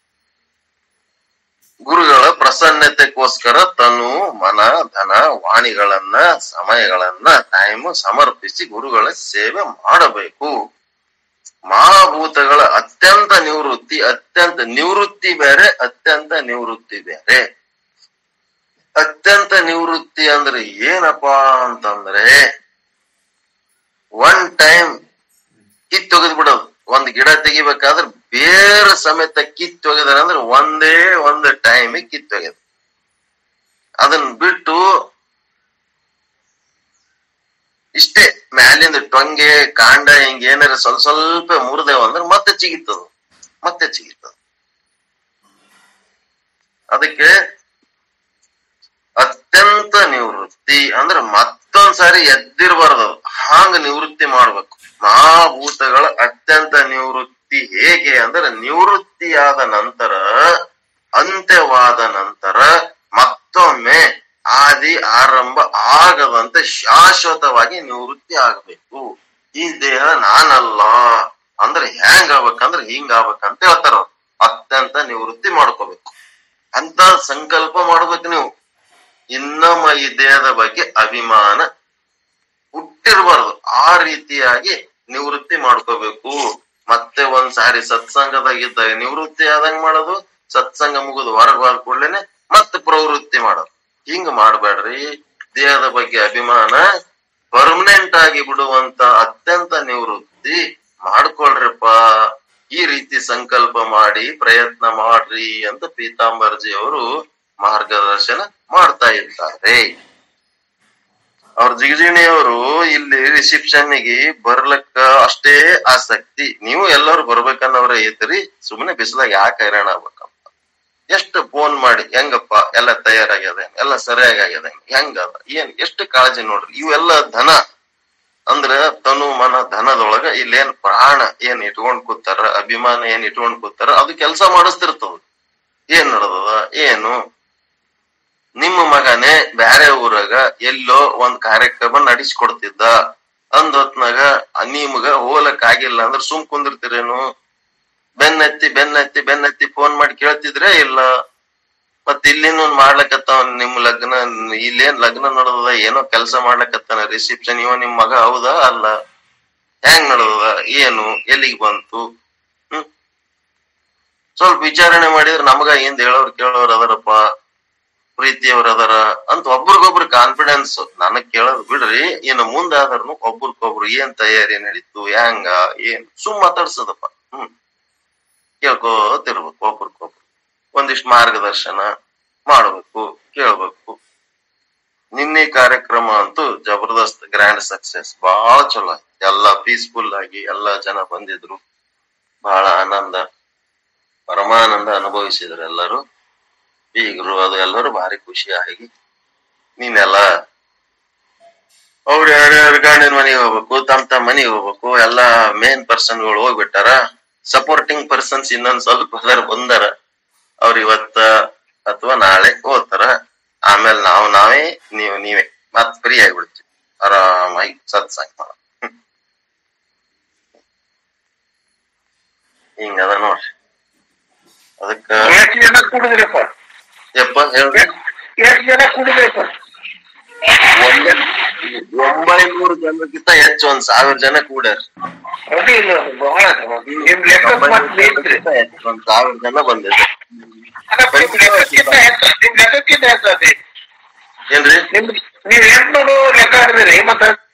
ಗುರುಗಳ ಪ್ರಸನ್ನತೆಗೋಸ್ಕರ ತನು ಮನ ಧನ ವಾಣಿಗಳನ್ನ ಸಮಯಗಳನ್ನ ಟೈಮ್ ಸಮರ್ಪಿಸಿ ಗುರುಗಳ ಸೇವೆ ಮಾಡಬೇಕು ಮಹಾಭೂತಗಳ ಅತ್ಯಂತ ನಿವೃತ್ತಿ ಅತ್ಯಂತ ನಿವೃತ್ತಿ ಬೇರೆ ಅತ್ಯಂತ ನಿವೃತ್ತಿ ಬೇರೆ ಅತ್ಯಂತ ನಿವೃತ್ತಿ ಅಂದ್ರೆ ಏನಪ್ಪಾ ಅಂತಂದ್ರೆ ಒನ್ ಟೈಮ್ ಕಿತ್ ತೆಗೆದು ಬಿಡೋದು ಒಂದ್ ಗಿಡ ತೆಗಿಬೇಕಾದ್ರೆ ಬೇರೆ ಸಮೇತ ಕಿತ್ ತೆಗೆದಾರೆ ಅಂದ್ರೆ ಒಂದೇ ಒಂದು ಟೈಮ್ ಕಿತ್ ತೆಗೆದು ಅದನ್ನ ಬಿಟ್ಟು ಇಷ್ಟೇ ಮ್ಯಾಲಿಂದ ಟೊಂಗೆ ಕಾಂಡ ಹಿಂಗ ಏನಾರ ಸ್ವಲ್ಪ ಸ್ವಲ್ಪ ಮುರಿದೇವ ಅಂದ್ರೆ ಮತ್ತೆ ಚಿಗಿತದ ಮತ್ತೆ ಚಿಗಿತದ ಅದಕ್ಕೆ ಅತ್ಯಂತ ನಿವೃತ್ತಿ ಅಂದ್ರೆ ಮತ್ತೊಂದ್ ಸಾರಿ ಎದ್ದಿರಬಾರ್ದು ಹಾಂಗ ನಿವೃತ್ತಿ ಮಾಡ್ಬೇಕು ಮಹಾಭೂತಗಳ ಅತ್ಯಂತ ನಿವೃತ್ತಿ ಹೇಗೆ ಅಂದ್ರೆ ನಿವೃತ್ತಿಯಾದ ನಂತರ ಅಂತ್ಯವಾದ ನಂತರ ಮತ್ತೊಮ್ಮೆ ಆದಿ ಆರಂಭ ಆಗದಂತೆ ಶಾಶ್ವತವಾಗಿ ನಿವೃತ್ತಿ ಆಗಬೇಕು ಈ ದೇಹ ನಾನಲ್ಲ ಅಂದ್ರೆ ಹೆಂಗ್ ಆಗ್ಬೇಕಂದ್ರೆ ಹಿಂಗ್ ಆಗ್ಬೇಕಂತ ಹೇಳ್ತಾರ ಅವ್ರು. ಅತ್ಯಂತ ನಿವೃತ್ತಿ ಮಾಡ್ಕೋಬೇಕು ಅಂತ ಸಂಕಲ್ಪ ಮಾಡ್ಬೇಕು ನೀವು ಇನ್ನೊಮ್ಮ ಈ ದೇಹದ ಬಗ್ಗೆ ಅಭಿಮಾನ ಹುಟ್ಟಿರ್ಬಾರ್ದು ಆ ರೀತಿಯಾಗಿ ನಿವೃತ್ತಿ ಮಾಡ್ಕೋಬೇಕು ಮತ್ತೆ ಒಂದ್ ಸಾರಿ ಸತ್ಸಂಗದಾಗಿದ್ದಾಗ ನಿವೃತ್ತಿ ಆದಂಗ್ ಮಾಡೋದು ಸತ್ಸಂಗ ಮುಗಿದು ಹೊರಗ್ ಹೋದ ಕೂಡ್ಲೇನೆ ಮತ್ತೆ ಪ್ರವೃತ್ತಿ ಮಾಡೋದು ಹಿಂಗ್ ಮಾಡ್ಬೇಡ್ರಿ ದೇಹದ ಬಗ್ಗೆ ಅಭಿಮಾನ ಪರ್ಮನೆಂಟ್ ಆಗಿ ಬಿಡುವಂತ ಅತ್ಯಂತ ನಿವೃತ್ತಿ ಮಾಡ್ಕೊಳ್ರಪ್ಪ ಈ ರೀತಿ ಸಂಕಲ್ಪ ಮಾಡಿ ಪ್ರಯತ್ನ ಮಾಡ್ರಿ ಅಂತ ಪೀತಾಂಬರ್ಜಿ ಅವರು ಮಾರ್ಗದರ್ಶನ ಮಾಡ್ತಾ ಇದ್ದಾರೆ ಅವ್ರ ಜಿಗಜಿಣಿಯವರು ಇಲ್ಲಿ ರಿಸೆಪ್ಷನ್ ಗೆ ಬರ್ಲಕ್ಕ ಅಷ್ಟೇ ಆಸಕ್ತಿ ನೀವು ಎಲ್ಲರೂ ಬರ್ಬೇಕನ್ನವ್ರ ಐತ್ರಿ ಸುಮ್ಮನೆ ಬಿಸಿಲಾಗ ಯಾಕೆ ಹೈರಾಣ ಆಗ್ಬೇಕಂತ ಎಷ್ಟು ಫೋನ್ ಮಾಡಿ ಹೆಂಗಪ್ಪ ಎಲ್ಲ ತಯಾರಾಗ್ಯದ ಎಲ್ಲ ಸರಿಯಾಗಿ ಆಗ್ಯದ ಹೆಂಗದ ಏನ್ ಎಷ್ಟು ಕಾಳಜಿ ನೋಡ್ರಿ ಇವೆಲ್ಲ ಧನ ಅಂದ್ರ ತನು ಮನ ಧನದೊಳಗ ಇಲ್ಲೇನ್ ಪ್ರಾಣ ಏನ್ ಇಟ್ಕೊಂಡ್ ಕೂತಾರ ಅಭಿಮಾನ ಏನ್ ಇಟ್ಕೊಂಡ್ ಕೂತಾರ ಅದು ಕೆಲಸ ಮಾಡಿಸ್ತಿರ್ತದ ಏನ್ ನಡ್ದದ ಏನು ನಿಮ್ಮ ಮಗನೇ ಬ್ಯಾರೆ ಊರಾಗ ಎಲ್ಲೋ ಒಂದ್ ಕಾರ್ಯಕ್ರಮ ನಡೆಸ್ಕೊಡ್ತಿದ್ದ ಅಂದ್ ಹೊತ್ನಾಗ ನಿಮ್ಗ ಹೋಲಕ್ ಆಗಿಲ್ಲ ಅಂದ್ರ ಸುಮ್ ಕುಂದಿರ್ತೀರೇನು ಬೆನ್ನತ್ತಿ ಬೆನ್ನತ್ತಿ ಬೆನ್ನತ್ತಿ ಫೋನ್ ಮಾಡಿ ಕೇಳ್ತಿದ್ರೆ ಇಲ್ಲ ಮತ್ ಇಲ್ಲಿನ ಒಂದ್ ಮಾಡ್ಲಕತ್ತಾವ ನಿಮ್ ಲಗ್ನ ಇಲ್ಲೇನ್ ಲಗ್ನ ನಡೆದದ ಏನೋ ಕೆಲಸ ಮಾಡ್ಲಕತ್ತಾನ ರಿಸೆಪ್ಷನ್ ಇವ ನಿಮ್ ಮಗ ಹೌದಾ ಅಲ್ಲ ಹೆಂಗ್ ನಡೆದದ ಏನು ಎಲ್ಲಿಗೆ ಬಂತು ಹ್ಮ್ ಸ್ವಲ್ಪ ವಿಚಾರಣೆ ಮಾಡಿದ್ರೆ ನಮಗ ಹಿಂದ್ ಹೇಳೋರ್ ಕೇಳೋರ್ ಅದರಪ್ಪ ಪ್ರೀತಿಯವ್ರ ಅದರ ಅಂತ ಒಬ್ರಿಗೊಬ್ರು ಕಾನ್ಫಿಡೆನ್ಸ್ ನನಗ್ ಕೇಳೋದ್ ಬಿಡ್ರಿ ಇನ್ನು ಮುಂದಾದ್ರೂ ಒಬ್ರಿಗೊಬ್ರು ಏನ್ ತಯಾರಿ ನಡೀತು ಹೆಂಗ ಏನ್ ಸುಮ್ ಮಾತಾಡ್ಸದಪ್ಪ ಹ್ಮ್ ಕೇಳ್ಕೋತಿರ್ಬೇಕು ಒಬ್ರಿಗೊಬ್ರು ಒಂದಿಷ್ಟು ಮಾರ್ಗದರ್ಶನ ಮಾಡ್ಬೇಕು ಕೇಳ್ಬೇಕು ನಿನ್ನೆ ಕಾರ್ಯಕ್ರಮ ಅಂತೂ ಜಬರ್ದಸ್ತ್ ಗ್ರ್ಯಾಂಡ್ ಸಕ್ಸೆಸ್ ಬಹಳ ಚಲೋ ಆಯ್ತು ಎಲ್ಲಾ ಪೀಸ್ಫುಲ್ ಆಗಿ ಎಲ್ಲಾ ಜನ ಬಂದಿದ್ರು ಬಹಳ ಆನಂದ ಪರಮಾನಂದ ಅನುಭವಿಸಿದ್ರು ಎಲ್ಲರೂ ಬೀಗರು ಅದು ಎಲ್ಲರೂ ಭಾರಿ ಖುಷಿಯಾಗಿ ನೀನೆಲ್ಲ ಅವ್ರ ಯಾರ್ಯಾರ ಗಂಡಿನ ಮನೆಗೆ ಹೋಗ್ಬೇಕು ತಮ್ಮ ತಮ್ಮ ಮನೆಗೆ ಹೋಗ್ಬೇಕು ಎಲ್ಲಾ ಮೇನ್ ಪರ್ಸನ್ಗಳು ಹೋಗ್ಬಿಟ್ಟಾರ ಸಪೋರ್ಟಿಂಗ್ ಪರ್ಸನ್ಸ್ ಇನ್ನೊಂದ್ ಸ್ವಲ್ಪ ಅದರ ಬಂದಾರ ಅವ್ರ ಇವತ್ತ ಅಥವಾ ನಾಳೆ ಹೋಗ್ತಾರ ಆಮೇಲೆ ನಾವು ನಾವೇ ನೀವು ನೀವೇ ಮತ್ ಫ್ರೀ ಆಗಿಬಿಡ್ತೀವಿ ಆರಾಮಾಗಿ ಸತ್ಸಂಗ ಮಾಡ ಹಿಂಗದ ನೋಡ್ರಿ ಅದಕ್ಕ ಎಷ್ಟು ಜನ ಕುಡಿದ್ರಪ್ಪ ಯಪ್ಪ ಹೇಳ್ರಿ ಎಷ್ಟು ಜನ ಕುಡಿದ್ರಪ್ಪ ಒಂದೇ- ಒಂಬೈನೂರು ಜನಕ್ಕಿಂತ ಹೆಚ್ಚು ಒಂದ್ ಸಾವಿರ ಜನ ಕೂಡ್ಯಾರ ಅದೇ ಇಲ್ಲ ಬಹಳ ನಿಮ್ ಲೆಕ್ಕ ಮತ್ತೆ ಬೇಕ್ರಿ ಒಂದ್ ಸಾವಿರ ಜನ ಬಂದಿದೆ ಅಲ್ಲಪ್ಪ, ನಿಮ್ ಲೆಕ್ಕಕ್ಕಿಂತ ಹೆಚ್ಚು ನಿಮ್ ಲೆಕ್ಕಕ್ಕಿಂತ ಹೆಚ್ಚು ಅದೇ ಏನ್ರಿ ನಿಮ್ ನೀವ್ ಎಂಟ್ನೂರು ಲೆಕ್ಕ ಹಿಡಿದ್ರಿ ಮತ್ತ